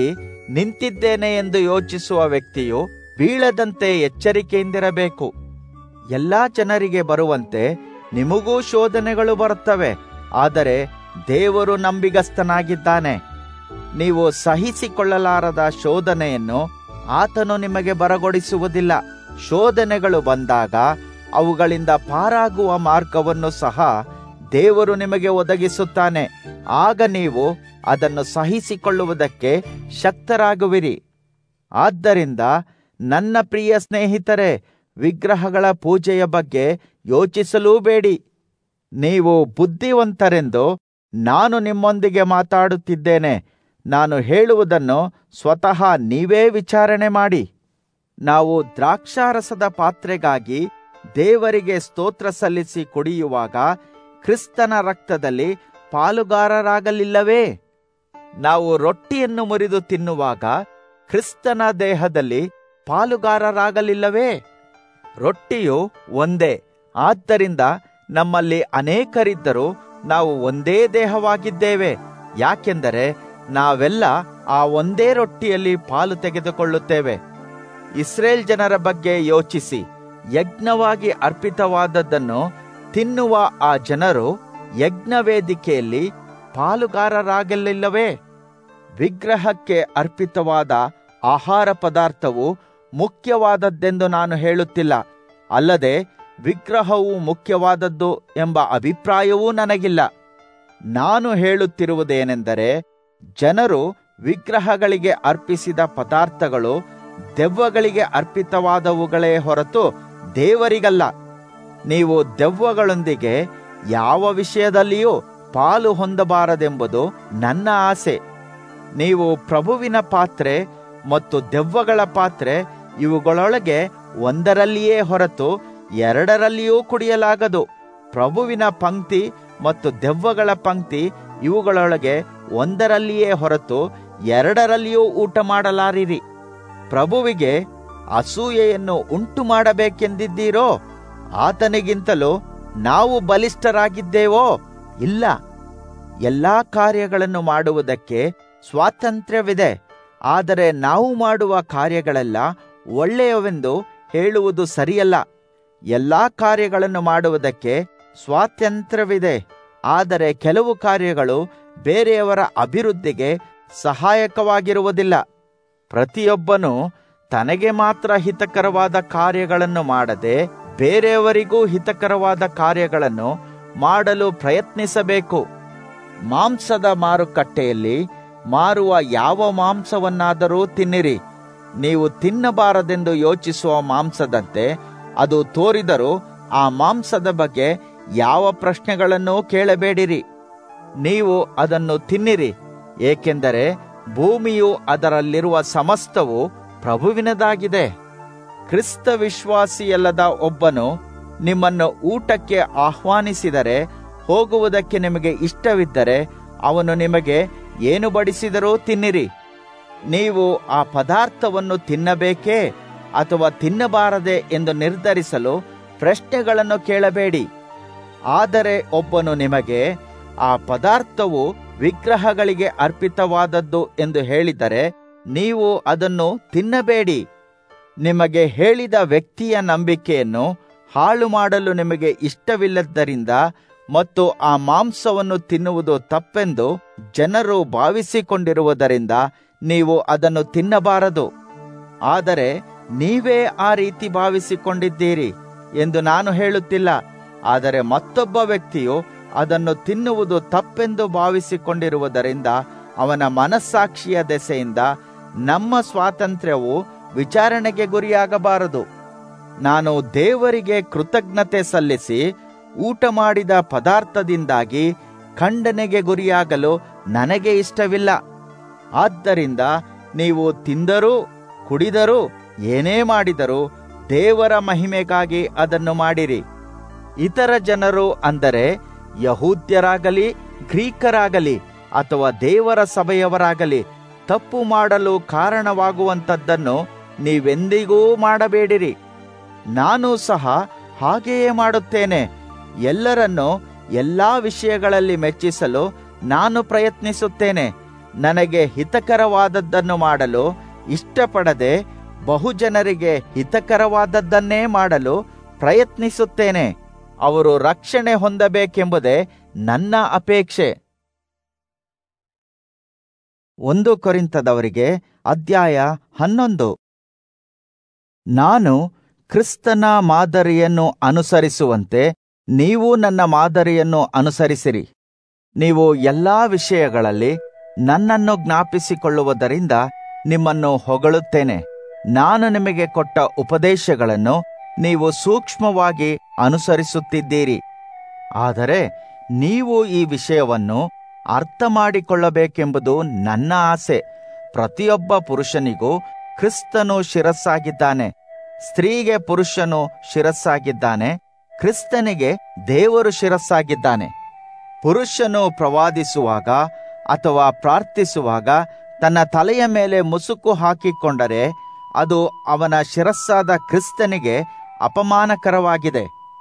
ನಿಂತಿದ್ದೇನೆ ಎಂದು ಯೋಚಿಸುವ ವ್ಯಕ್ತಿಯು ಬೀಳದಂತೆ ಎಚ್ಚರಿಕೆಯಿಂದಿರಬೇಕು ಎಲ್ಲಾ ಜನರಿಗೆ ಬರುವಂತೆ ನಿಮಗೂ ಶೋಧನೆಗಳು ಬರುತ್ತವೆ ಆದರೆ ದೇವರು ನಂಬಿಗಸ್ತನಾಗಿದ್ದಾನೆ ನೀವು ಸಹಿಸಿಕೊಳ್ಳಲಾರದ ಶೋಧನೆಯನ್ನು ಆತನು ನಿಮಗೆ ಬರಗೊಡಿಸುವುದಿಲ್ಲ ಶೋಧನೆಗಳು ಬಂದಾಗ ಅವುಗಳಿಂದ ಪಾರಾಗುವ ಮಾರ್ಗವನ್ನು ಸಹ ದೇವರು ನಿಮಗೆ ಒದಗಿಸುತ್ತಾನೆ ಆಗ ನೀವು ಅದನ್ನು ಸಹಿಸಿಕೊಳ್ಳುವುದಕ್ಕೆ ಶಕ್ತರಾಗುವಿರಿ ಆದ್ದರಿಂದ ನನ್ನ ಪ್ರಿಯ ಸ್ನೇಹಿತರೆ ವಿಗ್ರಹಗಳ ಪೂಜೆಯ ಬಗ್ಗೆ ಯೋಚಿಸಲೂಬೇಡಿ ನೀವು ಬುದ್ಧಿವಂತರೆಂದು ನಾನು ನಿಮ್ಮೊಂದಿಗೆ ಮಾತಾಡುತ್ತಿದ್ದೇನೆ ನಾನು ಹೇಳುವುದನ್ನು ಸ್ವತಃ ನೀವೇ ವಿಚಾರಣೆ ಮಾಡಿ ನಾವು ದ್ರಾಕ್ಷಾರಸದ ಪಾತ್ರೆಗಾಗಿ ದೇವರಿಗೆ ಸ್ತೋತ್ರ ಸಲ್ಲಿಸಿ ಕುಡಿಯುವಾಗ ಕ್ರಿಸ್ತನ ರಕ್ತದಲ್ಲಿ ಪಾಲುಗಾರರಾಗಲಿಲ್ಲವೇ ನಾವು ರೊಟ್ಟಿಯನ್ನು ಮುರಿದು ತಿನ್ನುವಾಗ ಕ್ರಿಸ್ತನ ದೇಹದಲ್ಲಿ ಪಾಲುಗಾರರಾಗಲಿಲ್ಲವೇ ರೊಟ್ಟಿಯು ಒಂದೇ ಆದ್ದರಿಂದ ನಮ್ಮಲ್ಲಿ ಅನೇಕರಿದ್ದರೂ ನಾವು ಒಂದೇ ದೇಹವಾಗಿದ್ದೇವೆ ಯಾಕೆಂದರೆ ನಾವೆಲ್ಲ ಆ ಒಂದೇ ರೊಟ್ಟಿಯಲ್ಲಿ ಪಾಲು ತೆಗೆದುಕೊಳ್ಳುತ್ತೇವೆ ಇಸ್ರೇಲ್ ಜನರ ಬಗ್ಗೆ ಯೋಚಿಸಿ ಯಜ್ಞವಾಗಿ ಅರ್ಪಿತವಾದದ್ದನ್ನು ತಿನ್ನುವ ಆ ಜನರು ಯಜ್ಞವೇದಿಕೆಯಲ್ಲಿ ಪಾಲುಗಾರರಾಗಲಿಲ್ಲವೇ ವಿಗ್ರಹಕ್ಕೆ ಅರ್ಪಿತವಾದ ಆಹಾರ ಪದಾರ್ಥವು ಮುಖ್ಯವಾದದ್ದೆಂದು ನಾನು ಹೇಳುತ್ತಿಲ್ಲ ಅಲ್ಲದೆ ವಿಗ್ರಹವು ಮುಖ್ಯವಾದದ್ದು ಎಂಬ ಅಭಿಪ್ರಾಯವೂ ನನಗಿಲ್ಲ ನಾನು ಹೇಳುತ್ತಿರುವುದೇನೆಂದರೆ ಜನರು ವಿಗ್ರಹಗಳಿಗೆ ಅರ್ಪಿಸಿದ ಪದಾರ್ಥಗಳು ದೆವ್ವಗಳಿಗೆ ಅರ್ಪಿತವಾದವುಗಳೇ ಹೊರತು ದೇವರಿಗಲ್ಲ ನೀವು ದೆವ್ವಗಳೊಂದಿಗೆ ಯಾವ ವಿಷಯದಲ್ಲಿಯೂ ಪಾಲು ಹೊಂದಬಾರದೆಂಬುದು ನನ್ನ ಆಸೆ ನೀವು ಪ್ರಭುವಿನ ಪಾತ್ರೆ ಮತ್ತು ದೆವ್ವಗಳ ಪಾತ್ರೆ ಇವುಗಳೊಳಗೆ ಒಂದರಲ್ಲಿಯೇ ಹೊರತು ಎರಡರಲ್ಲಿಯೂ ಕುಡಿಯಲಾಗದು ಪ್ರಭುವಿನ ಪಂಕ್ತಿ ಮತ್ತು ದೆವ್ವಗಳ ಪಂಕ್ತಿ ಇವುಗಳೊಳಗೆ ಒಂದರಲ್ಲಿಯೇ ಹೊರತು ಎರಡರಲ್ಲಿಯೂ ಊಟ ಮಾಡಲಾರಿರಿ ಪ್ರಭುವಿಗೆ ಅಸೂಯೆಯನ್ನು ಉಂಟು ಮಾಡಬೇಕೆಂದಿದ್ದೀರೋ ಆತನಿಗಿಂತಲೂ ನಾವು ಬಲಿಷ್ಠರಾಗಿದ್ದೇವೋ ಇಲ್ಲ ಎಲ್ಲಾ ಕಾರ್ಯಗಳನ್ನು ಮಾಡುವುದಕ್ಕೆ ಸ್ವಾತಂತ್ರ್ಯವಿದೆ ಆದರೆ ನಾವು ಮಾಡುವ ಕಾರ್ಯಗಳೆಲ್ಲ ಒಳ್ಳೆಯವೆಂದು ಹೇಳುವುದು ಸರಿಯಲ್ಲ ಎಲ್ಲಾ ಕಾರ್ಯಗಳನ್ನು ಮಾಡುವುದಕ್ಕೆ ಸ್ವಾತಂತ್ರ್ಯವಿದೆ ಆದರೆ ಕೆಲವು ಕಾರ್ಯಗಳು ಬೇರೆಯವರ ಅಭಿವೃದ್ಧಿಗೆ ಸಹಾಯಕವಾಗಿರುವುದಿಲ್ಲ ಪ್ರತಿಯೊಬ್ಬನು ತನಗೆ ಮಾತ್ರ ಹಿತಕರವಾದ ಕಾರ್ಯಗಳನ್ನು ಮಾಡದೆ ಬೇರೆಯವರಿಗೂ ಹಿತಕರವಾದ ಕಾರ್ಯಗಳನ್ನು ಮಾಡಲು ಪ್ರಯತ್ನಿಸಬೇಕು ಮಾಂಸದ ಮಾರುಕಟ್ಟೆಯಲ್ಲಿ ಮಾರುವ ಯಾವ ಮಾಂಸವನ್ನಾದರೂ ತಿನ್ನಿರಿ ನೀವು ತಿನ್ನಬಾರದೆಂದು ಯೋಚಿಸುವ ಮಾಂಸದಂತೆ ಅದು ತೋರಿದರೂ ಆ ಮಾಂಸದ ಬಗ್ಗೆ ಯಾವ ಪ್ರಶ್ನೆಗಳನ್ನೂ ಕೇಳಬೇಡಿರಿ ನೀವು ಅದನ್ನು ತಿನ್ನಿರಿ ಏಕೆಂದರೆ ಭೂಮಿಯು ಅದರಲ್ಲಿರುವ ಸಮಸ್ತವು ಪ್ರಭುವಿನದಾಗಿದೆ ಕ್ರಿಸ್ತ ವಿಶ್ವಾಸಿಯಲ್ಲದ ಒಬ್ಬನು ನಿಮ್ಮನ್ನು ಊಟಕ್ಕೆ ಆಹ್ವಾನಿಸಿದರೆ ಹೋಗುವುದಕ್ಕೆ ನಿಮಗೆ ಇಷ್ಟವಿದ್ದರೆ ಅವನು ನಿಮಗೆ ಏನು ಬಡಿಸಿದರೂ ತಿನ್ನಿರಿ ನೀವು ಆ ಪದಾರ್ಥವನ್ನು ತಿನ್ನಬೇಕೇ ಅಥವಾ ತಿನ್ನಬಾರದೆ ಎಂದು ನಿರ್ಧರಿಸಲು ಪ್ರಶ್ನೆಗಳನ್ನು ಕೇಳಬೇಡಿ ಆದರೆ ಒಬ್ಬನು ನಿಮಗೆ ಆ ಪದಾರ್ಥವು ವಿಗ್ರಹಗಳಿಗೆ ಅರ್ಪಿತವಾದದ್ದು ಎಂದು ಹೇಳಿದರೆ ನೀವು ಅದನ್ನು ತಿನ್ನಬೇಡಿ ನಿಮಗೆ ಹೇಳಿದ ವ್ಯಕ್ತಿಯ ನಂಬಿಕೆಯನ್ನು ಹಾಳು ಮಾಡಲು ನಿಮಗೆ ಇಷ್ಟವಿಲ್ಲದ್ದರಿಂದ ಮತ್ತು ಆ ಮಾಂಸವನ್ನು ತಿನ್ನುವುದು ತಪ್ಪೆಂದು ಜನರು ಭಾವಿಸಿಕೊಂಡಿರುವುದರಿಂದ ನೀವು ಅದನ್ನು ತಿನ್ನಬಾರದು ಆದರೆ ನೀವೇ ಆ ರೀತಿ ಭಾವಿಸಿಕೊಂಡಿದ್ದೀರಿ ಎಂದು ನಾನು ಹೇಳುತ್ತಿಲ್ಲ ಆದರೆ ಮತ್ತೊಬ್ಬ ವ್ಯಕ್ತಿಯು ಅದನ್ನು ತಿನ್ನುವುದು ತಪ್ಪೆಂದು ಭಾವಿಸಿಕೊಂಡಿರುವುದರಿಂದ ಅವನ ಮನಸ್ಸಾಕ್ಷಿಯ ದೆಸೆಯಿಂದ ನಮ್ಮ ಸ್ವಾತಂತ್ರ್ಯವು ವಿಚಾರಣೆಗೆ ಗುರಿಯಾಗಬಾರದು ನಾನು ದೇವರಿಗೆ ಕೃತಜ್ಞತೆ ಸಲ್ಲಿಸಿ ಊಟ ಮಾಡಿದ ಪದಾರ್ಥದಿಂದಾಗಿ ಖಂಡನೆಗೆ ಗುರಿಯಾಗಲು ನನಗೆ ಇಷ್ಟವಿಲ್ಲ ಆದ್ದರಿಂದ ನೀವು ತಿಂದರೂ ಕುಡಿದರೂ ಏನೇ ಮಾಡಿದರೂ ದೇವರ ಮಹಿಮೆಗಾಗಿ ಅದನ್ನು ಮಾಡಿರಿ ಇತರ ಜನರು ಅಂದರೆ ಯಹೂದ್ಯರಾಗಲಿ ಗ್ರೀಕರಾಗಲಿ ಅಥವಾ ದೇವರ ಸಭೆಯವರಾಗಲಿ ತಪ್ಪು ಮಾಡಲು ಕಾರಣವಾಗುವಂಥದ್ದನ್ನು ನೀವೆಂದಿಗೂ ಮಾಡಬೇಡಿರಿ ನಾನು ಸಹ ಹಾಗೆಯೇ ಮಾಡುತ್ತೇನೆ ಎಲ್ಲರನ್ನೂ ಎಲ್ಲಾ ವಿಷಯಗಳಲ್ಲಿ ಮೆಚ್ಚಿಸಲು ನಾನು ಪ್ರಯತ್ನಿಸುತ್ತೇನೆ ನನಗೆ ಹಿತಕರವಾದದ್ದನ್ನು ಮಾಡಲು ಇಷ್ಟಪಡದೆ ಬಹುಜನರಿಗೆ ಹಿತಕರವಾದದ್ದನ್ನೇ ಮಾಡಲು ಪ್ರಯತ್ನಿಸುತ್ತೇನೆ ಅವರು ರಕ್ಷಣೆ ಹೊಂದಬೇಕೆಂಬುದೇ ನನ್ನ ಅಪೇಕ್ಷೆ ಒಂದು ಕೊರಿಂತದವರಿಗೆ ಅಧ್ಯಾಯ ಹನ್ನೊಂದು ನಾನು ಕ್ರಿಸ್ತನ ಮಾದರಿಯನ್ನು ಅನುಸರಿಸುವಂತೆ ನೀವು ನನ್ನ ಮಾದರಿಯನ್ನು ಅನುಸರಿಸಿರಿ ನೀವು ಎಲ್ಲಾ ವಿಷಯಗಳಲ್ಲಿ ನನ್ನನ್ನು ಜ್ಞಾಪಿಸಿಕೊಳ್ಳುವುದರಿಂದ ನಿಮ್ಮನ್ನು ಹೊಗಳುತ್ತೇನೆ ನಾನು ನಿಮಗೆ ಕೊಟ್ಟ ಉಪದೇಶಗಳನ್ನು ನೀವು ಸೂಕ್ಷ್ಮವಾಗಿ ಅನುಸರಿಸುತ್ತಿದ್ದೀರಿ ಆದರೆ ನೀವು ಈ ವಿಷಯವನ್ನು ಅರ್ಥ ಮಾಡಿಕೊಳ್ಳಬೇಕೆಂಬುದು ನನ್ನ ಆಸೆ ಪ್ರತಿಯೊಬ್ಬ ಪುರುಷನಿಗೂ ಕ್ರಿಸ್ತನು ಶಿರಸ್ಸಾಗಿದ್ದಾನೆ ಸ್ತ್ರೀಗೆ ಪುರುಷನು ಶಿರಸ್ಸಾಗಿದ್ದಾನೆ ಕ್ರಿಸ್ತನಿಗೆ ದೇವರು ಶಿರಸ್ಸಾಗಿದ್ದಾನೆ ಪುರುಷನು ಪ್ರವಾದಿಸುವಾಗ ಅಥವಾ ಪ್ರಾರ್ಥಿಸುವಾಗ ತನ್ನ ತಲೆಯ ಮೇಲೆ ಮುಸುಕು ಹಾಕಿಕೊಂಡರೆ ಅದು ಅವನ ಶಿರಸ್ಸಾದ ಕ್ರಿಸ್ತನಿಗೆ ಅಪಮಾನಕರವಾಗಿದೆ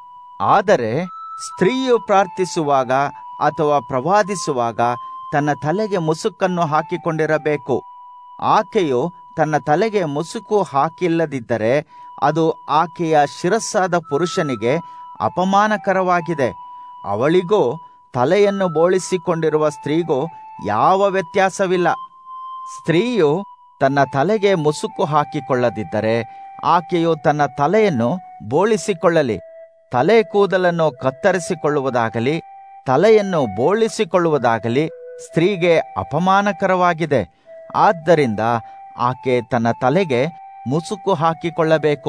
ಆದರೆ ಸ್ತ್ರೀಯು ಪ್ರಾರ್ಥಿಸುವಾಗ ಅಥವಾ ಪ್ರವಾದಿಸುವಾಗ ತನ್ನ ತಲೆಗೆ ಮುಸುಕನ್ನು ಹಾಕಿಕೊಂಡಿರಬೇಕು ಆಕೆಯು ತನ್ನ ತಲೆಗೆ ಮುಸುಕು ಹಾಕಿಲ್ಲದಿದ್ದರೆ ಅದು ಆಕೆಯ ಶಿರಸ್ಸಾದ ಪುರುಷನಿಗೆ ಅಪಮಾನಕರವಾಗಿದೆ ಅವಳಿಗೂ ತಲೆಯನ್ನು ಬೋಳಿಸಿಕೊಂಡಿರುವ ಸ್ತ್ರೀಗೂ ಯಾವ ವ್ಯತ್ಯಾಸವಿಲ್ಲ ಸ್ತ್ರೀಯು ತನ್ನ ತಲೆಗೆ ಮುಸುಕು ಹಾಕಿಕೊಳ್ಳದಿದ್ದರೆ ಆಕೆಯು ತನ್ನ ತಲೆಯನ್ನು ಬೋಳಿಸಿಕೊಳ್ಳಲಿ ತಲೆ ಕೂದಲನ್ನು ಕತ್ತರಿಸಿಕೊಳ್ಳುವುದಾಗಲಿ ತಲೆಯನ್ನು ಬೋಳಿಸಿಕೊಳ್ಳುವುದಾಗಲಿ ಸ್ತ್ರೀಗೆ ಅಪಮಾನಕರವಾಗಿದೆ ಆದ್ದರಿಂದ ಆಕೆ ತನ್ನ ತಲೆಗೆ ಮುಸುಕು ಹಾಕಿಕೊಳ್ಳಬೇಕು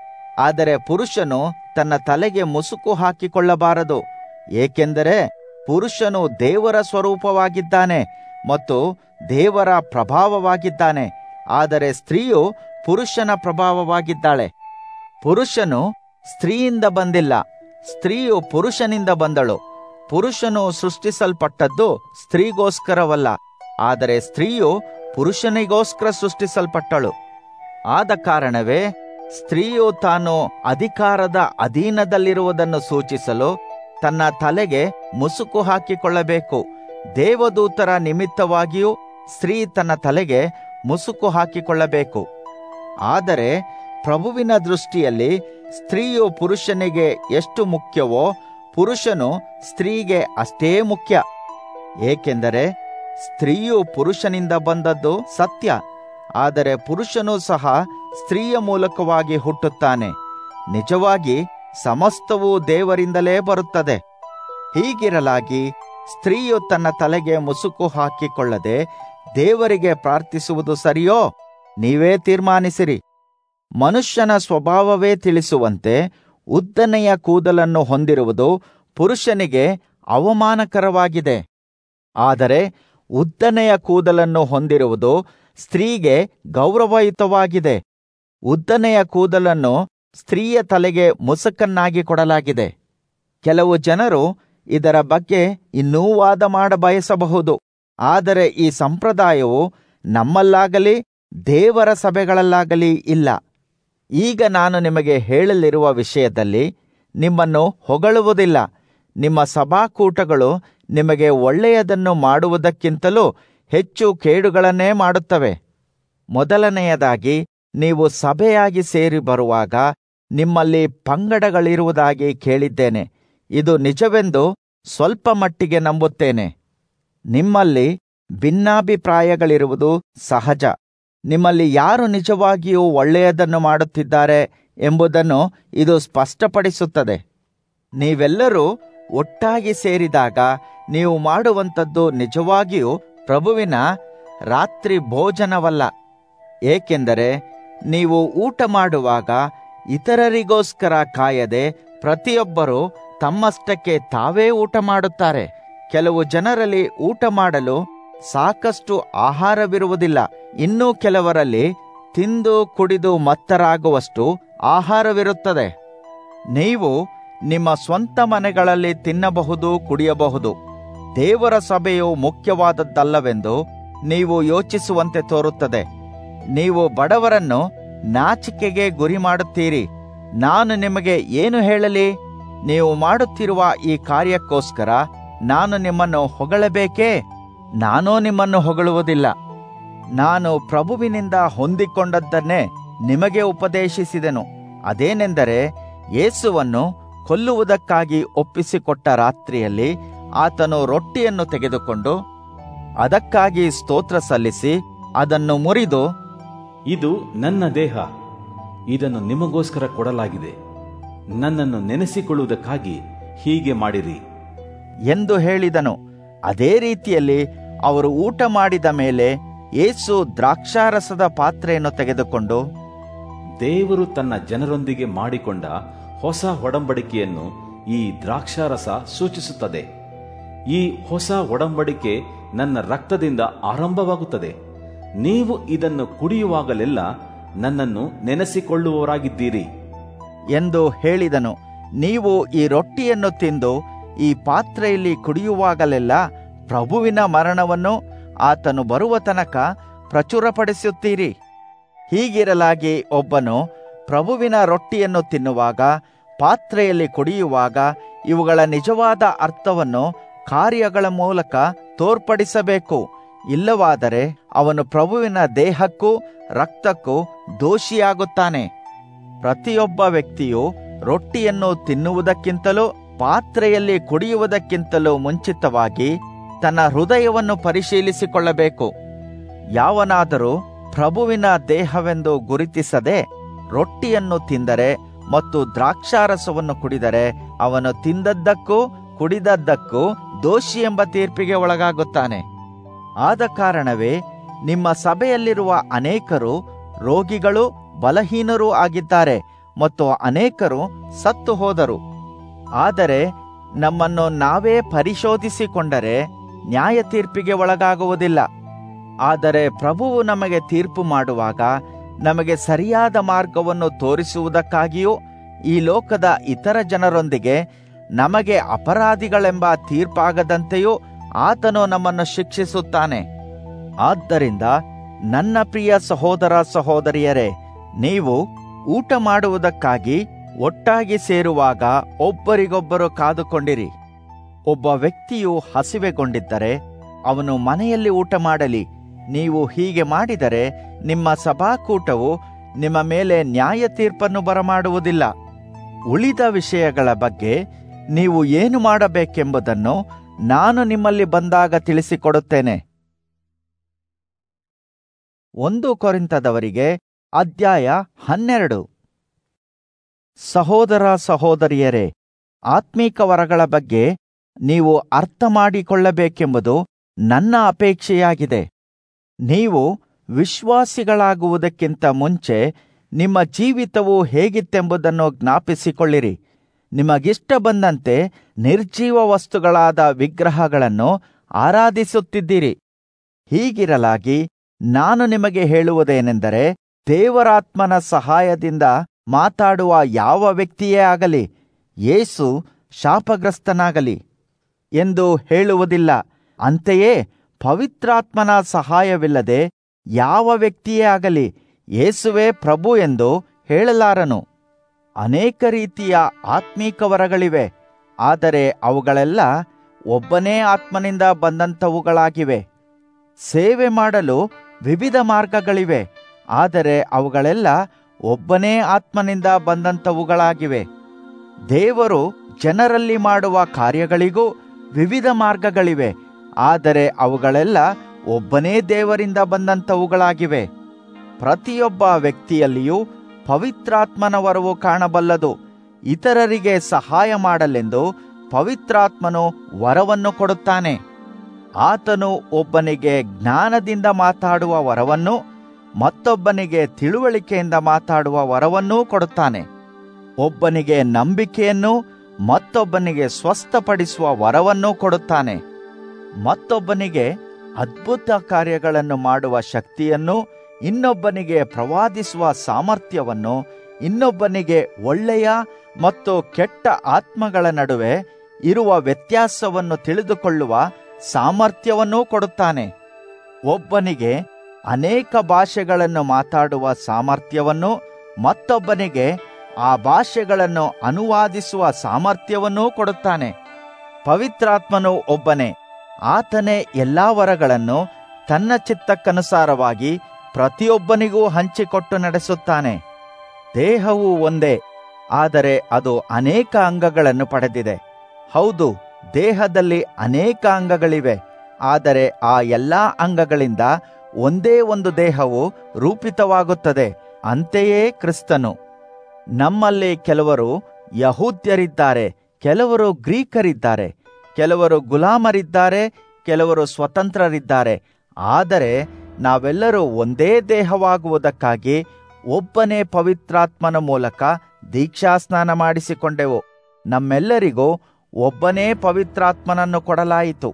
ಆದರೆ ಪುರುಷನು ತನ್ನ ತಲೆಗೆ ಮುಸುಕು ಹಾಕಿಕೊಳ್ಳಬಾರದು ಏಕೆಂದರೆ ಪುರುಷನು ದೇವರ ಸ್ವರೂಪವಾಗಿದ್ದಾನೆ ಮತ್ತು ದೇವರ ಪ್ರಭಾವವಾಗಿದ್ದಾನೆ ಆದರೆ ಸ್ತ್ರೀಯು ಪುರುಷನ ಪ್ರಭಾವವಾಗಿದ್ದಾಳೆ ಪುರುಷನು ಸ್ತ್ರೀಯಿಂದ ಬಂದಿಲ್ಲ ಸ್ತ್ರೀಯು ಪುರುಷನಿಂದ ಬಂದಳು ಪುರುಷನು ಸೃಷ್ಟಿಸಲ್ಪಟ್ಟದ್ದು ಸ್ತ್ರೀಗೋಸ್ಕರವಲ್ಲ ಆದರೆ ಸ್ತ್ರೀಯು ಪುರುಷನಿಗೋಸ್ಕರ ಸೃಷ್ಟಿಸಲ್ಪಟ್ಟಳು ಆದ ಕಾರಣವೇ ಸ್ತ್ರೀಯು ತಾನು ಅಧಿಕಾರದ ಅಧೀನದಲ್ಲಿರುವುದನ್ನು ಸೂಚಿಸಲು ತನ್ನ ತಲೆಗೆ ಮುಸುಕು ಹಾಕಿಕೊಳ್ಳಬೇಕು ದೇವದೂತರ ನಿಮಿತ್ತವಾಗಿಯೂ ಸ್ತ್ರೀ ತನ್ನ ತಲೆಗೆ ಮುಸುಕು ಹಾಕಿಕೊಳ್ಳಬೇಕು ಆದರೆ ಪ್ರಭುವಿನ ದೃಷ್ಟಿಯಲ್ಲಿ ಸ್ತ್ರೀಯು ಪುರುಷನಿಗೆ ಎಷ್ಟು ಮುಖ್ಯವೋ ಪುರುಷನು ಸ್ತ್ರೀಗೆ ಅಷ್ಟೇ ಮುಖ್ಯ ಏಕೆಂದರೆ ಸ್ತ್ರೀಯು ಪುರುಷನಿಂದ ಬಂದದ್ದು ಸತ್ಯ ಆದರೆ ಪುರುಷನು ಸಹ ಸ್ತ್ರೀಯ ಮೂಲಕವಾಗಿ ಹುಟ್ಟುತ್ತಾನೆ ನಿಜವಾಗಿ ಸಮಸ್ತವೂ ದೇವರಿಂದಲೇ ಬರುತ್ತದೆ ಹೀಗಿರಲಾಗಿ ಸ್ತ್ರೀಯು ತನ್ನ ತಲೆಗೆ ಮುಸುಕು ಹಾಕಿಕೊಳ್ಳದೆ ದೇವರಿಗೆ ಪ್ರಾರ್ಥಿಸುವುದು ಸರಿಯೋ ನೀವೇ ತೀರ್ಮಾನಿಸಿರಿ ಮನುಷ್ಯನ ಸ್ವಭಾವವೇ ತಿಳಿಸುವಂತೆ ಉದ್ದನೆಯ ಕೂದಲನ್ನು ಹೊಂದಿರುವುದು ಪುರುಷನಿಗೆ ಅವಮಾನಕರವಾಗಿದೆ ಆದರೆ ಉದ್ದನೆಯ ಕೂದಲನ್ನು ಹೊಂದಿರುವುದು ಸ್ತ್ರೀಗೆ ಗೌರವಯುತವಾಗಿದೆ ಉದ್ದನೆಯ ಕೂದಲನ್ನು ಸ್ತ್ರೀಯ ತಲೆಗೆ ಮುಸುಕನ್ನಾಗಿ ಕೊಡಲಾಗಿದೆ ಕೆಲವು ಜನರು ಇದರ ಬಗ್ಗೆ ಇನ್ನೂ ವಾದ ಮಾಡ ಬಯಸಬಹುದು ಆದರೆ ಈ ಸಂಪ್ರದಾಯವು ನಮ್ಮಲ್ಲಾಗಲಿ ದೇವರ ಸಭೆಗಳಲ್ಲಾಗಲಿ ಇಲ್ಲ ಈಗ ನಾನು ನಿಮಗೆ ಹೇಳಲಿರುವ ವಿಷಯದಲ್ಲಿ ನಿಮ್ಮನ್ನು ಹೊಗಳುವುದಿಲ್ಲ ನಿಮ್ಮ ಸಭಾಕೂಟಗಳು ನಿಮಗೆ ಒಳ್ಳೆಯದನ್ನು ಮಾಡುವುದಕ್ಕಿಂತಲೂ ಹೆಚ್ಚು ಕೇಡುಗಳನ್ನೇ ಮಾಡುತ್ತವೆ ಮೊದಲನೆಯದಾಗಿ ನೀವು ಸಭೆಯಾಗಿ ಸೇರಿ ಬರುವಾಗ ನಿಮ್ಮಲ್ಲಿ ಪಂಗಡಗಳಿರುವುದಾಗಿ ಕೇಳಿದ್ದೇನೆ ಇದು ನಿಜವೆಂದು ಸ್ವಲ್ಪ ಮಟ್ಟಿಗೆ ನಂಬುತ್ತೇನೆ ನಿಮ್ಮಲ್ಲಿ ಭಿನ್ನಾಭಿಪ್ರಾಯಗಳಿರುವುದು ಸಹಜ ನಿಮ್ಮಲ್ಲಿ ಯಾರು ನಿಜವಾಗಿಯೂ ಒಳ್ಳೆಯದನ್ನು ಮಾಡುತ್ತಿದ್ದಾರೆ ಎಂಬುದನ್ನು ಇದು ಸ್ಪಷ್ಟಪಡಿಸುತ್ತದೆ ನೀವೆಲ್ಲರೂ ಒಟ್ಟಾಗಿ ಸೇರಿದಾಗ ನೀವು ಮಾಡುವಂಥದ್ದು ನಿಜವಾಗಿಯೂ ಪ್ರಭುವಿನ ರಾತ್ರಿ ಭೋಜನವಲ್ಲ ಏಕೆಂದರೆ ನೀವು ಊಟ ಮಾಡುವಾಗ ಇತರರಿಗೋಸ್ಕರ ಕಾಯದೆ ಪ್ರತಿಯೊಬ್ಬರು ತಮ್ಮಷ್ಟಕ್ಕೆ ತಾವೇ ಊಟ ಮಾಡುತ್ತಾರೆ ಕೆಲವು ಜನರಲ್ಲಿ ಊಟ ಮಾಡಲು ಸಾಕಷ್ಟು ಆಹಾರವಿರುವುದಿಲ್ಲ ಇನ್ನೂ ಕೆಲವರಲ್ಲಿ ತಿಂದು ಕುಡಿದು ಮತ್ತರಾಗುವಷ್ಟು ಆಹಾರವಿರುತ್ತದೆ ನೀವು ನಿಮ್ಮ ಸ್ವಂತ ಮನೆಗಳಲ್ಲಿ ತಿನ್ನಬಹುದು ಕುಡಿಯಬಹುದು ದೇವರ ಸಭೆಯು ಮುಖ್ಯವಾದದ್ದಲ್ಲವೆಂದು ನೀವು ಯೋಚಿಸುವಂತೆ ತೋರುತ್ತದೆ ನೀವು ಬಡವರನ್ನು ನಾಚಿಕೆಗೆ ಗುರಿ ಮಾಡುತ್ತೀರಿ ನಾನು ನಿಮಗೆ ಏನು ಹೇಳಲಿ ನೀವು ಮಾಡುತ್ತಿರುವ ಈ ಕಾರ್ಯಕ್ಕೋಸ್ಕರ ನಾನು ನಿಮ್ಮನ್ನು ಹೊಗಳಬೇಕೇ ನಾನೂ ನಿಮ್ಮನ್ನು ಹೊಗಳುವುದಿಲ್ಲ ನಾನು ಪ್ರಭುವಿನಿಂದ ಹೊಂದಿಕೊಂಡದ್ದನ್ನೇ ನಿಮಗೆ ಉಪದೇಶಿಸಿದೆನು ಅದೇನೆಂದರೆ ಯೇಸುವನ್ನು ಕೊಲ್ಲುವುದಕ್ಕಾಗಿ ಒಪ್ಪಿಸಿಕೊಟ್ಟ ರಾತ್ರಿಯಲ್ಲಿ ಆತನು ರೊಟ್ಟಿಯನ್ನು ತೆಗೆದುಕೊಂಡು ಅದಕ್ಕಾಗಿ ಸ್ತೋತ್ರ ಸಲ್ಲಿಸಿ ಅದನ್ನು ಮುರಿದು ಇದು ನನ್ನ ದೇಹ ಇದನ್ನು ನಿಮಗೋಸ್ಕರ ಕೊಡಲಾಗಿದೆ ನನ್ನನ್ನು ನೆನೆಸಿಕೊಳ್ಳುವುದಕ್ಕಾಗಿ ಹೀಗೆ ಮಾಡಿರಿ ಎಂದು ಹೇಳಿದನು ಅದೇ ರೀತಿಯಲ್ಲಿ ಅವರು ಊಟ ಮಾಡಿದ ಮೇಲೆ ಯೇಸು ದ್ರಾಕ್ಷಾರಸದ ಪಾತ್ರೆಯನ್ನು ತೆಗೆದುಕೊಂಡು ದೇವರು ತನ್ನ ಜನರೊಂದಿಗೆ ಮಾಡಿಕೊಂಡ ಹೊಸ ಒಡಂಬಡಿಕೆಯನ್ನು ಈ ದ್ರಾಕ್ಷಾರಸ ಸೂಚಿಸುತ್ತದೆ ಈ ಹೊಸ ಒಡಂಬಡಿಕೆ ನನ್ನ ರಕ್ತದಿಂದ ಆರಂಭವಾಗುತ್ತದೆ ನೀವು ಇದನ್ನು ಕುಡಿಯುವಾಗಲೆಲ್ಲ ನನ್ನನ್ನು ನೆನೆಸಿಕೊಳ್ಳುವವರಾಗಿದ್ದೀರಿ ಎಂದು ಹೇಳಿದನು ನೀವು ಈ ರೊಟ್ಟಿಯನ್ನು ತಿಂದು ಈ ಪಾತ್ರೆಯಲ್ಲಿ ಕುಡಿಯುವಾಗಲೆಲ್ಲ ಪ್ರಭುವಿನ ಮರಣವನ್ನು ಆತನು ಬರುವ ತನಕ ಪ್ರಚುರಪಡಿಸುತ್ತೀರಿ ಹೀಗಿರಲಾಗಿ ಒಬ್ಬನು ಪ್ರಭುವಿನ ರೊಟ್ಟಿಯನ್ನು ತಿನ್ನುವಾಗ ಪಾತ್ರೆಯಲ್ಲಿ ಕುಡಿಯುವಾಗ ಇವುಗಳ ನಿಜವಾದ ಅರ್ಥವನ್ನು ಕಾರ್ಯಗಳ ಮೂಲಕ ತೋರ್ಪಡಿಸಬೇಕು ಇಲ್ಲವಾದರೆ ಅವನು ಪ್ರಭುವಿನ ದೇಹಕ್ಕೂ ರಕ್ತಕ್ಕೂ ದೋಷಿಯಾಗುತ್ತಾನೆ ಪ್ರತಿಯೊಬ್ಬ ವ್ಯಕ್ತಿಯು ರೊಟ್ಟಿಯನ್ನು ತಿನ್ನುವುದಕ್ಕಿಂತಲೂ ಪಾತ್ರೆಯಲ್ಲಿ ಕುಡಿಯುವುದಕ್ಕಿಂತಲೂ ಮುಂಚಿತವಾಗಿ ತನ್ನ ಹೃದಯವನ್ನು ಪರಿಶೀಲಿಸಿಕೊಳ್ಳಬೇಕು ಯಾವನಾದರೂ ಪ್ರಭುವಿನ ದೇಹವೆಂದು ಗುರುತಿಸದೆ ರೊಟ್ಟಿಯನ್ನು ತಿಂದರೆ ಮತ್ತು ದ್ರಾಕ್ಷಾರಸವನ್ನು ಕುಡಿದರೆ ಅವನು ತಿಂದದ್ದಕ್ಕೂ ಕುಡಿದದ್ದಕ್ಕೂ ದೋಷಿ ಎಂಬ ತೀರ್ಪಿಗೆ ಒಳಗಾಗುತ್ತಾನೆ ಆದ ಕಾರಣವೇ ನಿಮ್ಮ ಸಭೆಯಲ್ಲಿರುವ ಅನೇಕರು ರೋಗಿಗಳು ಬಲಹೀನರೂ ಆಗಿದ್ದಾರೆ ಮತ್ತು ಅನೇಕರು ಸತ್ತು ಹೋದರು ಆದರೆ ನಮ್ಮನ್ನು ನಾವೇ ಪರಿಶೋಧಿಸಿಕೊಂಡರೆ ನ್ಯಾಯ ತೀರ್ಪಿಗೆ ಒಳಗಾಗುವುದಿಲ್ಲ ಆದರೆ ಪ್ರಭುವು ನಮಗೆ ತೀರ್ಪು ಮಾಡುವಾಗ ನಮಗೆ ಸರಿಯಾದ ಮಾರ್ಗವನ್ನು ತೋರಿಸುವುದಕ್ಕಾಗಿಯೂ ಈ ಲೋಕದ ಇತರ ಜನರೊಂದಿಗೆ ನಮಗೆ ಅಪರಾಧಿಗಳೆಂಬ ತೀರ್ಪಾಗದಂತೆಯೂ ಆತನು ನಮ್ಮನ್ನು ಶಿಕ್ಷಿಸುತ್ತಾನೆ ಆದ್ದರಿಂದ ನನ್ನ ಪ್ರಿಯ ಸಹೋದರ ಸಹೋದರಿಯರೇ ನೀವು ಊಟ ಮಾಡುವುದಕ್ಕಾಗಿ ಒಟ್ಟಾಗಿ ಸೇರುವಾಗ ಒಬ್ಬರಿಗೊಬ್ಬರು ಕಾದುಕೊಂಡಿರಿ ಒಬ್ಬ ವ್ಯಕ್ತಿಯು ಹಸಿವೆಗೊಂಡಿದ್ದರೆ ಅವನು ಮನೆಯಲ್ಲಿ ಊಟ ಮಾಡಲಿ ನೀವು ಹೀಗೆ ಮಾಡಿದರೆ ನಿಮ್ಮ ಸಭಾಕೂಟವು ನಿಮ್ಮ ಮೇಲೆ ನ್ಯಾಯ ತೀರ್ಪನ್ನು ಬರಮಾಡುವುದಿಲ್ಲ ಉಳಿದ ವಿಷಯಗಳ ಬಗ್ಗೆ ನೀವು ಏನು ಮಾಡಬೇಕೆಂಬುದನ್ನು ನಾನು ನಿಮ್ಮಲ್ಲಿ ಬಂದಾಗ ತಿಳಿಸಿಕೊಡುತ್ತೇನೆ ಒಂದು ಕೊರಿಂತದವರಿಗೆ ಅಧ್ಯಾಯ ಹನ್ನೆರಡು ಸಹೋದರ ಸಹೋದರಿಯರೇ ಆತ್ಮೀಕ ವರಗಳ ಬಗ್ಗೆ ನೀವು ಅರ್ಥ ಮಾಡಿಕೊಳ್ಳಬೇಕೆಂಬುದು ನನ್ನ ಅಪೇಕ್ಷೆಯಾಗಿದೆ ನೀವು ವಿಶ್ವಾಸಿಗಳಾಗುವುದಕ್ಕಿಂತ ಮುಂಚೆ ನಿಮ್ಮ ಜೀವಿತವು ಹೇಗಿತ್ತೆಂಬುದನ್ನು ಜ್ಞಾಪಿಸಿಕೊಳ್ಳಿರಿ ನಿಮಗಿಷ್ಟ ಬಂದಂತೆ ನಿರ್ಜೀವ ವಸ್ತುಗಳಾದ ವಿಗ್ರಹಗಳನ್ನು ಆರಾಧಿಸುತ್ತಿದ್ದೀರಿ ಹೀಗಿರಲಾಗಿ ನಾನು ನಿಮಗೆ ಹೇಳುವುದೇನೆಂದರೆ ದೇವರಾತ್ಮನ ಸಹಾಯದಿಂದ ಮಾತಾಡುವ ಯಾವ ವ್ಯಕ್ತಿಯೇ ಆಗಲಿ ಯೇಸು ಶಾಪಗ್ರಸ್ತನಾಗಲಿ ಎಂದು ಹೇಳುವುದಿಲ್ಲ ಅಂತೆಯೇ ಪವಿತ್ರಾತ್ಮನ ಸಹಾಯವಿಲ್ಲದೆ ಯಾವ ವ್ಯಕ್ತಿಯೇ ಆಗಲಿ ಯೇಸುವೇ ಪ್ರಭು ಎಂದು ಹೇಳಲಾರನು ಅನೇಕ ರೀತಿಯ ಆತ್ಮೀಕ ವರಗಳಿವೆ ಆದರೆ ಅವುಗಳೆಲ್ಲ ಒಬ್ಬನೇ ಆತ್ಮನಿಂದ ಬಂದಂಥವುಗಳಾಗಿವೆ ಸೇವೆ ಮಾಡಲು ವಿವಿಧ ಮಾರ್ಗಗಳಿವೆ ಆದರೆ ಅವುಗಳೆಲ್ಲ ಒಬ್ಬನೇ ಆತ್ಮನಿಂದ ಬಂದಂಥವುಗಳಾಗಿವೆ ದೇವರು ಜನರಲ್ಲಿ ಮಾಡುವ ಕಾರ್ಯಗಳಿಗೂ ವಿವಿಧ ಮಾರ್ಗಗಳಿವೆ ಆದರೆ ಅವುಗಳೆಲ್ಲ ಒಬ್ಬನೇ ದೇವರಿಂದ ಬಂದಂಥವುಗಳಾಗಿವೆ ಪ್ರತಿಯೊಬ್ಬ ವ್ಯಕ್ತಿಯಲ್ಲಿಯೂ ಪವಿತ್ರಾತ್ಮನ ವರವು ಕಾಣಬಲ್ಲದು ಇತರರಿಗೆ ಸಹಾಯ ಮಾಡಲೆಂದು ಪವಿತ್ರಾತ್ಮನು ವರವನ್ನು ಕೊಡುತ್ತಾನೆ ಆತನು ಒಬ್ಬನಿಗೆ ಜ್ಞಾನದಿಂದ ಮಾತಾಡುವ ವರವನ್ನು ಮತ್ತೊಬ್ಬನಿಗೆ ತಿಳುವಳಿಕೆಯಿಂದ ಮಾತಾಡುವ ವರವನ್ನೂ ಕೊಡುತ್ತಾನೆ ಒಬ್ಬನಿಗೆ ನಂಬಿಕೆಯನ್ನು ಮತ್ತೊಬ್ಬನಿಗೆ ಸ್ವಸ್ಥಪಡಿಸುವ ವರವನ್ನೂ ಕೊಡುತ್ತಾನೆ ಮತ್ತೊಬ್ಬನಿಗೆ ಅದ್ಭುತ ಕಾರ್ಯಗಳನ್ನು ಮಾಡುವ ಶಕ್ತಿಯನ್ನು ಇನ್ನೊಬ್ಬನಿಗೆ ಪ್ರವಾದಿಸುವ ಸಾಮರ್ಥ್ಯವನ್ನು ಇನ್ನೊಬ್ಬನಿಗೆ ಒಳ್ಳೆಯ ಮತ್ತು ಕೆಟ್ಟ ಆತ್ಮಗಳ ನಡುವೆ ಇರುವ ವ್ಯತ್ಯಾಸವನ್ನು ತಿಳಿದುಕೊಳ್ಳುವ ಸಾಮರ್ಥ್ಯವನ್ನೂ ಕೊಡುತ್ತಾನೆ ಒಬ್ಬನಿಗೆ ಅನೇಕ ಭಾಷೆಗಳನ್ನು ಮಾತಾಡುವ ಸಾಮರ್ಥ್ಯವನ್ನು ಮತ್ತೊಬ್ಬನಿಗೆ ಆ ಭಾಷೆಗಳನ್ನು ಅನುವಾದಿಸುವ ಸಾಮರ್ಥ್ಯವನ್ನೂ ಕೊಡುತ್ತಾನೆ ಪವಿತ್ರಾತ್ಮನು ಒಬ್ಬನೇ ಆತನೇ ಎಲ್ಲಾ ವರಗಳನ್ನು ತನ್ನ ಚಿತ್ತಕ್ಕನುಸಾರವಾಗಿ ಪ್ರತಿಯೊಬ್ಬನಿಗೂ ಹಂಚಿಕೊಟ್ಟು ನಡೆಸುತ್ತಾನೆ ದೇಹವು ಒಂದೇ ಆದರೆ ಅದು ಅನೇಕ ಅಂಗಗಳನ್ನು ಪಡೆದಿದೆ ಹೌದು ದೇಹದಲ್ಲಿ ಅನೇಕ ಅಂಗಗಳಿವೆ ಆದರೆ ಆ ಎಲ್ಲಾ ಅಂಗಗಳಿಂದ ಒಂದೇ ಒಂದು ದೇಹವು ರೂಪಿತವಾಗುತ್ತದೆ ಅಂತೆಯೇ ಕ್ರಿಸ್ತನು ನಮ್ಮಲ್ಲಿ ಕೆಲವರು ಯಹೂದ್ಯರಿದ್ದಾರೆ ಕೆಲವರು ಗ್ರೀಕರಿದ್ದಾರೆ ಕೆಲವರು ಗುಲಾಮರಿದ್ದಾರೆ ಕೆಲವರು ಸ್ವತಂತ್ರರಿದ್ದಾರೆ ಆದರೆ ನಾವೆಲ್ಲರೂ ಒಂದೇ ದೇಹವಾಗುವುದಕ್ಕಾಗಿ ಒಬ್ಬನೇ ಪವಿತ್ರಾತ್ಮನ ಮೂಲಕ ದೀಕ್ಷಾಸ್ನಾನ ಮಾಡಿಸಿಕೊಂಡೆವು ನಮ್ಮೆಲ್ಲರಿಗೂ ಒಬ್ಬನೇ ಪವಿತ್ರಾತ್ಮನನ್ನು ಕೊಡಲಾಯಿತು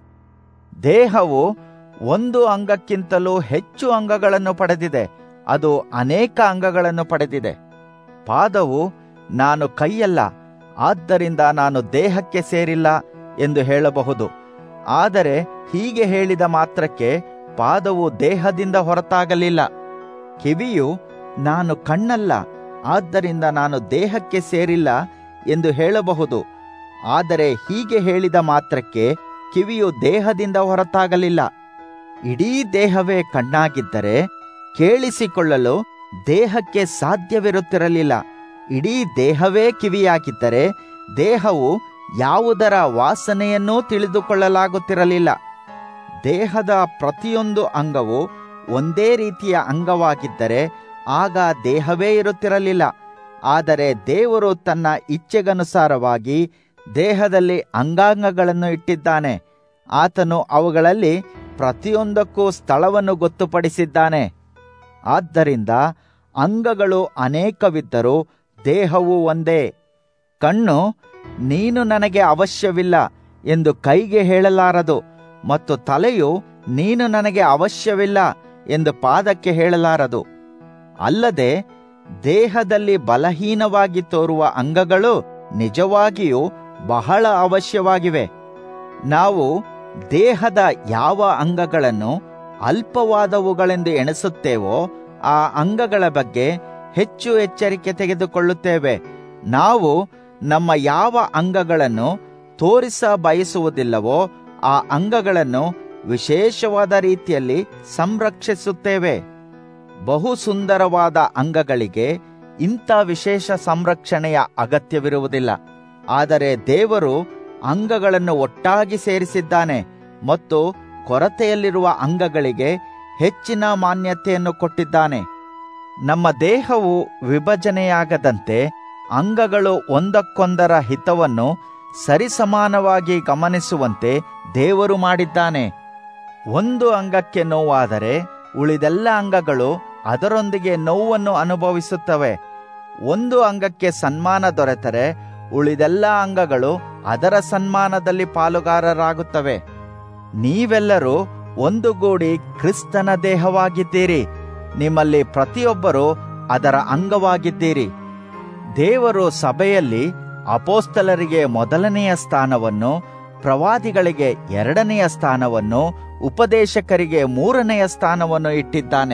ದೇಹವು ಒಂದು ಅಂಗಕ್ಕಿಂತಲೂ ಹೆಚ್ಚು ಅಂಗಗಳನ್ನು ಪಡೆದಿದೆ ಅದು ಅನೇಕ ಅಂಗಗಳನ್ನು ಪಡೆದಿದೆ ಪಾದವು ನಾನು ಕೈಯಲ್ಲ ಆದ್ದರಿಂದ ನಾನು ದೇಹಕ್ಕೆ ಸೇರಿಲ್ಲ ಎಂದು ಹೇಳಬಹುದು ಆದರೆ ಹೀಗೆ ಹೇಳಿದ ಮಾತ್ರಕ್ಕೆ ಪಾದವು ದೇಹದಿಂದ ಹೊರತಾಗಲಿಲ್ಲ ಕಿವಿಯು ನಾನು ಕಣ್ಣಲ್ಲ ಆದ್ದರಿಂದ ನಾನು ದೇಹಕ್ಕೆ ಸೇರಿಲ್ಲ ಎಂದು ಹೇಳಬಹುದು ಆದರೆ ಹೀಗೆ ಹೇಳಿದ ಮಾತ್ರಕ್ಕೆ ಕಿವಿಯು ದೇಹದಿಂದ ಹೊರತಾಗಲಿಲ್ಲ ಇಡೀ ದೇಹವೇ ಕಣ್ಣಾಗಿದ್ದರೆ ಕೇಳಿಸಿಕೊಳ್ಳಲು ದೇಹಕ್ಕೆ ಸಾಧ್ಯವಿರುತ್ತಿರಲಿಲ್ಲ ಇಡೀ ದೇಹವೇ ಕಿವಿಯಾಗಿದ್ದರೆ ದೇಹವು ಯಾವುದರ ವಾಸನೆಯನ್ನೂ ತಿಳಿದುಕೊಳ್ಳಲಾಗುತ್ತಿರಲಿಲ್ಲ ದೇಹದ ಪ್ರತಿಯೊಂದು ಅಂಗವು ಒಂದೇ ರೀತಿಯ ಅಂಗವಾಗಿದ್ದರೆ ಆಗ ದೇಹವೇ ಇರುತ್ತಿರಲಿಲ್ಲ ಆದರೆ ದೇವರು ತನ್ನ ಇಚ್ಛೆಗನುಸಾರವಾಗಿ ದೇಹದಲ್ಲಿ ಅಂಗಾಂಗಗಳನ್ನು ಇಟ್ಟಿದ್ದಾನೆ ಆತನು ಅವುಗಳಲ್ಲಿ ಪ್ರತಿಯೊಂದಕ್ಕೂ ಸ್ಥಳವನ್ನು ಗೊತ್ತುಪಡಿಸಿದ್ದಾನೆ ಆದ್ದರಿಂದ ಅಂಗಗಳು ಅನೇಕವಿದ್ದರೂ ದೇಹವು ಒಂದೇ ಕಣ್ಣು ನೀನು ನನಗೆ ಅವಶ್ಯವಿಲ್ಲ ಎಂದು ಕೈಗೆ ಹೇಳಲಾರದು ಮತ್ತು ತಲೆಯು ನೀನು ನನಗೆ ಅವಶ್ಯವಿಲ್ಲ ಎಂದು ಪಾದಕ್ಕೆ ಹೇಳಲಾರದು ಅಲ್ಲದೆ ದೇಹದಲ್ಲಿ ಬಲಹೀನವಾಗಿ ತೋರುವ ಅಂಗಗಳು ನಿಜವಾಗಿಯೂ ಬಹಳ ಅವಶ್ಯವಾಗಿವೆ ನಾವು ದೇಹದ ಯಾವ ಅಂಗಗಳನ್ನು ಅಲ್ಪವಾದವುಗಳೆಂದು ಎಣಿಸುತ್ತೇವೋ ಆ ಅಂಗಗಳ ಬಗ್ಗೆ ಹೆಚ್ಚು ಎಚ್ಚರಿಕೆ ತೆಗೆದುಕೊಳ್ಳುತ್ತೇವೆ ನಾವು ನಮ್ಮ ಯಾವ ಅಂಗಗಳನ್ನು ತೋರಿಸ ಬಯಸುವುದಿಲ್ಲವೋ ಆ ಅಂಗಗಳನ್ನು ವಿಶೇಷವಾದ ರೀತಿಯಲ್ಲಿ ಸಂರಕ್ಷಿಸುತ್ತೇವೆ ಬಹು ಸುಂದರವಾದ ಅಂಗಗಳಿಗೆ ಇಂಥ ವಿಶೇಷ ಸಂರಕ್ಷಣೆಯ ಅಗತ್ಯವಿರುವುದಿಲ್ಲ ಆದರೆ ದೇವರು ಅಂಗಗಳನ್ನು ಒಟ್ಟಾಗಿ ಸೇರಿಸಿದ್ದಾನೆ ಮತ್ತು ಕೊರತೆಯಲ್ಲಿರುವ ಅಂಗಗಳಿಗೆ ಹೆಚ್ಚಿನ ಮಾನ್ಯತೆಯನ್ನು ಕೊಟ್ಟಿದ್ದಾನೆ ನಮ್ಮ ದೇಹವು ವಿಭಜನೆಯಾಗದಂತೆ ಅಂಗಗಳು ಒಂದಕ್ಕೊಂದರ ಹಿತವನ್ನು ಸರಿಸಮಾನವಾಗಿ ಗಮನಿಸುವಂತೆ ದೇವರು ಮಾಡಿದ್ದಾನೆ ಒಂದು ಅಂಗಕ್ಕೆ ನೋವಾದರೆ ಉಳಿದೆಲ್ಲ ಅಂಗಗಳು ಅದರೊಂದಿಗೆ ನೋವನ್ನು ಅನುಭವಿಸುತ್ತವೆ ಒಂದು ಅಂಗಕ್ಕೆ ಸನ್ಮಾನ ದೊರೆತರೆ ಉಳಿದೆಲ್ಲ ಅಂಗಗಳು ಅದರ ಸನ್ಮಾನದಲ್ಲಿ ಪಾಲುಗಾರರಾಗುತ್ತವೆ ನೀವೆಲ್ಲರೂ ಒಂದುಗೂಡಿ ಕ್ರಿಸ್ತನ ದೇಹವಾಗಿದ್ದೀರಿ ನಿಮ್ಮಲ್ಲಿ ಪ್ರತಿಯೊಬ್ಬರು ಅದರ ಅಂಗವಾಗಿದ್ದೀರಿ ದೇವರು ಸಭೆಯಲ್ಲಿ ಅಪೋಸ್ತಲರಿಗೆ ಮೊದಲನೆಯ ಸ್ಥಾನವನ್ನು ಪ್ರವಾದಿಗಳಿಗೆ ಎರಡನೆಯ ಸ್ಥಾನವನ್ನು ಉಪದೇಶಕರಿಗೆ ಮೂರನೆಯ ಸ್ಥಾನವನ್ನು ಇಟ್ಟಿದ್ದಾನೆ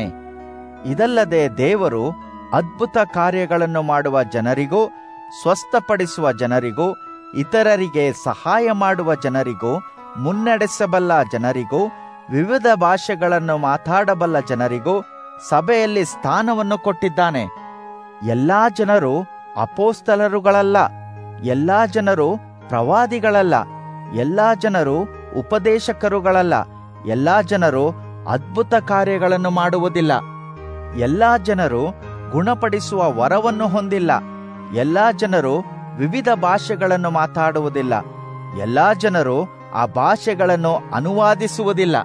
ಇದಲ್ಲದೆ ದೇವರು ಅದ್ಭುತ ಕಾರ್ಯಗಳನ್ನು ಮಾಡುವ ಜನರಿಗೂ ಸ್ವಸ್ಥಪಡಿಸುವ ಜನರಿಗೂ ಇತರರಿಗೆ ಸಹಾಯ ಮಾಡುವ ಜನರಿಗೂ ಮುನ್ನಡೆಸಬಲ್ಲ ಜನರಿಗೂ ವಿವಿಧ ಭಾಷೆಗಳನ್ನು ಮಾತಾಡಬಲ್ಲ ಜನರಿಗೂ ಸಭೆಯಲ್ಲಿ ಸ್ಥಾನವನ್ನು ಕೊಟ್ಟಿದ್ದಾನೆ ಎಲ್ಲಾ ಜನರು ಅಪೋಸ್ತಲರುಗಳಲ್ಲ ಎಲ್ಲಾ ಜನರು ಪ್ರವಾದಿಗಳಲ್ಲ ಎಲ್ಲಾ ಜನರು ಉಪದೇಶಕರುಗಳಲ್ಲ ಎಲ್ಲಾ ಜನರು ಅದ್ಭುತ ಕಾರ್ಯಗಳನ್ನು ಮಾಡುವುದಿಲ್ಲ ಎಲ್ಲಾ ಜನರು ಗುಣಪಡಿಸುವ ವರವನ್ನು ಹೊಂದಿಲ್ಲ ಎಲ್ಲಾ ಜನರು ವಿವಿಧ ಭಾಷೆಗಳನ್ನು ಮಾತಾಡುವುದಿಲ್ಲ ಎಲ್ಲಾ ಜನರು ಆ ಭಾಷೆಗಳನ್ನು ಅನುವಾದಿಸುವುದಿಲ್ಲ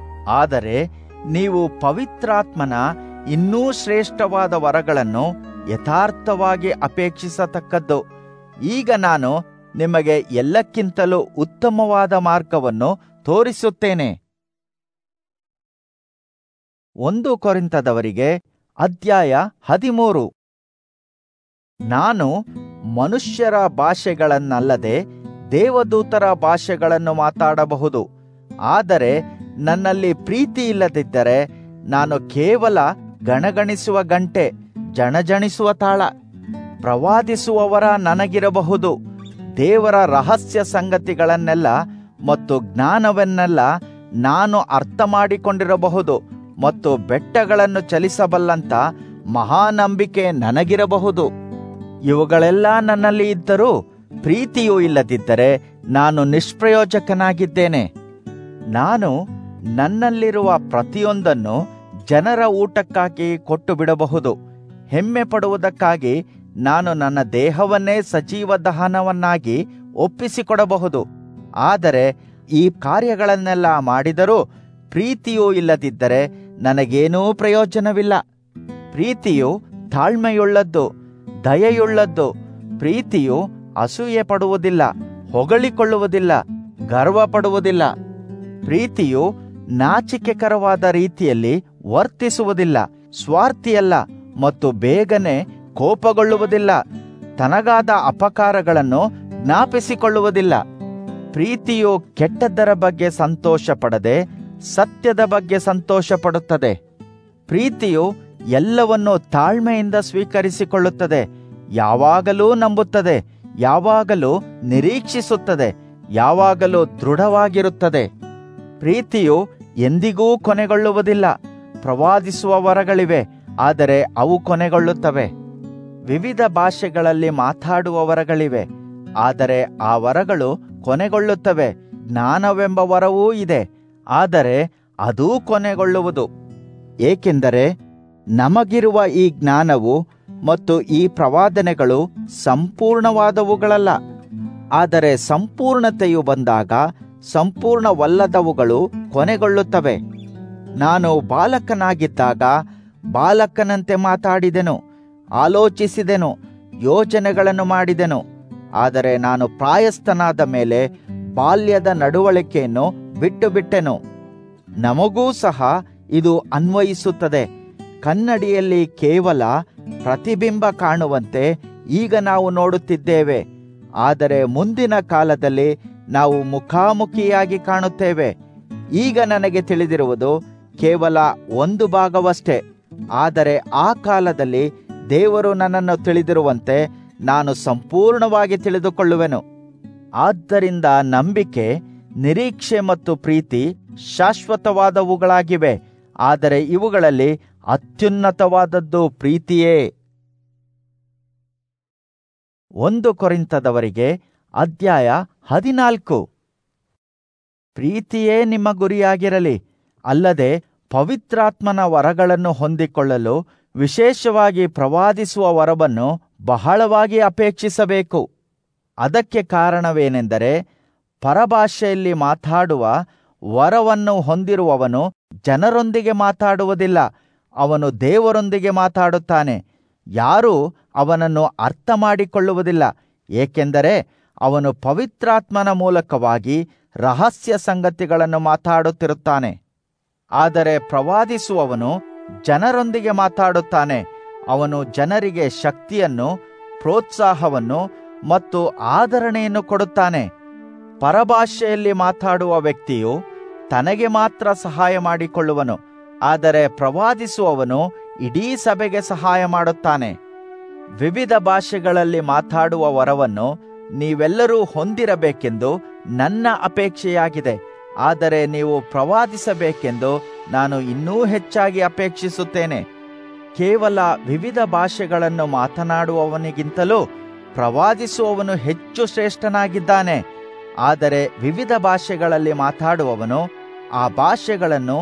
ಆದರೆ ನೀವು ಪವಿತ್ರಾತ್ಮನ ಇನ್ನೂ ಶ್ರೇಷ್ಠವಾದ ವರಗಳನ್ನು ಯಥಾರ್ಥವಾಗಿ ಅಪೇಕ್ಷಿಸತಕ್ಕದ್ದು ಈಗ ನಾನು ನಿಮಗೆ ಎಲ್ಲಕ್ಕಿಂತಲೂ ಉತ್ತಮವಾದ ಮಾರ್ಗವನ್ನು ತೋರಿಸುತ್ತೇನೆ ಒಂದು ಕೊರಿಂತದವರಿಗೆ ಅಧ್ಯಾಯ ಹದಿಮೂರು ನಾನು ಮನುಷ್ಯರ ಭಾಷೆಗಳನ್ನಲ್ಲದೆ ದೇವದೂತರ ಭಾಷೆಗಳನ್ನು ಮಾತಾಡಬಹುದು ಆದರೆ ನನ್ನಲ್ಲಿ ಪ್ರೀತಿ ಇಲ್ಲದಿದ್ದರೆ ನಾನು ಕೇವಲ ಗಣಗಣಿಸುವ ಗಂಟೆ ಜಣಜಣಿಸುವ ತಾಳ ಪ್ರವಾದಿಸುವವರ ನನಗಿರಬಹುದು ದೇವರ ರಹಸ್ಯ ಸಂಗತಿಗಳನ್ನೆಲ್ಲ ಮತ್ತು ಜ್ಞಾನವನ್ನೆಲ್ಲ ನಾನು ಅರ್ಥ ಮಾಡಿಕೊಂಡಿರಬಹುದು ಮತ್ತು ಬೆಟ್ಟಗಳನ್ನು ಚಲಿಸಬಲ್ಲಂತ ಮಹಾನಂಬಿಕೆ ನನಗಿರಬಹುದು ಇವುಗಳೆಲ್ಲ ನನ್ನಲ್ಲಿ ಇದ್ದರೂ ಪ್ರೀತಿಯೂ ಇಲ್ಲದಿದ್ದರೆ ನಾನು ನಿಷ್ಪ್ರಯೋಜಕನಾಗಿದ್ದೇನೆ ನಾನು ನನ್ನಲ್ಲಿರುವ ಪ್ರತಿಯೊಂದನ್ನು ಜನರ ಊಟಕ್ಕಾಗಿ ಕೊಟ್ಟು ಬಿಡಬಹುದು ಹೆಮ್ಮೆ ಪಡುವುದಕ್ಕಾಗಿ ನಾನು ನನ್ನ ದೇಹವನ್ನೇ ಸಜೀವ ದಹನವನ್ನಾಗಿ ಒಪ್ಪಿಸಿಕೊಡಬಹುದು ಆದರೆ ಈ ಕಾರ್ಯಗಳನ್ನೆಲ್ಲ ಮಾಡಿದರೂ ಪ್ರೀತಿಯೂ ಇಲ್ಲದಿದ್ದರೆ ನನಗೇನೂ ಪ್ರಯೋಜನವಿಲ್ಲ ಪ್ರೀತಿಯು ತಾಳ್ಮೆಯುಳ್ಳದ್ದು ದಯೆಯುಳ್ಳದ್ದು ಪ್ರೀತಿಯು ಅಸೂಯೆ ಪಡುವುದಿಲ್ಲ ಹೊಗಳಿಕೊಳ್ಳುವುದಿಲ್ಲ ಗರ್ವ ಪಡುವುದಿಲ್ಲ ಪ್ರೀತಿಯು ನಾಚಿಕೆಕರವಾದ ರೀತಿಯಲ್ಲಿ ವರ್ತಿಸುವುದಿಲ್ಲ ಸ್ವಾರ್ಥಿಯಲ್ಲ ಮತ್ತು ಬೇಗನೆ ಕೋಪಗೊಳ್ಳುವುದಿಲ್ಲ ತನಗಾದ ಅಪಕಾರಗಳನ್ನು ಜ್ಞಾಪಿಸಿಕೊಳ್ಳುವುದಿಲ್ಲ ಪ್ರೀತಿಯು ಕೆಟ್ಟದ್ದರ ಬಗ್ಗೆ ಸಂತೋಷ ಪಡದೆ ಸತ್ಯದ ಬಗ್ಗೆ ಸಂತೋಷ ಪಡುತ್ತದೆ ಪ್ರೀತಿಯು ಎಲ್ಲವನ್ನು ತಾಳ್ಮೆಯಿಂದ ಸ್ವೀಕರಿಸಿಕೊಳ್ಳುತ್ತದೆ ಯಾವಾಗಲೂ ನಂಬುತ್ತದೆ ಯಾವಾಗಲೂ ನಿರೀಕ್ಷಿಸುತ್ತದೆ ಯಾವಾಗಲೂ ದೃಢವಾಗಿರುತ್ತದೆ ಪ್ರೀತಿಯು ಎಂದಿಗೂ ಕೊನೆಗೊಳ್ಳುವುದಿಲ್ಲ ಪ್ರವಾದಿಸುವ ವರಗಳಿವೆ ಆದರೆ ಅವು ಕೊನೆಗೊಳ್ಳುತ್ತವೆ ವಿವಿಧ ಭಾಷೆಗಳಲ್ಲಿ ಮಾತಾಡುವ ವರಗಳಿವೆ ಆದರೆ ಆ ವರಗಳು ಕೊನೆಗೊಳ್ಳುತ್ತವೆ ಜ್ಞಾನವೆಂಬ ವರವೂ ಇದೆ ಆದರೆ ಅದೂ ಕೊನೆಗೊಳ್ಳುವುದು ಏಕೆಂದರೆ ನಮಗಿರುವ ಈ ಜ್ಞಾನವು ಮತ್ತು ಈ ಪ್ರವಾದನೆಗಳು ಸಂಪೂರ್ಣವಾದವುಗಳಲ್ಲ ಆದರೆ ಸಂಪೂರ್ಣತೆಯು ಬಂದಾಗ ಸಂಪೂರ್ಣವಲ್ಲದವುಗಳು ಕೊನೆಗೊಳ್ಳುತ್ತವೆ ನಾನು ಬಾಲಕನಾಗಿದ್ದಾಗ ಬಾಲಕನಂತೆ ಮಾತಾಡಿದೆನು ಆಲೋಚಿಸಿದೆನು ಯೋಜನೆಗಳನ್ನು ಮಾಡಿದೆನು ಆದರೆ ನಾನು ಪ್ರಾಯಸ್ಥನಾದ ಮೇಲೆ ಬಾಲ್ಯದ ನಡವಳಿಕೆಯನ್ನು ಬಿಟ್ಟು ಬಿಟ್ಟೆನು ನಮಗೂ ಸಹ ಇದು ಅನ್ವಯಿಸುತ್ತದೆ ಕನ್ನಡಿಯಲ್ಲಿ ಕೇವಲ ಪ್ರತಿಬಿಂಬ ಕಾಣುವಂತೆ ಈಗ ನಾವು ನೋಡುತ್ತಿದ್ದೇವೆ ಆದರೆ ಮುಂದಿನ ಕಾಲದಲ್ಲಿ ನಾವು ಮುಖಾಮುಖಿಯಾಗಿ ಕಾಣುತ್ತೇವೆ ಈಗ ನನಗೆ ತಿಳಿದಿರುವುದು ಕೇವಲ ಒಂದು ಭಾಗವಷ್ಟೇ ಆದರೆ ಆ ಕಾಲದಲ್ಲಿ ದೇವರು ನನ್ನನ್ನು ತಿಳಿದಿರುವಂತೆ ನಾನು ಸಂಪೂರ್ಣವಾಗಿ ತಿಳಿದುಕೊಳ್ಳುವೆನು ಆದ್ದರಿಂದ ನಂಬಿಕೆ ನಿರೀಕ್ಷೆ ಮತ್ತು ಪ್ರೀತಿ ಶಾಶ್ವತವಾದವುಗಳಾಗಿವೆ ಆದರೆ ಇವುಗಳಲ್ಲಿ ಅತ್ಯುನ್ನತವಾದದ್ದು ಪ್ರೀತಿಯೇ ಒಂದು ಕೊರಿಂತದವರಿಗೆ ಅಧ್ಯಾಯ ಹದಿನಾಲ್ಕು ಪ್ರೀತಿಯೇ ನಿಮ್ಮ ಗುರಿಯಾಗಿರಲಿ ಅಲ್ಲದೆ ಪವಿತ್ರಾತ್ಮನ ವರಗಳನ್ನು ಹೊಂದಿಕೊಳ್ಳಲು ವಿಶೇಷವಾಗಿ ಪ್ರವಾದಿಸುವ ವರವನ್ನು ಬಹಳವಾಗಿ ಅಪೇಕ್ಷಿಸಬೇಕು ಅದಕ್ಕೆ ಕಾರಣವೇನೆಂದರೆ ಪರಭಾಷೆಯಲ್ಲಿ ಮಾತಾಡುವ ವರವನ್ನು ಹೊಂದಿರುವವನು ಜನರೊಂದಿಗೆ ಮಾತಾಡುವುದಿಲ್ಲ ಅವನು ದೇವರೊಂದಿಗೆ ಮಾತಾಡುತ್ತಾನೆ ಯಾರೂ ಅವನನ್ನು ಅರ್ಥ ಮಾಡಿಕೊಳ್ಳುವುದಿಲ್ಲ ಏಕೆಂದರೆ ಅವನು ಪವಿತ್ರಾತ್ಮನ ಮೂಲಕವಾಗಿ ರಹಸ್ಯ ಸಂಗತಿಗಳನ್ನು ಮಾತಾಡುತ್ತಿರುತ್ತಾನೆ ಆದರೆ ಪ್ರವಾದಿಸುವವನು ಜನರೊಂದಿಗೆ ಮಾತಾಡುತ್ತಾನೆ ಅವನು ಜನರಿಗೆ ಶಕ್ತಿಯನ್ನು ಪ್ರೋತ್ಸಾಹವನ್ನು ಮತ್ತು ಆದರಣೆಯನ್ನು ಕೊಡುತ್ತಾನೆ ಪರಭಾಷೆಯಲ್ಲಿ ಮಾತಾಡುವ ವ್ಯಕ್ತಿಯು ತನಗೆ ಮಾತ್ರ ಸಹಾಯ ಮಾಡಿಕೊಳ್ಳುವನು ಆದರೆ ಪ್ರವಾದಿಸುವವನು ಇಡೀ ಸಭೆಗೆ ಸಹಾಯ ಮಾಡುತ್ತಾನೆ ವಿವಿಧ ಭಾಷೆಗಳಲ್ಲಿ ಮಾತಾಡುವ ವರವನ್ನು ನೀವೆಲ್ಲರೂ ಹೊಂದಿರಬೇಕೆಂದು ನನ್ನ ಅಪೇಕ್ಷೆಯಾಗಿದೆ ಆದರೆ ನೀವು ಪ್ರವಾದಿಸಬೇಕೆಂದು ನಾನು ಇನ್ನೂ ಹೆಚ್ಚಾಗಿ ಅಪೇಕ್ಷಿಸುತ್ತೇನೆ ಕೇವಲ ವಿವಿಧ ಭಾಷೆಗಳನ್ನು ಮಾತನಾಡುವವನಿಗಿಂತಲೂ ಪ್ರವಾದಿಸುವವನು ಹೆಚ್ಚು ಶ್ರೇಷ್ಠನಾಗಿದ್ದಾನೆ ಆದರೆ ವಿವಿಧ ಭಾಷೆಗಳಲ್ಲಿ ಮಾತಾಡುವವನು ಆ ಭಾಷೆಗಳನ್ನು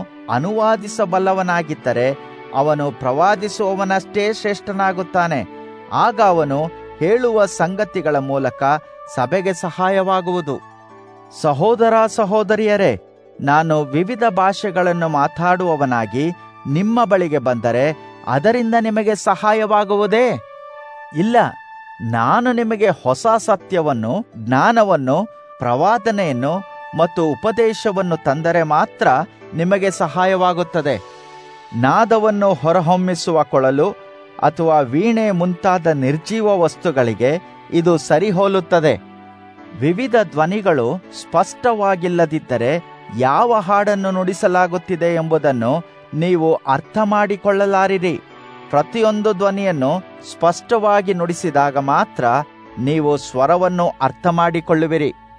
ಅನುವಾದಿಸಬಲ್ಲವನಾಗಿದ್ದರೆ ಅವನು ಪ್ರವಾದಿಸುವವನಷ್ಟೇ ಶ್ರೇಷ್ಠನಾಗುತ್ತಾನೆ ಆಗ ಅವನು ಹೇಳುವ ಸಂಗತಿಗಳ ಮೂಲಕ ಸಭೆಗೆ ಸಹಾಯವಾಗುವುದು ಸಹೋದರ ಸಹೋದರಿಯರೇ ನಾನು ವಿವಿಧ ಭಾಷೆಗಳನ್ನು ಮಾತಾಡುವವನಾಗಿ ನಿಮ್ಮ ಬಳಿಗೆ ಬಂದರೆ ಅದರಿಂದ ನಿಮಗೆ ಸಹಾಯವಾಗುವುದೇ ಇಲ್ಲ ನಾನು ನಿಮಗೆ ಹೊಸ ಸತ್ಯವನ್ನು ಜ್ಞಾನವನ್ನು ಪ್ರವಾದನೆಯನ್ನು ಮತ್ತು ಉಪದೇಶವನ್ನು ತಂದರೆ ಮಾತ್ರ ನಿಮಗೆ ಸಹಾಯವಾಗುತ್ತದೆ ನಾದವನ್ನು ಹೊರಹೊಮ್ಮಿಸುವ ಕೊಳಲು ಅಥವಾ ವೀಣೆ ಮುಂತಾದ ನಿರ್ಜೀವ ವಸ್ತುಗಳಿಗೆ ಇದು ಸರಿಹೋಲುತ್ತದೆ ವಿವಿಧ ಧ್ವನಿಗಳು ಸ್ಪಷ್ಟವಾಗಿಲ್ಲದಿದ್ದರೆ ಯಾವ ಹಾಡನ್ನು ನುಡಿಸಲಾಗುತ್ತಿದೆ ಎಂಬುದನ್ನು ನೀವು ಅರ್ಥ ಮಾಡಿಕೊಳ್ಳಲಾರಿರಿ ಪ್ರತಿಯೊಂದು ಧ್ವನಿಯನ್ನು ಸ್ಪಷ್ಟವಾಗಿ ನುಡಿಸಿದಾಗ ಮಾತ್ರ ನೀವು ಸ್ವರವನ್ನು ಅರ್ಥ ಮಾಡಿಕೊಳ್ಳುವಿರಿ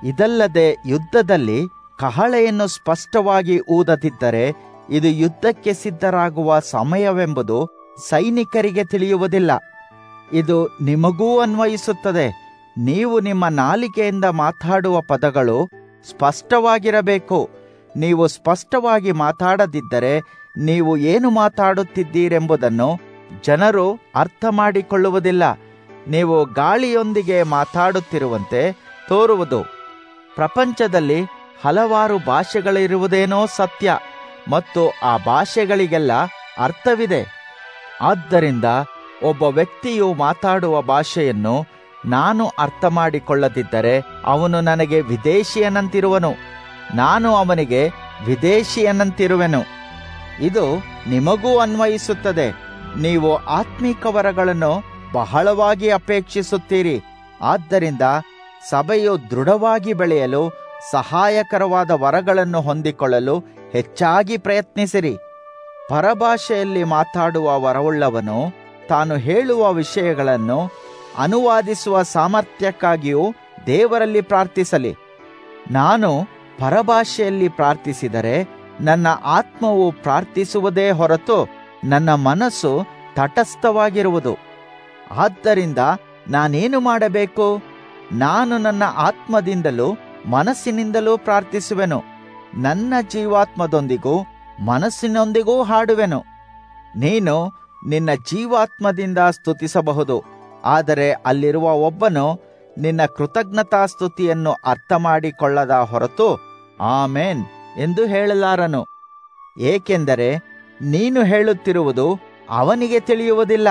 ಇದಲ್ಲದೆ ಯುದ್ಧದಲ್ಲಿ ಕಹಳೆಯನ್ನು ಸ್ಪಷ್ಟವಾಗಿ ಊದದಿದ್ದರೆ ಇದು ಯುದ್ಧಕ್ಕೆ ಸಿದ್ಧರಾಗುವ ಸಮಯವೆಂಬುದು ಸೈನಿಕರಿಗೆ ತಿಳಿಯುವುದಿಲ್ಲ ಇದು ನಿಮಗೂ ಅನ್ವಯಿಸುತ್ತದೆ ನೀವು ನಿಮ್ಮ ನಾಲಿಗೆಯಿಂದ ಮಾತಾಡುವ ಪದಗಳು ಸ್ಪಷ್ಟವಾಗಿರಬೇಕು ನೀವು ಸ್ಪಷ್ಟವಾಗಿ ಮಾತಾಡದಿದ್ದರೆ ನೀವು ಏನು ಮಾತಾಡುತ್ತಿದ್ದೀರೆಂಬುದನ್ನು ಜನರು ಅರ್ಥ ಮಾಡಿಕೊಳ್ಳುವುದಿಲ್ಲ ನೀವು ಗಾಳಿಯೊಂದಿಗೆ ಮಾತಾಡುತ್ತಿರುವಂತೆ ತೋರುವುದು ಪ್ರಪಂಚದಲ್ಲಿ ಹಲವಾರು ಭಾಷೆಗಳಿರುವುದೇನೋ ಸತ್ಯ ಮತ್ತು ಆ ಭಾಷೆಗಳಿಗೆಲ್ಲ ಅರ್ಥವಿದೆ ಆದ್ದರಿಂದ ಒಬ್ಬ ವ್ಯಕ್ತಿಯು ಮಾತಾಡುವ ಭಾಷೆಯನ್ನು ನಾನು ಅರ್ಥ ಮಾಡಿಕೊಳ್ಳದಿದ್ದರೆ ಅವನು ನನಗೆ ವಿದೇಶಿಯನಂತಿರುವನು ನಾನು ಅವನಿಗೆ ವಿದೇಶಿಯನಂತಿರುವೆನು ಇದು ನಿಮಗೂ ಅನ್ವಯಿಸುತ್ತದೆ ನೀವು ಆತ್ಮೀಕ ವರಗಳನ್ನು ಬಹಳವಾಗಿ ಅಪೇಕ್ಷಿಸುತ್ತೀರಿ ಆದ್ದರಿಂದ ಸಭೆಯು ದೃಢವಾಗಿ ಬೆಳೆಯಲು ಸಹಾಯಕರವಾದ ವರಗಳನ್ನು ಹೊಂದಿಕೊಳ್ಳಲು ಹೆಚ್ಚಾಗಿ ಪ್ರಯತ್ನಿಸಿರಿ ಪರಭಾಷೆಯಲ್ಲಿ ಮಾತಾಡುವ ವರವುಳ್ಳವನು ತಾನು ಹೇಳುವ ವಿಷಯಗಳನ್ನು ಅನುವಾದಿಸುವ ಸಾಮರ್ಥ್ಯಕ್ಕಾಗಿಯೂ ದೇವರಲ್ಲಿ ಪ್ರಾರ್ಥಿಸಲಿ ನಾನು ಪರಭಾಷೆಯಲ್ಲಿ ಪ್ರಾರ್ಥಿಸಿದರೆ ನನ್ನ ಆತ್ಮವು ಪ್ರಾರ್ಥಿಸುವುದೇ ಹೊರತು ನನ್ನ ಮನಸ್ಸು ತಟಸ್ಥವಾಗಿರುವುದು ಆದ್ದರಿಂದ ನಾನೇನು ಮಾಡಬೇಕು ನಾನು ನನ್ನ ಆತ್ಮದಿಂದಲೂ ಮನಸ್ಸಿನಿಂದಲೂ ಪ್ರಾರ್ಥಿಸುವೆನು ನನ್ನ ಜೀವಾತ್ಮದೊಂದಿಗೂ ಮನಸ್ಸಿನೊಂದಿಗೂ ಹಾಡುವೆನು ನೀನು ನಿನ್ನ ಜೀವಾತ್ಮದಿಂದ ಸ್ತುತಿಸಬಹುದು ಆದರೆ ಅಲ್ಲಿರುವ ಒಬ್ಬನು ನಿನ್ನ ಕೃತಜ್ಞತಾ ಸ್ತುತಿಯನ್ನು ಅರ್ಥ ಮಾಡಿಕೊಳ್ಳದ ಹೊರತು ಆಮೇನ್ ಎಂದು ಹೇಳಲಾರನು ಏಕೆಂದರೆ ನೀನು ಹೇಳುತ್ತಿರುವುದು ಅವನಿಗೆ ತಿಳಿಯುವುದಿಲ್ಲ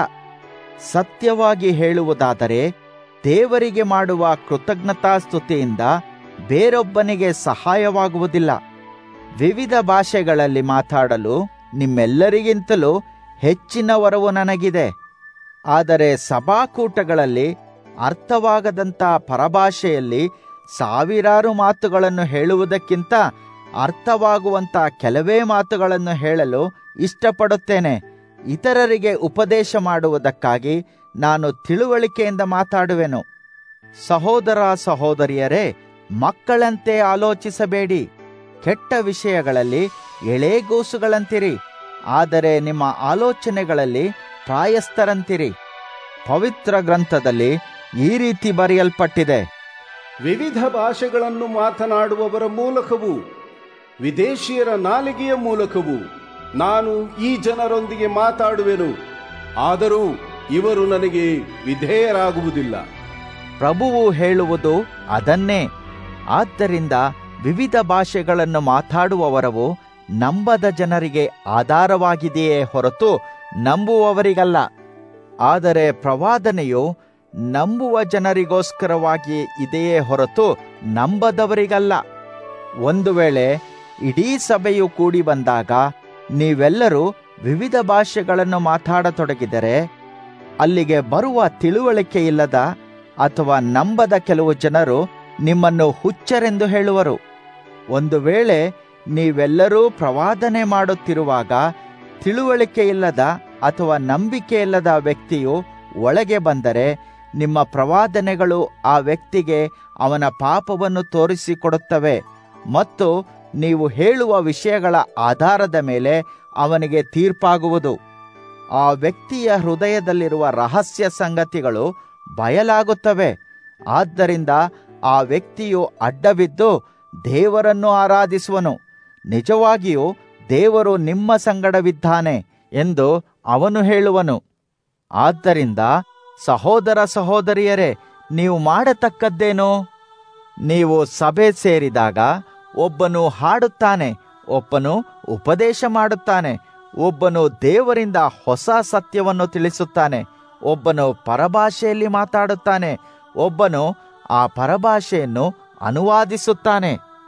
ಸತ್ಯವಾಗಿ ಹೇಳುವುದಾದರೆ ದೇವರಿಗೆ ಮಾಡುವ ಕೃತಜ್ಞತಾ ಸ್ತುತಿಯಿಂದ ಬೇರೊಬ್ಬನಿಗೆ ಸಹಾಯವಾಗುವುದಿಲ್ಲ ವಿವಿಧ ಭಾಷೆಗಳಲ್ಲಿ ಮಾತಾಡಲು ನಿಮ್ಮೆಲ್ಲರಿಗಿಂತಲೂ ಹೆಚ್ಚಿನ ವರವು ನನಗಿದೆ ಆದರೆ ಸಭಾಕೂಟಗಳಲ್ಲಿ ಅರ್ಥವಾಗದಂಥ ಪರಭಾಷೆಯಲ್ಲಿ ಸಾವಿರಾರು ಮಾತುಗಳನ್ನು ಹೇಳುವುದಕ್ಕಿಂತ ಅರ್ಥವಾಗುವಂಥ ಕೆಲವೇ ಮಾತುಗಳನ್ನು ಹೇಳಲು ಇಷ್ಟಪಡುತ್ತೇನೆ ಇತರರಿಗೆ ಉಪದೇಶ ಮಾಡುವುದಕ್ಕಾಗಿ ನಾನು ತಿಳುವಳಿಕೆಯಿಂದ ಮಾತಾಡುವೆನು ಸಹೋದರ ಸಹೋದರಿಯರೇ ಮಕ್ಕಳಂತೆ ಆಲೋಚಿಸಬೇಡಿ ಕೆಟ್ಟ ವಿಷಯಗಳಲ್ಲಿ ಎಳೆಗೂಸುಗಳಂತಿರಿ ಆದರೆ ನಿಮ್ಮ ಆಲೋಚನೆಗಳಲ್ಲಿ ಪ್ರಾಯಸ್ಥರಂತಿರಿ ಪವಿತ್ರ ಗ್ರಂಥದಲ್ಲಿ ಈ ರೀತಿ ಬರೆಯಲ್ಪಟ್ಟಿದೆ ವಿವಿಧ ಭಾಷೆಗಳನ್ನು ಮಾತನಾಡುವವರ ಮೂಲಕವೂ ವಿದೇಶಿಯರ ನಾಲಿಗೆಯ ಮೂಲಕವೂ ನಾನು ಈ ಜನರೊಂದಿಗೆ ಮಾತಾಡುವೆನು ಆದರೂ ಇವರು ನನಗೆ ವಿಧೇಯರಾಗುವುದಿಲ್ಲ ಪ್ರಭುವು ಹೇಳುವುದು ಅದನ್ನೇ ಆದ್ದರಿಂದ ವಿವಿಧ ಭಾಷೆಗಳನ್ನು ಮಾತಾಡುವವರವು ನಂಬದ ಜನರಿಗೆ ಆಧಾರವಾಗಿದೆಯೇ ಹೊರತು ನಂಬುವವರಿಗಲ್ಲ ಆದರೆ ಪ್ರವಾದನೆಯು ನಂಬುವ ಜನರಿಗೋಸ್ಕರವಾಗಿ ಇದೆಯೇ ಹೊರತು ನಂಬದವರಿಗಲ್ಲ ಒಂದು ವೇಳೆ ಇಡೀ ಸಭೆಯು ಕೂಡಿ ಬಂದಾಗ ನೀವೆಲ್ಲರೂ ವಿವಿಧ ಭಾಷೆಗಳನ್ನು ಮಾತಾಡತೊಡಗಿದರೆ ಅಲ್ಲಿಗೆ ಬರುವ ತಿಳುವಳಿಕೆ ಇಲ್ಲದ ಅಥವಾ ನಂಬದ ಕೆಲವು ಜನರು ನಿಮ್ಮನ್ನು ಹುಚ್ಚರೆಂದು ಹೇಳುವರು ಒಂದು ವೇಳೆ ನೀವೆಲ್ಲರೂ ಪ್ರವಾದನೆ ಮಾಡುತ್ತಿರುವಾಗ ತಿಳುವಳಿಕೆ ಇಲ್ಲದ ಅಥವಾ ನಂಬಿಕೆ ಇಲ್ಲದ ವ್ಯಕ್ತಿಯು ಒಳಗೆ ಬಂದರೆ ನಿಮ್ಮ ಪ್ರವಾದನೆಗಳು ಆ ವ್ಯಕ್ತಿಗೆ ಅವನ ಪಾಪವನ್ನು ತೋರಿಸಿಕೊಡುತ್ತವೆ ಮತ್ತು ನೀವು ಹೇಳುವ ವಿಷಯಗಳ ಆಧಾರದ ಮೇಲೆ ಅವನಿಗೆ ತೀರ್ಪಾಗುವುದು ಆ ವ್ಯಕ್ತಿಯ ಹೃದಯದಲ್ಲಿರುವ ರಹಸ್ಯ ಸಂಗತಿಗಳು ಬಯಲಾಗುತ್ತವೆ ಆದ್ದರಿಂದ ಆ ವ್ಯಕ್ತಿಯು ಅಡ್ಡಬಿದ್ದು ದೇವರನ್ನು ಆರಾಧಿಸುವನು ನಿಜವಾಗಿಯೂ ದೇವರು ನಿಮ್ಮ ಸಂಗಡವಿದ್ದಾನೆ ಎಂದು ಅವನು ಹೇಳುವನು ಆದ್ದರಿಂದ ಸಹೋದರ ಸಹೋದರಿಯರೇ ನೀವು ಮಾಡತಕ್ಕದ್ದೇನು ನೀವು ಸಭೆ ಸೇರಿದಾಗ ಒಬ್ಬನು ಹಾಡುತ್ತಾನೆ ಒಬ್ಬನು ಉಪದೇಶ ಮಾಡುತ್ತಾನೆ ಒಬ್ಬನು ದೇವರಿಂದ ಹೊಸ ಸತ್ಯವನ್ನು ತಿಳಿಸುತ್ತಾನೆ ಒಬ್ಬನು ಪರಭಾಷೆಯಲ್ಲಿ ಮಾತಾಡುತ್ತಾನೆ ಒಬ್ಬನು ಆ ಪರಭಾಷೆಯನ್ನು ಅನುವಾದಿಸುತ್ತಾನೆ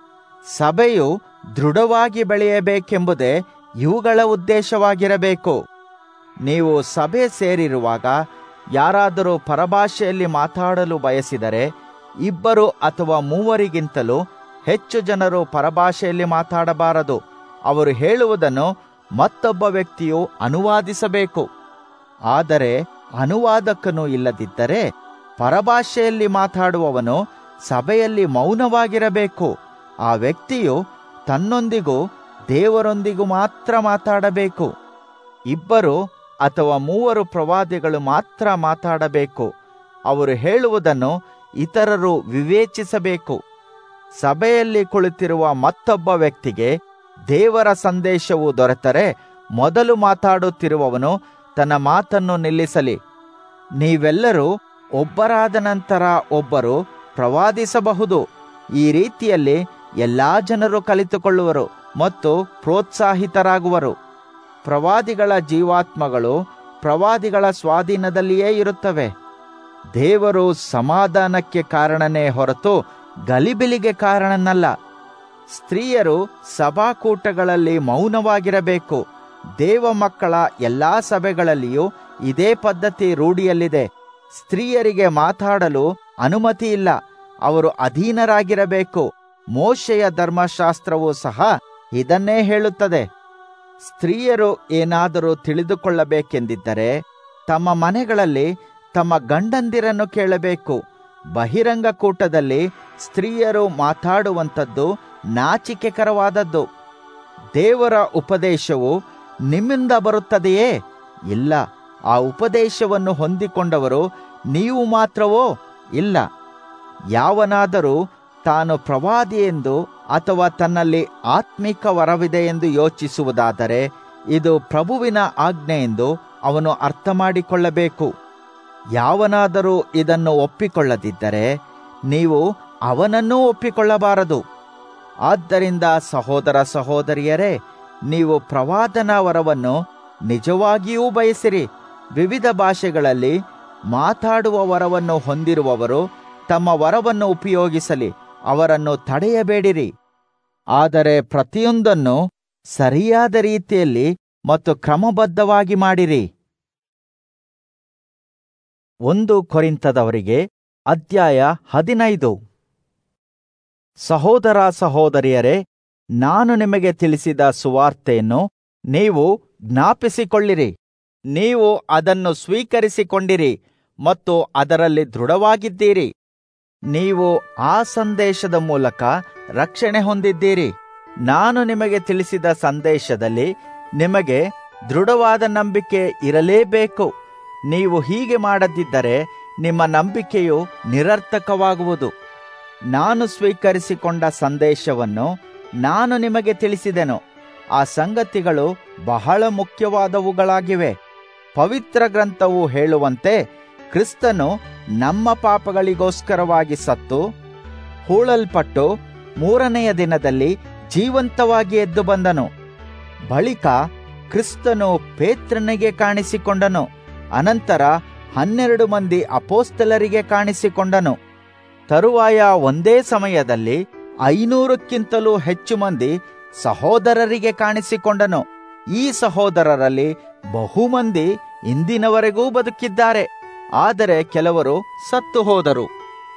ಸಭೆಯು ದೃಢವಾಗಿ ಬೆಳೆಯಬೇಕೆಂಬುದೇ ಇವುಗಳ ಉದ್ದೇಶವಾಗಿರಬೇಕು ನೀವು ಸಭೆ ಸೇರಿರುವಾಗ ಯಾರಾದರೂ ಪರಭಾಷೆಯಲ್ಲಿ ಮಾತಾಡಲು ಬಯಸಿದರೆ ಇಬ್ಬರು ಅಥವಾ ಮೂವರಿಗಿಂತಲೂ ಹೆಚ್ಚು ಜನರು ಪರಭಾಷೆಯಲ್ಲಿ ಮಾತಾಡಬಾರದು ಅವರು ಹೇಳುವುದನ್ನು ಮತ್ತೊಬ್ಬ ವ್ಯಕ್ತಿಯು ಅನುವಾದಿಸಬೇಕು ಆದರೆ ಅನುವಾದಕನು ಇಲ್ಲದಿದ್ದರೆ ಪರಭಾಷೆಯಲ್ಲಿ ಮಾತಾಡುವವನು ಸಭೆಯಲ್ಲಿ ಮೌನವಾಗಿರಬೇಕು ಆ ವ್ಯಕ್ತಿಯು ತನ್ನೊಂದಿಗೂ ದೇವರೊಂದಿಗೂ ಮಾತ್ರ ಮಾತಾಡಬೇಕು ಇಬ್ಬರು ಅಥವಾ ಮೂವರು ಪ್ರವಾದಿಗಳು ಮಾತ್ರ ಮಾತಾಡಬೇಕು ಅವರು ಹೇಳುವುದನ್ನು ಇತರರು ವಿವೇಚಿಸಬೇಕು ಸಭೆಯಲ್ಲಿ ಕುಳಿತಿರುವ ಮತ್ತೊಬ್ಬ ವ್ಯಕ್ತಿಗೆ ದೇವರ ಸಂದೇಶವು ದೊರೆತರೆ ಮೊದಲು ಮಾತಾಡುತ್ತಿರುವವನು ತನ್ನ ಮಾತನ್ನು ನಿಲ್ಲಿಸಲಿ ನೀವೆಲ್ಲರೂ ಒಬ್ಬರಾದ ನಂತರ ಒಬ್ಬರು ಪ್ರವಾದಿಸಬಹುದು ಈ ರೀತಿಯಲ್ಲಿ ಎಲ್ಲಾ ಜನರು ಕಲಿತುಕೊಳ್ಳುವರು ಮತ್ತು ಪ್ರೋತ್ಸಾಹಿತರಾಗುವರು ಪ್ರವಾದಿಗಳ ಜೀವಾತ್ಮಗಳು ಪ್ರವಾದಿಗಳ ಸ್ವಾಧೀನದಲ್ಲಿಯೇ ಇರುತ್ತವೆ ದೇವರು ಸಮಾಧಾನಕ್ಕೆ ಕಾರಣನೇ ಹೊರತು ಗಲಿಬಿಲಿಗೆ ಕಾರಣನಲ್ಲ ಸ್ತ್ರೀಯರು ಸಭಾಕೂಟಗಳಲ್ಲಿ ಮೌನವಾಗಿರಬೇಕು ದೇವ ಮಕ್ಕಳ ಎಲ್ಲಾ ಸಭೆಗಳಲ್ಲಿಯೂ ಇದೇ ಪದ್ಧತಿ ರೂಢಿಯಲ್ಲಿದೆ ಸ್ತ್ರೀಯರಿಗೆ ಮಾತಾಡಲು ಅನುಮತಿ ಇಲ್ಲ ಅವರು ಅಧೀನರಾಗಿರಬೇಕು ಮೋಶೆಯ ಧರ್ಮಶಾಸ್ತ್ರವೂ ಸಹ ಇದನ್ನೇ ಹೇಳುತ್ತದೆ ಸ್ತ್ರೀಯರು ಏನಾದರೂ ತಿಳಿದುಕೊಳ್ಳಬೇಕೆಂದಿದ್ದರೆ ತಮ್ಮ ಮನೆಗಳಲ್ಲಿ ತಮ್ಮ ಗಂಡಂದಿರನ್ನು ಕೇಳಬೇಕು ಬಹಿರಂಗ ಕೂಟದಲ್ಲಿ ಸ್ತ್ರೀಯರು ಮಾತಾಡುವಂಥದ್ದು ನಾಚಿಕೆಕರವಾದದ್ದು ದೇವರ ಉಪದೇಶವು ನಿಮ್ಮಿಂದ ಬರುತ್ತದೆಯೇ ಇಲ್ಲ ಆ ಉಪದೇಶವನ್ನು ಹೊಂದಿಕೊಂಡವರು ನೀವು ಮಾತ್ರವೋ ಇಲ್ಲ ಯಾವನಾದರೂ ತಾನು ಪ್ರವಾದಿ ಎಂದು ಅಥವಾ ತನ್ನಲ್ಲಿ ಆತ್ಮಿಕ ವರವಿದೆ ಎಂದು ಯೋಚಿಸುವುದಾದರೆ ಇದು ಪ್ರಭುವಿನ ಆಜ್ಞೆ ಎಂದು ಅವನು ಅರ್ಥ ಮಾಡಿಕೊಳ್ಳಬೇಕು ಯಾವನಾದರೂ ಇದನ್ನು ಒಪ್ಪಿಕೊಳ್ಳದಿದ್ದರೆ ನೀವು ಅವನನ್ನೂ ಒಪ್ಪಿಕೊಳ್ಳಬಾರದು ಆದ್ದರಿಂದ ಸಹೋದರ ಸಹೋದರಿಯರೇ ನೀವು ಪ್ರವಾದನ ವರವನ್ನು ನಿಜವಾಗಿಯೂ ಬಯಸಿರಿ ವಿವಿಧ ಭಾಷೆಗಳಲ್ಲಿ ಮಾತಾಡುವ ವರವನ್ನು ಹೊಂದಿರುವವರು ತಮ್ಮ ವರವನ್ನು ಉಪಯೋಗಿಸಲಿ ಅವರನ್ನು ತಡೆಯಬೇಡಿರಿ ಆದರೆ ಪ್ರತಿಯೊಂದನ್ನು ಸರಿಯಾದ ರೀತಿಯಲ್ಲಿ ಮತ್ತು ಕ್ರಮಬದ್ಧವಾಗಿ ಮಾಡಿರಿ ಒಂದು ಕೊರಿಂತದವರಿಗೆ ಅಧ್ಯಾಯ ಹದಿನೈದು ಸಹೋದರ ಸಹೋದರಿಯರೇ ನಾನು ನಿಮಗೆ ತಿಳಿಸಿದ ಸುವಾರ್ತೆಯನ್ನು ನೀವು ಜ್ಞಾಪಿಸಿಕೊಳ್ಳಿರಿ ನೀವು ಅದನ್ನು ಸ್ವೀಕರಿಸಿಕೊಂಡಿರಿ ಮತ್ತು ಅದರಲ್ಲಿ ದೃಢವಾಗಿದ್ದೀರಿ ನೀವು ಆ ಸಂದೇಶದ ಮೂಲಕ ರಕ್ಷಣೆ ಹೊಂದಿದ್ದೀರಿ ನಾನು ನಿಮಗೆ ತಿಳಿಸಿದ ಸಂದೇಶದಲ್ಲಿ ನಿಮಗೆ ದೃಢವಾದ ನಂಬಿಕೆ ಇರಲೇಬೇಕು ನೀವು ಹೀಗೆ ಮಾಡದಿದ್ದರೆ ನಿಮ್ಮ ನಂಬಿಕೆಯು ನಿರರ್ಥಕವಾಗುವುದು ನಾನು ಸ್ವೀಕರಿಸಿಕೊಂಡ ಸಂದೇಶವನ್ನು ನಾನು ನಿಮಗೆ ತಿಳಿಸಿದೆನು ಆ ಸಂಗತಿಗಳು ಬಹಳ ಮುಖ್ಯವಾದವುಗಳಾಗಿವೆ ಪವಿತ್ರ ಗ್ರಂಥವು ಹೇಳುವಂತೆ ಕ್ರಿಸ್ತನು ನಮ್ಮ ಪಾಪಗಳಿಗೋಸ್ಕರವಾಗಿ ಸತ್ತು ಹೂಳಲ್ಪಟ್ಟು ಮೂರನೆಯ ದಿನದಲ್ಲಿ ಜೀವಂತವಾಗಿ ಎದ್ದು ಬಂದನು ಬಳಿಕ ಕ್ರಿಸ್ತನು ಪೇತ್ರನಿಗೆ ಕಾಣಿಸಿಕೊಂಡನು ಅನಂತರ ಹನ್ನೆರಡು ಮಂದಿ ಅಪೋಸ್ತಲರಿಗೆ ಕಾಣಿಸಿಕೊಂಡನು ತರುವಾಯ ಒಂದೇ ಸಮಯದಲ್ಲಿ ಐನೂರಕ್ಕಿಂತಲೂ ಹೆಚ್ಚು ಮಂದಿ ಸಹೋದರರಿಗೆ ಕಾಣಿಸಿಕೊಂಡನು ಈ ಸಹೋದರರಲ್ಲಿ ಬಹುಮಂದಿ ಇಂದಿನವರೆಗೂ ಬದುಕಿದ್ದಾರೆ ಆದರೆ ಕೆಲವರು ಸತ್ತು ಹೋದರು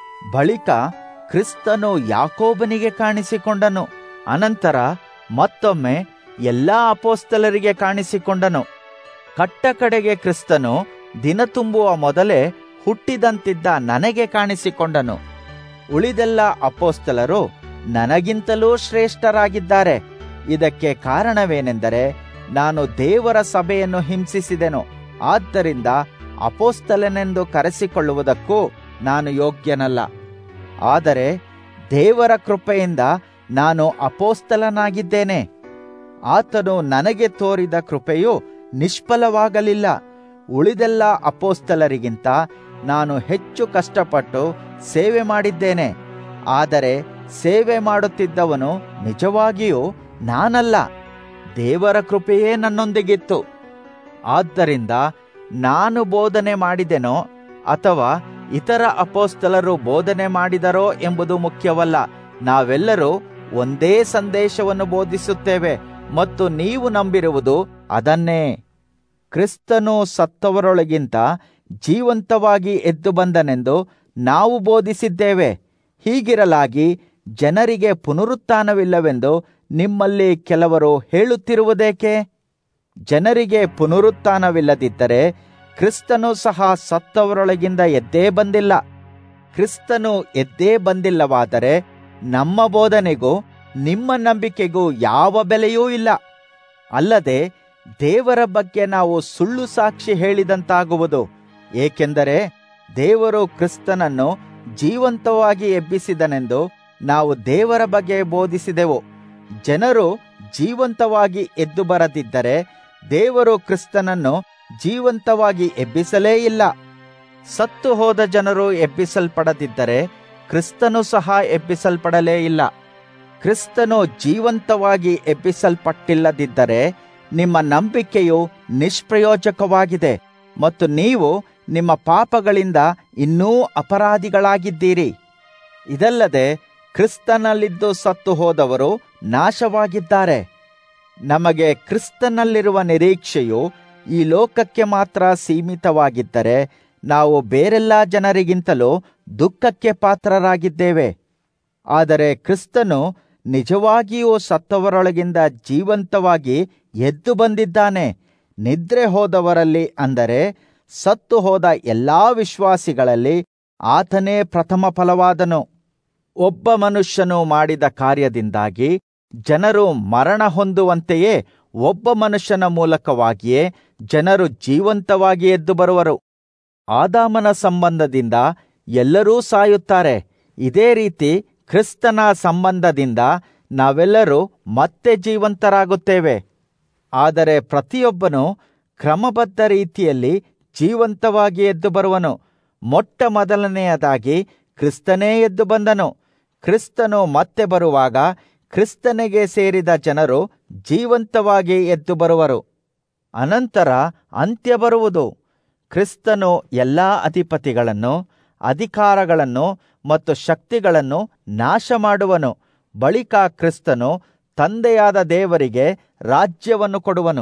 ಬಳಿಕ ಕ್ರಿಸ್ತನು ಯಾಕೋಬನಿಗೆ ಕಾಣಿಸಿಕೊಂಡನು ಅನಂತರ ಮತ್ತೊಮ್ಮೆ ಎಲ್ಲಾ ಅಪೋಸ್ತಲರಿಗೆ ಕಾಣಿಸಿಕೊಂಡನು ಕಟ್ಟ ಕಡೆಗೆ ಕ್ರಿಸ್ತನು ದಿನ ತುಂಬುವ ಮೊದಲೇ ಹುಟ್ಟಿದಂತಿದ್ದ ನನಗೆ ಕಾಣಿಸಿಕೊಂಡನು ಉಳಿದೆಲ್ಲ ಅಪೋಸ್ತಲರು ನನಗಿಂತಲೂ ಶ್ರೇಷ್ಠರಾಗಿದ್ದಾರೆ ಇದಕ್ಕೆ ಕಾರಣವೇನೆಂದರೆ ನಾನು ದೇವರ ಸಭೆಯನ್ನು ಹಿಂಸಿಸಿದೆನು ಆದ್ದರಿಂದ ಅಪೋಸ್ತಲನೆಂದು ಕರೆಸಿಕೊಳ್ಳುವುದಕ್ಕೂ ನಾನು ಯೋಗ್ಯನಲ್ಲ ಆದರೆ ದೇವರ ಕೃಪೆಯಿಂದ ನಾನು ಅಪೋಸ್ತಲನಾಗಿದ್ದೇನೆ ಆತನು ನನಗೆ ತೋರಿದ ಕೃಪೆಯು ನಿಷ್ಫಲವಾಗಲಿಲ್ಲ ಉಳಿದೆಲ್ಲ ಅಪೋಸ್ತಲರಿಗಿಂತ ನಾನು ಹೆಚ್ಚು ಕಷ್ಟಪಟ್ಟು ಸೇವೆ ಮಾಡಿದ್ದೇನೆ ಆದರೆ ಸೇವೆ ಮಾಡುತ್ತಿದ್ದವನು ನಿಜವಾಗಿಯೂ ನಾನಲ್ಲ ದೇವರ ಕೃಪೆಯೇ ನನ್ನೊಂದಿಗಿತ್ತು ಆದ್ದರಿಂದ ನಾನು ಬೋಧನೆ ಮಾಡಿದೆನೋ ಅಥವಾ ಇತರ ಅಪೋಸ್ತಲರು ಬೋಧನೆ ಮಾಡಿದರೋ ಎಂಬುದು ಮುಖ್ಯವಲ್ಲ ನಾವೆಲ್ಲರೂ ಒಂದೇ ಸಂದೇಶವನ್ನು ಬೋಧಿಸುತ್ತೇವೆ ಮತ್ತು ನೀವು ನಂಬಿರುವುದು ಅದನ್ನೇ ಕ್ರಿಸ್ತನು ಸತ್ತವರೊಳಗಿಂತ ಜೀವಂತವಾಗಿ ಎದ್ದು ಬಂದನೆಂದು ನಾವು ಬೋಧಿಸಿದ್ದೇವೆ ಹೀಗಿರಲಾಗಿ ಜನರಿಗೆ ಪುನರುತ್ಥಾನವಿಲ್ಲವೆಂದು ನಿಮ್ಮಲ್ಲಿ ಕೆಲವರು ಹೇಳುತ್ತಿರುವುದೇಕೆ ಜನರಿಗೆ ಪುನರುತ್ಥಾನವಿಲ್ಲದಿದ್ದರೆ ಕ್ರಿಸ್ತನು ಸಹ ಸತ್ತವರೊಳಗಿಂದ ಎದ್ದೇ ಬಂದಿಲ್ಲ ಕ್ರಿಸ್ತನು ಎದ್ದೇ ಬಂದಿಲ್ಲವಾದರೆ ನಮ್ಮ ಬೋಧನೆಗೂ ನಿಮ್ಮ ನಂಬಿಕೆಗೂ ಯಾವ ಬೆಲೆಯೂ ಇಲ್ಲ ಅಲ್ಲದೆ ದೇವರ ಬಗ್ಗೆ ನಾವು ಸುಳ್ಳು ಸಾಕ್ಷಿ ಹೇಳಿದಂತಾಗುವುದು ಏಕೆಂದರೆ ದೇವರು ಕ್ರಿಸ್ತನನ್ನು ಜೀವಂತವಾಗಿ ಎಬ್ಬಿಸಿದನೆಂದು ನಾವು ದೇವರ ಬಗ್ಗೆ ಬೋಧಿಸಿದೆವು ಜನರು ಜೀವಂತವಾಗಿ ಎದ್ದು ಬರದಿದ್ದರೆ ದೇವರು ಕ್ರಿಸ್ತನನ್ನು ಜೀವಂತವಾಗಿ ಎಬ್ಬಿಸಲೇ ಇಲ್ಲ ಸತ್ತು ಹೋದ ಜನರು ಎಬ್ಬಿಸಲ್ಪಡದಿದ್ದರೆ ಕ್ರಿಸ್ತನು ಸಹ ಎಬ್ಬಿಸಲ್ಪಡಲೇ ಇಲ್ಲ ಕ್ರಿಸ್ತನು ಜೀವಂತವಾಗಿ ಎಬ್ಬಿಸಲ್ಪಟ್ಟಿಲ್ಲದಿದ್ದರೆ ನಿಮ್ಮ ನಂಬಿಕೆಯು ನಿಷ್ಪ್ರಯೋಜಕವಾಗಿದೆ ಮತ್ತು ನೀವು ನಿಮ್ಮ ಪಾಪಗಳಿಂದ ಇನ್ನೂ ಅಪರಾಧಿಗಳಾಗಿದ್ದೀರಿ ಇದಲ್ಲದೆ ಕ್ರಿಸ್ತನಲ್ಲಿದ್ದು ಸತ್ತು ಹೋದವರು ನಾಶವಾಗಿದ್ದಾರೆ ನಮಗೆ ಕ್ರಿಸ್ತನಲ್ಲಿರುವ ನಿರೀಕ್ಷೆಯು ಈ ಲೋಕಕ್ಕೆ ಮಾತ್ರ ಸೀಮಿತವಾಗಿದ್ದರೆ ನಾವು ಬೇರೆಲ್ಲ ಜನರಿಗಿಂತಲೂ ದುಃಖಕ್ಕೆ ಪಾತ್ರರಾಗಿದ್ದೇವೆ ಆದರೆ ಕ್ರಿಸ್ತನು ನಿಜವಾಗಿಯೂ ಸತ್ತವರೊಳಗಿಂದ ಜೀವಂತವಾಗಿ ಎದ್ದು ಬಂದಿದ್ದಾನೆ ನಿದ್ರೆ ಹೋದವರಲ್ಲಿ ಅಂದರೆ ಸತ್ತು ಹೋದ ಎಲ್ಲಾ ವಿಶ್ವಾಸಿಗಳಲ್ಲಿ ಆತನೇ ಪ್ರಥಮ ಫಲವಾದನು ಒಬ್ಬ ಮನುಷ್ಯನು ಮಾಡಿದ ಕಾರ್ಯದಿಂದಾಗಿ ಜನರು ಮರಣ ಹೊಂದುವಂತೆಯೇ ಒಬ್ಬ ಮನುಷ್ಯನ ಮೂಲಕವಾಗಿಯೇ ಜನರು ಜೀವಂತವಾಗಿ ಎದ್ದು ಬರುವರು ಆದಾಮನ ಸಂಬಂಧದಿಂದ ಎಲ್ಲರೂ ಸಾಯುತ್ತಾರೆ ಇದೇ ರೀತಿ ಕ್ರಿಸ್ತನ ಸಂಬಂಧದಿಂದ ನಾವೆಲ್ಲರೂ ಮತ್ತೆ ಜೀವಂತರಾಗುತ್ತೇವೆ ಆದರೆ ಪ್ರತಿಯೊಬ್ಬನು ಕ್ರಮಬದ್ಧ ರೀತಿಯಲ್ಲಿ ಜೀವಂತವಾಗಿ ಎದ್ದು ಬರುವನು ಮೊಟ್ಟ ಮೊದಲನೆಯದಾಗಿ ಕ್ರಿಸ್ತನೇ ಎದ್ದು ಬಂದನು ಕ್ರಿಸ್ತನು ಮತ್ತೆ ಬರುವಾಗ ಕ್ರಿಸ್ತನಿಗೆ ಸೇರಿದ ಜನರು ಜೀವಂತವಾಗಿ ಎದ್ದು ಬರುವರು ಅನಂತರ ಅಂತ್ಯ ಬರುವುದು ಕ್ರಿಸ್ತನು ಎಲ್ಲಾ ಅಧಿಪತಿಗಳನ್ನು ಅಧಿಕಾರಗಳನ್ನು ಮತ್ತು ಶಕ್ತಿಗಳನ್ನು ನಾಶ ಮಾಡುವನು ಬಳಿಕ ಕ್ರಿಸ್ತನು ತಂದೆಯಾದ ದೇವರಿಗೆ ರಾಜ್ಯವನ್ನು ಕೊಡುವನು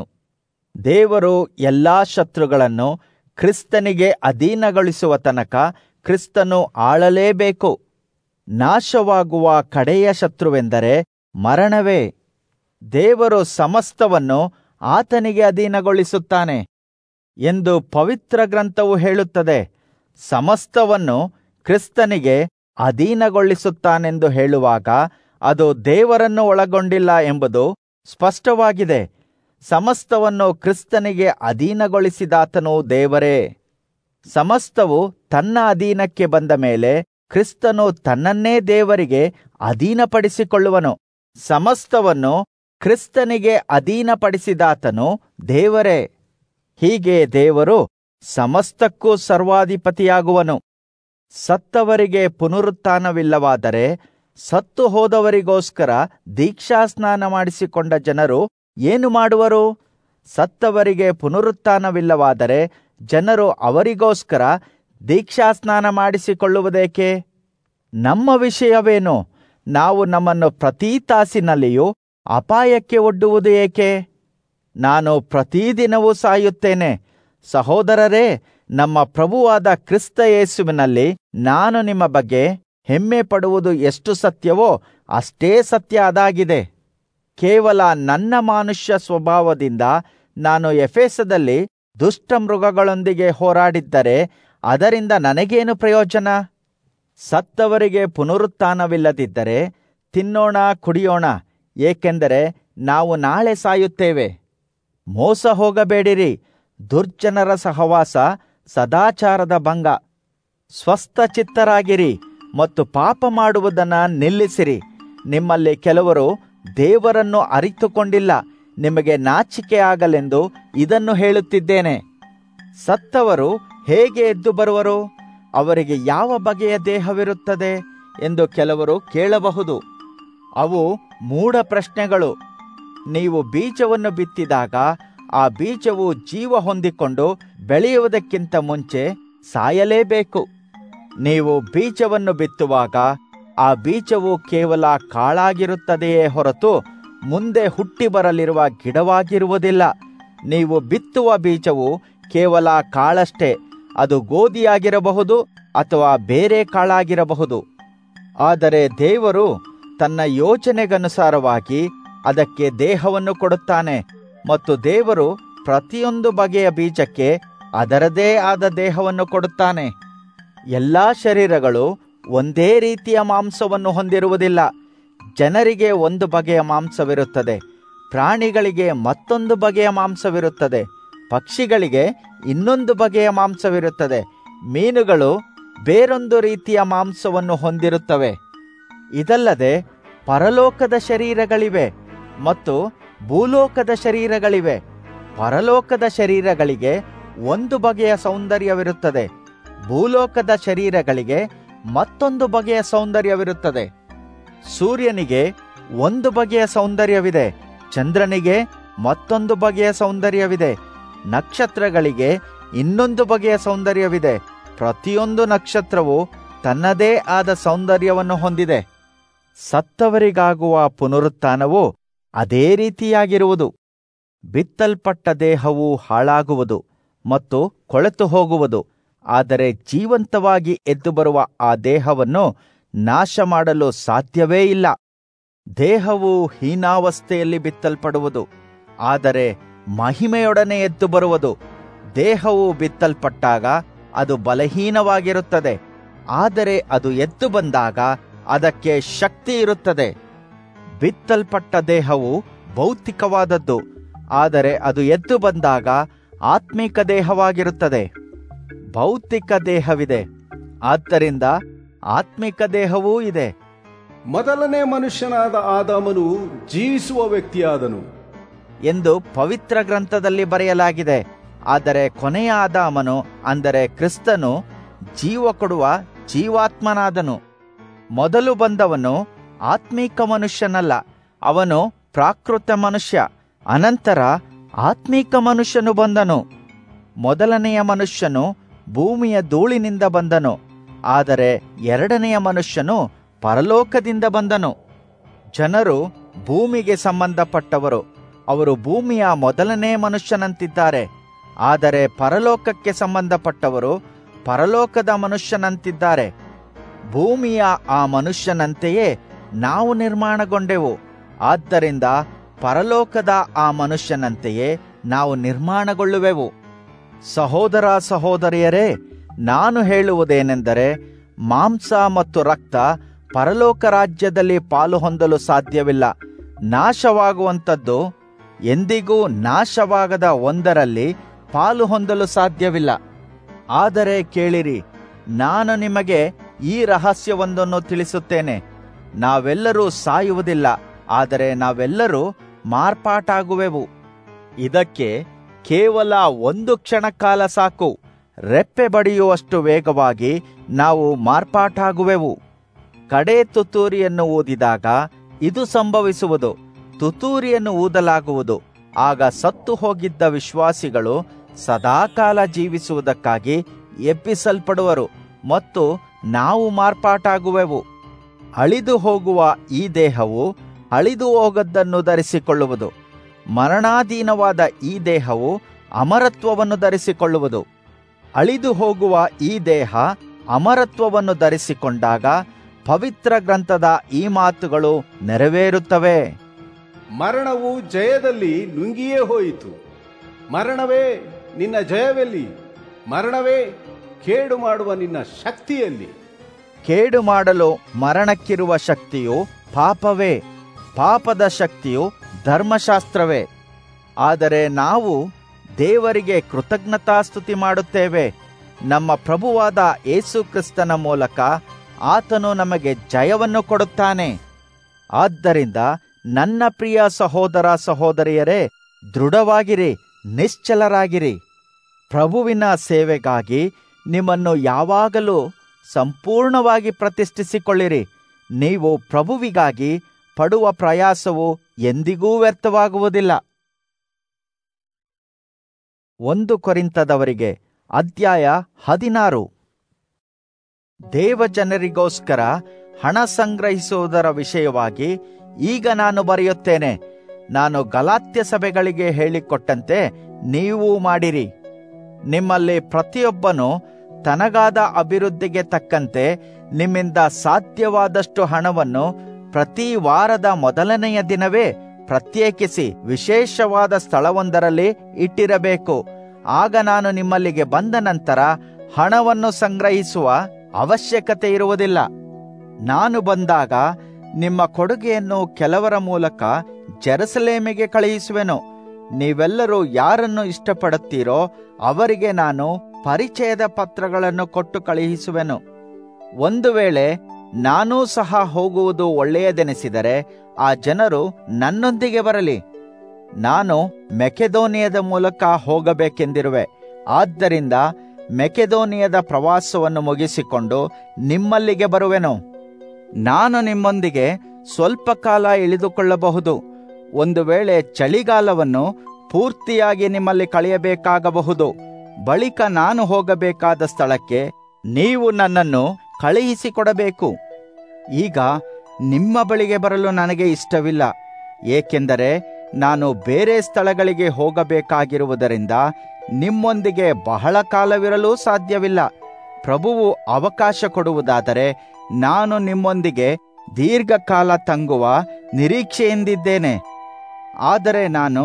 ದೇವರು ಎಲ್ಲಾ ಶತ್ರುಗಳನ್ನು ಕ್ರಿಸ್ತನಿಗೆ ಅಧೀನಗೊಳಿಸುವ ತನಕ ಕ್ರಿಸ್ತನು ಆಳಲೇಬೇಕು ನಾಶವಾಗುವ ಕಡೆಯ ಶತ್ರುವೆಂದರೆ ಮರಣವೇ ದೇವರು ಸಮಸ್ತವನ್ನು ಆತನಿಗೆ ಅಧೀನಗೊಳಿಸುತ್ತಾನೆ ಎಂದು ಪವಿತ್ರ ಗ್ರಂಥವು ಹೇಳುತ್ತದೆ ಸಮಸ್ತವನ್ನು ಕ್ರಿಸ್ತನಿಗೆ ಅಧೀನಗೊಳಿಸುತ್ತಾನೆಂದು ಹೇಳುವಾಗ ಅದು ದೇವರನ್ನು ಒಳಗೊಂಡಿಲ್ಲ ಎಂಬುದು ಸ್ಪಷ್ಟವಾಗಿದೆ ಸಮಸ್ತವನ್ನು ಕ್ರಿಸ್ತನಿಗೆ ಅಧೀನಗೊಳಿಸಿದಾತನು ದೇವರೇ ಸಮಸ್ತವು ತನ್ನ ಅಧೀನಕ್ಕೆ ಬಂದ ಮೇಲೆ ಕ್ರಿಸ್ತನು ತನ್ನನ್ನೇ ದೇವರಿಗೆ ಅಧೀನಪಡಿಸಿಕೊಳ್ಳುವನು ಸಮಸ್ತವನ್ನು ಕ್ರಿಸ್ತನಿಗೆ ಅಧೀನಪಡಿಸಿದಾತನು ದೇವರೇ ಹೀಗೆ ದೇವರು ಸಮಸ್ತಕ್ಕೂ ಸರ್ವಾಧಿಪತಿಯಾಗುವನು ಸತ್ತವರಿಗೆ ಪುನರುತ್ಥಾನವಿಲ್ಲವಾದರೆ ಸತ್ತು ಹೋದವರಿಗೋಸ್ಕರ ದೀಕ್ಷಾಸ್ನಾನ ಮಾಡಿಸಿಕೊಂಡ ಜನರು ಏನು ಮಾಡುವರು ಸತ್ತವರಿಗೆ ಪುನರುತ್ಥಾನವಿಲ್ಲವಾದರೆ ಜನರು ಅವರಿಗೋಸ್ಕರ ದೀಕ್ಷಾಸ್ನಾನ ಮಾಡಿಸಿಕೊಳ್ಳುವುದೇಕೆ ನಮ್ಮ ವಿಷಯವೇನು ನಾವು ನಮ್ಮನ್ನು ಪ್ರತಿ ತಾಸಿನಲ್ಲಿಯೂ ಅಪಾಯಕ್ಕೆ ಒಡ್ಡುವುದು ಏಕೆ ನಾನು ಪ್ರತಿದಿನವೂ ಸಾಯುತ್ತೇನೆ ಸಹೋದರರೇ ನಮ್ಮ ಪ್ರಭುವಾದ ಕ್ರಿಸ್ತ ಯೇಸುವಿನಲ್ಲಿ ನಾನು ನಿಮ್ಮ ಬಗ್ಗೆ ಹೆಮ್ಮೆ ಪಡುವುದು ಎಷ್ಟು ಸತ್ಯವೋ ಅಷ್ಟೇ ಸತ್ಯ ಅದಾಗಿದೆ ಕೇವಲ ನನ್ನ ಮಾನುಷ್ಯ ಸ್ವಭಾವದಿಂದ ನಾನು ಎಫೆಸದಲ್ಲಿ ದುಷ್ಟ ಮೃಗಗಳೊಂದಿಗೆ ಹೋರಾಡಿದ್ದರೆ ಅದರಿಂದ ನನಗೇನು ಪ್ರಯೋಜನ ಸತ್ತವರಿಗೆ ಪುನರುತ್ಥಾನವಿಲ್ಲದಿದ್ದರೆ ತಿನ್ನೋಣ ಕುಡಿಯೋಣ ಏಕೆಂದರೆ ನಾವು ನಾಳೆ ಸಾಯುತ್ತೇವೆ ಮೋಸ ಹೋಗಬೇಡಿರಿ ದುರ್ಜನರ ಸಹವಾಸ ಸದಾಚಾರದ ಭಂಗ ಸ್ವಸ್ಥ ಚಿತ್ತರಾಗಿರಿ ಮತ್ತು ಪಾಪ ಮಾಡುವುದನ್ನು ನಿಲ್ಲಿಸಿರಿ ನಿಮ್ಮಲ್ಲಿ ಕೆಲವರು ದೇವರನ್ನು ಅರಿತುಕೊಂಡಿಲ್ಲ ನಿಮಗೆ ನಾಚಿಕೆ ಆಗಲೆಂದು ಇದನ್ನು ಹೇಳುತ್ತಿದ್ದೇನೆ ಸತ್ತವರು ಹೇಗೆ ಎದ್ದು ಬರುವರು ಅವರಿಗೆ ಯಾವ ಬಗೆಯ ದೇಹವಿರುತ್ತದೆ ಎಂದು ಕೆಲವರು ಕೇಳಬಹುದು ಅವು ಮೂಢ ಪ್ರಶ್ನೆಗಳು ನೀವು ಬೀಜವನ್ನು ಬಿತ್ತಿದಾಗ ಆ ಬೀಜವು ಜೀವ ಹೊಂದಿಕೊಂಡು ಬೆಳೆಯುವುದಕ್ಕಿಂತ ಮುಂಚೆ ಸಾಯಲೇಬೇಕು ನೀವು ಬೀಜವನ್ನು ಬಿತ್ತುವಾಗ ಆ ಬೀಜವು ಕೇವಲ ಕಾಳಾಗಿರುತ್ತದೆಯೇ ಹೊರತು ಮುಂದೆ ಹುಟ್ಟಿ ಬರಲಿರುವ ಗಿಡವಾಗಿರುವುದಿಲ್ಲ ನೀವು ಬಿತ್ತುವ ಬೀಜವು ಕೇವಲ ಕಾಳಷ್ಟೇ ಅದು ಗೋಧಿಯಾಗಿರಬಹುದು ಅಥವಾ ಬೇರೆ ಕಾಳಾಗಿರಬಹುದು ಆದರೆ ದೇವರು ತನ್ನ ಯೋಚನೆಗನುಸಾರವಾಗಿ ಅದಕ್ಕೆ ದೇಹವನ್ನು ಕೊಡುತ್ತಾನೆ ಮತ್ತು ದೇವರು ಪ್ರತಿಯೊಂದು ಬಗೆಯ ಬೀಜಕ್ಕೆ ಅದರದೇ ಆದ ದೇಹವನ್ನು ಕೊಡುತ್ತಾನೆ ಎಲ್ಲಾ ಶರೀರಗಳು ಒಂದೇ ರೀತಿಯ ಮಾಂಸವನ್ನು ಹೊಂದಿರುವುದಿಲ್ಲ ಜನರಿಗೆ ಒಂದು ಬಗೆಯ ಮಾಂಸವಿರುತ್ತದೆ ಪ್ರಾಣಿಗಳಿಗೆ ಮತ್ತೊಂದು ಬಗೆಯ ಮಾಂಸವಿರುತ್ತದೆ ಪಕ್ಷಿಗಳಿಗೆ ಇನ್ನೊಂದು ಬಗೆಯ ಮಾಂಸವಿರುತ್ತದೆ ಮೀನುಗಳು ಬೇರೊಂದು ರೀತಿಯ ಮಾಂಸವನ್ನು ಹೊಂದಿರುತ್ತವೆ ಇದಲ್ಲದೆ ಪರಲೋಕದ ಶರೀರಗಳಿವೆ ಮತ್ತು ಭೂಲೋಕದ ಶರೀರಗಳಿವೆ ಪರಲೋಕದ ಶರೀರಗಳಿಗೆ ಒಂದು ಬಗೆಯ ಸೌಂದರ್ಯವಿರುತ್ತದೆ ಭೂಲೋಕದ ಶರೀರಗಳಿಗೆ ಮತ್ತೊಂದು ಬಗೆಯ ಸೌಂದರ್ಯವಿರುತ್ತದೆ ಸೂರ್ಯನಿಗೆ ಒಂದು ಬಗೆಯ ಸೌಂದರ್ಯವಿದೆ ಚಂದ್ರನಿಗೆ ಮತ್ತೊಂದು ಬಗೆಯ ಸೌಂದರ್ಯವಿದೆ ನಕ್ಷತ್ರಗಳಿಗೆ ಇನ್ನೊಂದು ಬಗೆಯ ಸೌಂದರ್ಯವಿದೆ ಪ್ರತಿಯೊಂದು ನಕ್ಷತ್ರವು ತನ್ನದೇ ಆದ ಸೌಂದರ್ಯವನ್ನು ಹೊಂದಿದೆ ಸತ್ತವರಿಗಾಗುವ ಪುನರುತ್ಥಾನವು ಅದೇ ರೀತಿಯಾಗಿರುವುದು ಬಿತ್ತಲ್ಪಟ್ಟ ದೇಹವು ಹಾಳಾಗುವುದು ಮತ್ತು ಕೊಳೆತು ಹೋಗುವುದು ಆದರೆ ಜೀವಂತವಾಗಿ ಎದ್ದು ಬರುವ ಆ ದೇಹವನ್ನು ನಾಶ ಮಾಡಲು ಸಾಧ್ಯವೇ ಇಲ್ಲ ದೇಹವು ಹೀನಾವಸ್ಥೆಯಲ್ಲಿ ಬಿತ್ತಲ್ಪಡುವುದು ಆದರೆ ಮಹಿಮೆಯೊಡನೆ ಎದ್ದು ಬರುವುದು ದೇಹವು ಬಿತ್ತಲ್ಪಟ್ಟಾಗ ಅದು ಬಲಹೀನವಾಗಿರುತ್ತದೆ ಆದರೆ ಅದು ಎದ್ದು ಬಂದಾಗ ಅದಕ್ಕೆ ಶಕ್ತಿ ಇರುತ್ತದೆ ಬಿತ್ತಲ್ಪಟ್ಟ ದೇಹವು ಭೌತಿಕವಾದದ್ದು ಆದರೆ ಅದು ಎದ್ದು ಬಂದಾಗ ಆತ್ಮಿಕ ದೇಹವಾಗಿರುತ್ತದೆ ಭೌತಿಕ ದೇಹವಿದೆ ಆದ್ದರಿಂದ ಆತ್ಮಿಕ ದೇಹವೂ ಇದೆ ಮೊದಲನೇ ಮನುಷ್ಯನಾದ ಆದಾಮನು ಜೀವಿಸುವ ವ್ಯಕ್ತಿಯಾದನು ಎಂದು ಪವಿತ್ರ ಗ್ರಂಥದಲ್ಲಿ ಬರೆಯಲಾಗಿದೆ ಆದರೆ ಕೊನೆಯ ಆದಾಮನು ಅಂದರೆ ಕ್ರಿಸ್ತನು ಜೀವ ಕೊಡುವ ಜೀವಾತ್ಮನಾದನು ಮೊದಲು ಬಂದವನು ಆತ್ಮೀಕ ಮನುಷ್ಯನಲ್ಲ ಅವನು ಪ್ರಾಕೃತ ಮನುಷ್ಯ ಅನಂತರ ಆತ್ಮೀಕ ಮನುಷ್ಯನು ಬಂದನು ಮೊದಲನೆಯ ಮನುಷ್ಯನು ಭೂಮಿಯ ಧೂಳಿನಿಂದ ಬಂದನು ಆದರೆ ಎರಡನೆಯ ಮನುಷ್ಯನು ಪರಲೋಕದಿಂದ ಬಂದನು ಜನರು ಭೂಮಿಗೆ ಸಂಬಂಧಪಟ್ಟವರು ಅವರು ಭೂಮಿಯ ಮೊದಲನೇ ಮನುಷ್ಯನಂತಿದ್ದಾರೆ ಆದರೆ ಪರಲೋಕಕ್ಕೆ ಸಂಬಂಧಪಟ್ಟವರು ಪರಲೋಕದ ಮನುಷ್ಯನಂತಿದ್ದಾರೆ ಭೂಮಿಯ ಆ ಮನುಷ್ಯನಂತೆಯೇ ನಾವು ನಿರ್ಮಾಣಗೊಂಡೆವು ಆದ್ದರಿಂದ ಪರಲೋಕದ ಆ ಮನುಷ್ಯನಂತೆಯೇ ನಾವು ನಿರ್ಮಾಣಗೊಳ್ಳುವೆವು ಸಹೋದರ ಸಹೋದರಿಯರೇ ನಾನು ಹೇಳುವುದೇನೆಂದರೆ ಮಾಂಸ ಮತ್ತು ರಕ್ತ ಪರಲೋಕ ರಾಜ್ಯದಲ್ಲಿ ಪಾಲು ಹೊಂದಲು ಸಾಧ್ಯವಿಲ್ಲ ನಾಶವಾಗುವಂಥದ್ದು ಎಂದಿಗೂ ನಾಶವಾಗದ ಒಂದರಲ್ಲಿ ಪಾಲು ಹೊಂದಲು ಸಾಧ್ಯವಿಲ್ಲ ಆದರೆ ಕೇಳಿರಿ ನಾನು ನಿಮಗೆ ಈ ರಹಸ್ಯವೊಂದನ್ನು ತಿಳಿಸುತ್ತೇನೆ ನಾವೆಲ್ಲರೂ ಸಾಯುವುದಿಲ್ಲ ಆದರೆ ನಾವೆಲ್ಲರೂ ಮಾರ್ಪಾಟಾಗುವೆವು ಇದಕ್ಕೆ ಕೇವಲ ಒಂದು ಕ್ಷಣಕಾಲ ಸಾಕು ರೆಪ್ಪೆ ಬಡಿಯುವಷ್ಟು ವೇಗವಾಗಿ ನಾವು ಮಾರ್ಪಾಟಾಗುವೆವು ಕಡೆ ತುತ್ತೂರಿಯನ್ನು ಊದಿದಾಗ ಇದು ಸಂಭವಿಸುವುದು ತುತ್ತೂರಿಯನ್ನು ಊದಲಾಗುವುದು ಆಗ ಸತ್ತು ಹೋಗಿದ್ದ ವಿಶ್ವಾಸಿಗಳು ಸದಾಕಾಲ ಜೀವಿಸುವುದಕ್ಕಾಗಿ ಎಬ್ಬಿಸಲ್ಪಡುವರು ಮತ್ತು ನಾವು ಮಾರ್ಪಾಟಾಗುವೆವು ಅಳಿದು ಹೋಗುವ ಈ ದೇಹವು ಅಳಿದು ಹೋಗದ್ದನ್ನು ಧರಿಸಿಕೊಳ್ಳುವುದು ಮರಣಾಧೀನವಾದ ಈ ದೇಹವು ಅಮರತ್ವವನ್ನು ಧರಿಸಿಕೊಳ್ಳುವುದು ಅಳಿದು ಹೋಗುವ ಈ ದೇಹ ಅಮರತ್ವವನ್ನು ಧರಿಸಿಕೊಂಡಾಗ ಪವಿತ್ರ ಗ್ರಂಥದ ಈ ಮಾತುಗಳು ನೆರವೇರುತ್ತವೆ ಮರಣವು ಜಯದಲ್ಲಿ ನುಂಗಿಯೇ ಹೋಯಿತು ಮರಣವೇ ನಿನ್ನ ಜಯವೆಲ್ಲಿ ಮರಣವೇ ಕೇಡು ಮಾಡುವ ನಿನ್ನ ಶಕ್ತಿಯಲ್ಲಿ ಕೇಡು ಮಾಡಲು ಮರಣಕ್ಕಿರುವ ಶಕ್ತಿಯು ಪಾಪವೇ ಪಾಪದ ಶಕ್ತಿಯು ಧರ್ಮಶಾಸ್ತ್ರವೇ ಆದರೆ ನಾವು ದೇವರಿಗೆ ಕೃತಜ್ಞತಾಸ್ತುತಿ ಮಾಡುತ್ತೇವೆ ನಮ್ಮ ಪ್ರಭುವಾದ ಯೇಸು ಕ್ರಿಸ್ತನ ಮೂಲಕ ಆತನು ನಮಗೆ ಜಯವನ್ನು ಕೊಡುತ್ತಾನೆ ಆದ್ದರಿಂದ ನನ್ನ ಪ್ರಿಯ ಸಹೋದರ ಸಹೋದರಿಯರೇ ದೃಢವಾಗಿರಿ ನಿಶ್ಚಲರಾಗಿರಿ ಪ್ರಭುವಿನ ಸೇವೆಗಾಗಿ ನಿಮ್ಮನ್ನು ಯಾವಾಗಲೂ ಸಂಪೂರ್ಣವಾಗಿ ಪ್ರತಿಷ್ಠಿಸಿಕೊಳ್ಳಿರಿ ನೀವು ಪ್ರಭುವಿಗಾಗಿ ಪಡುವ ಪ್ರಯಾಸವು ಎಂದಿಗೂ ವ್ಯರ್ಥವಾಗುವುದಿಲ್ಲ ಒಂದು ಕೊರಿಂತದವರಿಗೆ ಅಧ್ಯಾಯ ಹದಿನಾರು ದೇವಜನರಿಗೋಸ್ಕರ ಹಣ ಸಂಗ್ರಹಿಸುವುದರ ವಿಷಯವಾಗಿ ಈಗ ನಾನು ಬರೆಯುತ್ತೇನೆ ನಾನು ಗಲಾತ್ಯ ಸಭೆಗಳಿಗೆ ಹೇಳಿಕೊಟ್ಟಂತೆ ನೀವು ಮಾಡಿರಿ ನಿಮ್ಮಲ್ಲಿ ಪ್ರತಿಯೊಬ್ಬನು ತನಗಾದ ಅಭಿವೃದ್ಧಿಗೆ ತಕ್ಕಂತೆ ನಿಮ್ಮಿಂದ ಸಾಧ್ಯವಾದಷ್ಟು ಹಣವನ್ನು ಪ್ರತಿ ವಾರದ ಮೊದಲನೆಯ ದಿನವೇ ಪ್ರತ್ಯೇಕಿಸಿ ವಿಶೇಷವಾದ ಸ್ಥಳವೊಂದರಲ್ಲಿ ಇಟ್ಟಿರಬೇಕು ಆಗ ನಾನು ನಿಮ್ಮಲ್ಲಿಗೆ ಬಂದ ನಂತರ ಹಣವನ್ನು ಸಂಗ್ರಹಿಸುವ ಅವಶ್ಯಕತೆ ಇರುವುದಿಲ್ಲ ನಾನು ಬಂದಾಗ ನಿಮ್ಮ ಕೊಡುಗೆಯನ್ನು ಕೆಲವರ ಮೂಲಕ ಜೆರುಸಲೇಮಿಗೆ ಕಳುಹಿಸುವೆನು ನೀವೆಲ್ಲರೂ ಯಾರನ್ನು ಇಷ್ಟಪಡುತ್ತೀರೋ ಅವರಿಗೆ ನಾನು ಪರಿಚಯದ ಪತ್ರಗಳನ್ನು ಕೊಟ್ಟು ಕಳುಹಿಸುವೆನು ಒಂದು ವೇಳೆ ನಾನೂ ಸಹ ಹೋಗುವುದು ಒಳ್ಳೆಯದೆನಿಸಿದರೆ ಆ ಜನರು ನನ್ನೊಂದಿಗೆ ಬರಲಿ ನಾನು ಮೆಕೆದೋನಿಯದ ಮೂಲಕ ಹೋಗಬೇಕೆಂದಿರುವೆ ಆದ್ದರಿಂದ ಮೆಕೆದೋನಿಯದ ಪ್ರವಾಸವನ್ನು ಮುಗಿಸಿಕೊಂಡು ನಿಮ್ಮಲ್ಲಿಗೆ ಬರುವೆನು ನಾನು ನಿಮ್ಮೊಂದಿಗೆ ಸ್ವಲ್ಪ ಕಾಲ ಇಳಿದುಕೊಳ್ಳಬಹುದು ಒಂದು ವೇಳೆ ಚಳಿಗಾಲವನ್ನು ಪೂರ್ತಿಯಾಗಿ ನಿಮ್ಮಲ್ಲಿ ಕಳೆಯಬೇಕಾಗಬಹುದು ಬಳಿಕ ನಾನು ಹೋಗಬೇಕಾದ ಸ್ಥಳಕ್ಕೆ ನೀವು ನನ್ನನ್ನು ಕಳುಹಿಸಿಕೊಡಬೇಕು ಈಗ ನಿಮ್ಮ ಬಳಿಗೆ ಬರಲು ನನಗೆ ಇಷ್ಟವಿಲ್ಲ ಏಕೆಂದರೆ ನಾನು ಬೇರೆ ಸ್ಥಳಗಳಿಗೆ ಹೋಗಬೇಕಾಗಿರುವುದರಿಂದ ನಿಮ್ಮೊಂದಿಗೆ ಬಹಳ ಕಾಲವಿರಲು ಸಾಧ್ಯವಿಲ್ಲ ಪ್ರಭುವು ಅವಕಾಶ ಕೊಡುವುದಾದರೆ ನಾನು ನಿಮ್ಮೊಂದಿಗೆ ದೀರ್ಘಕಾಲ ತಂಗುವ ನಿರೀಕ್ಷೆಯಿಂದಿದ್ದೇನೆ ಆದರೆ ನಾನು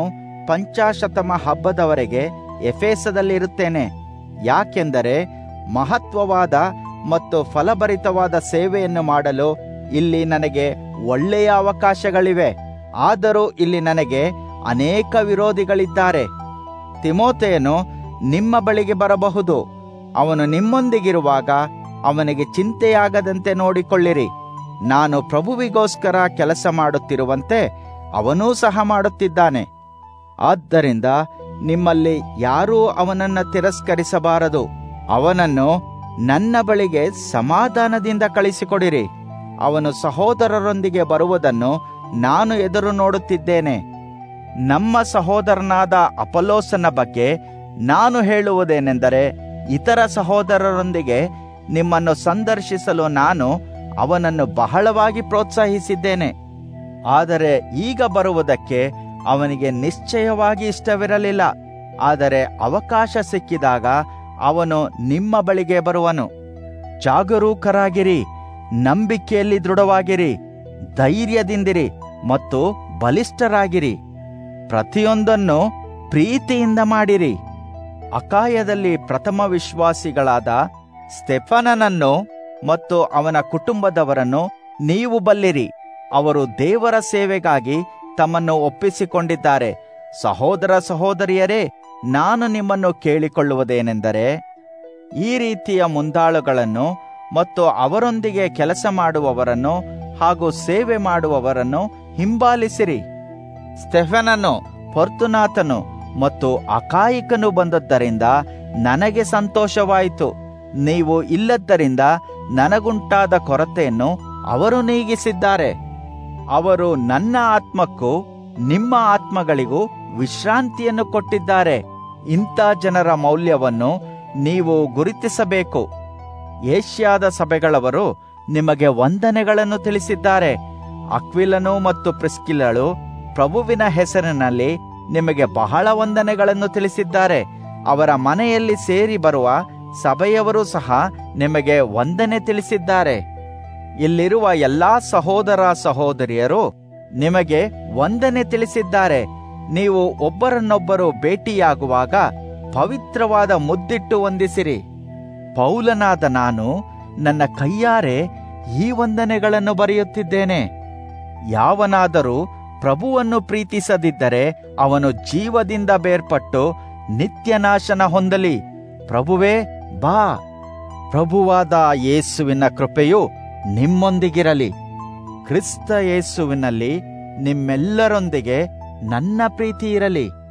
ಪಂಚಾಶತಮ ಹಬ್ಬದವರೆಗೆ ಎಫೇಸದಲ್ಲಿರುತ್ತೇನೆ ಯಾಕೆಂದರೆ ಮಹತ್ವವಾದ ಮತ್ತು ಫಲಭರಿತವಾದ ಸೇವೆಯನ್ನು ಮಾಡಲು ಇಲ್ಲಿ ನನಗೆ ಒಳ್ಳೆಯ ಅವಕಾಶಗಳಿವೆ ಆದರೂ ಇಲ್ಲಿ ನನಗೆ ಅನೇಕ ವಿರೋಧಿಗಳಿದ್ದಾರೆ ತಿಮೋತೆಯನು ನಿಮ್ಮ ಬಳಿಗೆ ಬರಬಹುದು ಅವನು ನಿಮ್ಮೊಂದಿಗಿರುವಾಗ ಅವನಿಗೆ ಚಿಂತೆಯಾಗದಂತೆ ನೋಡಿಕೊಳ್ಳಿರಿ ನಾನು ಪ್ರಭುವಿಗೋಸ್ಕರ ಕೆಲಸ ಮಾಡುತ್ತಿರುವಂತೆ ಅವನೂ ಸಹ ಮಾಡುತ್ತಿದ್ದಾನೆ ಆದ್ದರಿಂದ ನಿಮ್ಮಲ್ಲಿ ಯಾರೂ ಅವನನ್ನು ತಿರಸ್ಕರಿಸಬಾರದು ಅವನನ್ನು ನನ್ನ ಬಳಿಗೆ ಸಮಾಧಾನದಿಂದ ಕಳಿಸಿಕೊಡಿರಿ ಅವನು ಸಹೋದರರೊಂದಿಗೆ ಬರುವುದನ್ನು ನಾನು ಎದುರು ನೋಡುತ್ತಿದ್ದೇನೆ ನಮ್ಮ ಸಹೋದರನಾದ ಅಪಲೋಸನ ಬಗ್ಗೆ ನಾನು ಹೇಳುವುದೇನೆಂದರೆ ಇತರ ಸಹೋದರರೊಂದಿಗೆ ನಿಮ್ಮನ್ನು ಸಂದರ್ಶಿಸಲು ನಾನು ಅವನನ್ನು ಬಹಳವಾಗಿ ಪ್ರೋತ್ಸಾಹಿಸಿದ್ದೇನೆ ಆದರೆ ಈಗ ಬರುವುದಕ್ಕೆ ಅವನಿಗೆ ನಿಶ್ಚಯವಾಗಿ ಇಷ್ಟವಿರಲಿಲ್ಲ ಆದರೆ ಅವಕಾಶ ಸಿಕ್ಕಿದಾಗ ಅವನು ನಿಮ್ಮ ಬಳಿಗೆ ಬರುವನು ಜಾಗರೂಕರಾಗಿರಿ ನಂಬಿಕೆಯಲ್ಲಿ ದೃಢವಾಗಿರಿ ಧೈರ್ಯದಿಂದಿರಿ ಮತ್ತು ಬಲಿಷ್ಠರಾಗಿರಿ ಪ್ರತಿಯೊಂದನ್ನು ಪ್ರೀತಿಯಿಂದ ಮಾಡಿರಿ ಅಕಾಯದಲ್ಲಿ ಪ್ರಥಮ ವಿಶ್ವಾಸಿಗಳಾದ ಸ್ಟೆಫನನನ್ನು ಮತ್ತು ಅವನ ಕುಟುಂಬದವರನ್ನು ನೀವು ಬಲ್ಲಿರಿ ಅವರು ದೇವರ ಸೇವೆಗಾಗಿ ತಮ್ಮನ್ನು ಒಪ್ಪಿಸಿಕೊಂಡಿದ್ದಾರೆ ಸಹೋದರ ಸಹೋದರಿಯರೇ ನಾನು ನಿಮ್ಮನ್ನು ಕೇಳಿಕೊಳ್ಳುವುದೇನೆಂದರೆ ಈ ರೀತಿಯ ಮುಂದಾಳುಗಳನ್ನು ಮತ್ತು ಅವರೊಂದಿಗೆ ಕೆಲಸ ಮಾಡುವವರನ್ನು ಹಾಗೂ ಸೇವೆ ಮಾಡುವವರನ್ನು ಹಿಂಬಾಲಿಸಿರಿ ಸ್ಟೆಫನನು ಪೊರ್ತುನಾಥನು ಮತ್ತು ಅಕಾಯಿಕನು ಬಂದದ್ದರಿಂದ ನನಗೆ ಸಂತೋಷವಾಯಿತು ನೀವು ಇಲ್ಲದ್ದರಿಂದ ನನಗುಂಟಾದ ಕೊರತೆಯನ್ನು ಅವರು ನೀಗಿಸಿದ್ದಾರೆ ಅವರು ನನ್ನ ಆತ್ಮಕ್ಕೂ ನಿಮ್ಮ ಆತ್ಮಗಳಿಗೂ ವಿಶ್ರಾಂತಿಯನ್ನು ಕೊಟ್ಟಿದ್ದಾರೆ ಇಂಥ ಜನರ ಮೌಲ್ಯವನ್ನು ನೀವು ಗುರುತಿಸಬೇಕು ಏಷ್ಯಾದ ಸಭೆಗಳವರು ನಿಮಗೆ ವಂದನೆಗಳನ್ನು ತಿಳಿಸಿದ್ದಾರೆ ಅಕ್ವಿಲನು ಮತ್ತು ಪ್ರಿಸ್ಕಿಲಳು ಪ್ರಭುವಿನ ಹೆಸರಿನಲ್ಲಿ ನಿಮಗೆ ಬಹಳ ವಂದನೆಗಳನ್ನು ತಿಳಿಸಿದ್ದಾರೆ ಅವರ ಮನೆಯಲ್ಲಿ ಸೇರಿ ಬರುವ ಸಭೆಯವರು ಸಹ ನಿಮಗೆ ವಂದನೆ ತಿಳಿಸಿದ್ದಾರೆ ಇಲ್ಲಿರುವ ಎಲ್ಲಾ ಸಹೋದರ ಸಹೋದರಿಯರು ನಿಮಗೆ ವಂದನೆ ತಿಳಿಸಿದ್ದಾರೆ ನೀವು ಒಬ್ಬರನ್ನೊಬ್ಬರು ಭೇಟಿಯಾಗುವಾಗ ಪವಿತ್ರವಾದ ಮುದ್ದಿಟ್ಟು ವಂದಿಸಿರಿ ಪೌಲನಾದ ನಾನು ನನ್ನ ಕೈಯಾರೆ ಈ ವಂದನೆಗಳನ್ನು ಬರೆಯುತ್ತಿದ್ದೇನೆ ಯಾವನಾದರೂ ಪ್ರಭುವನ್ನು ಪ್ರೀತಿಸದಿದ್ದರೆ ಅವನು ಜೀವದಿಂದ ಬೇರ್ಪಟ್ಟು ನಿತ್ಯನಾಶನ ಹೊಂದಲಿ ಪ್ರಭುವೇ ಬಾ ಪ್ರಭುವಾದ ಯೇಸುವಿನ ಕೃಪೆಯು ನಿಮ್ಮೊಂದಿಗಿರಲಿ ಕ್ರಿಸ್ತ ಯೇಸುವಿನಲ್ಲಿ ನಿಮ್ಮೆಲ್ಲರೊಂದಿಗೆ ನನ್ನ ಪ್ರೀತಿ ಇರಲಿ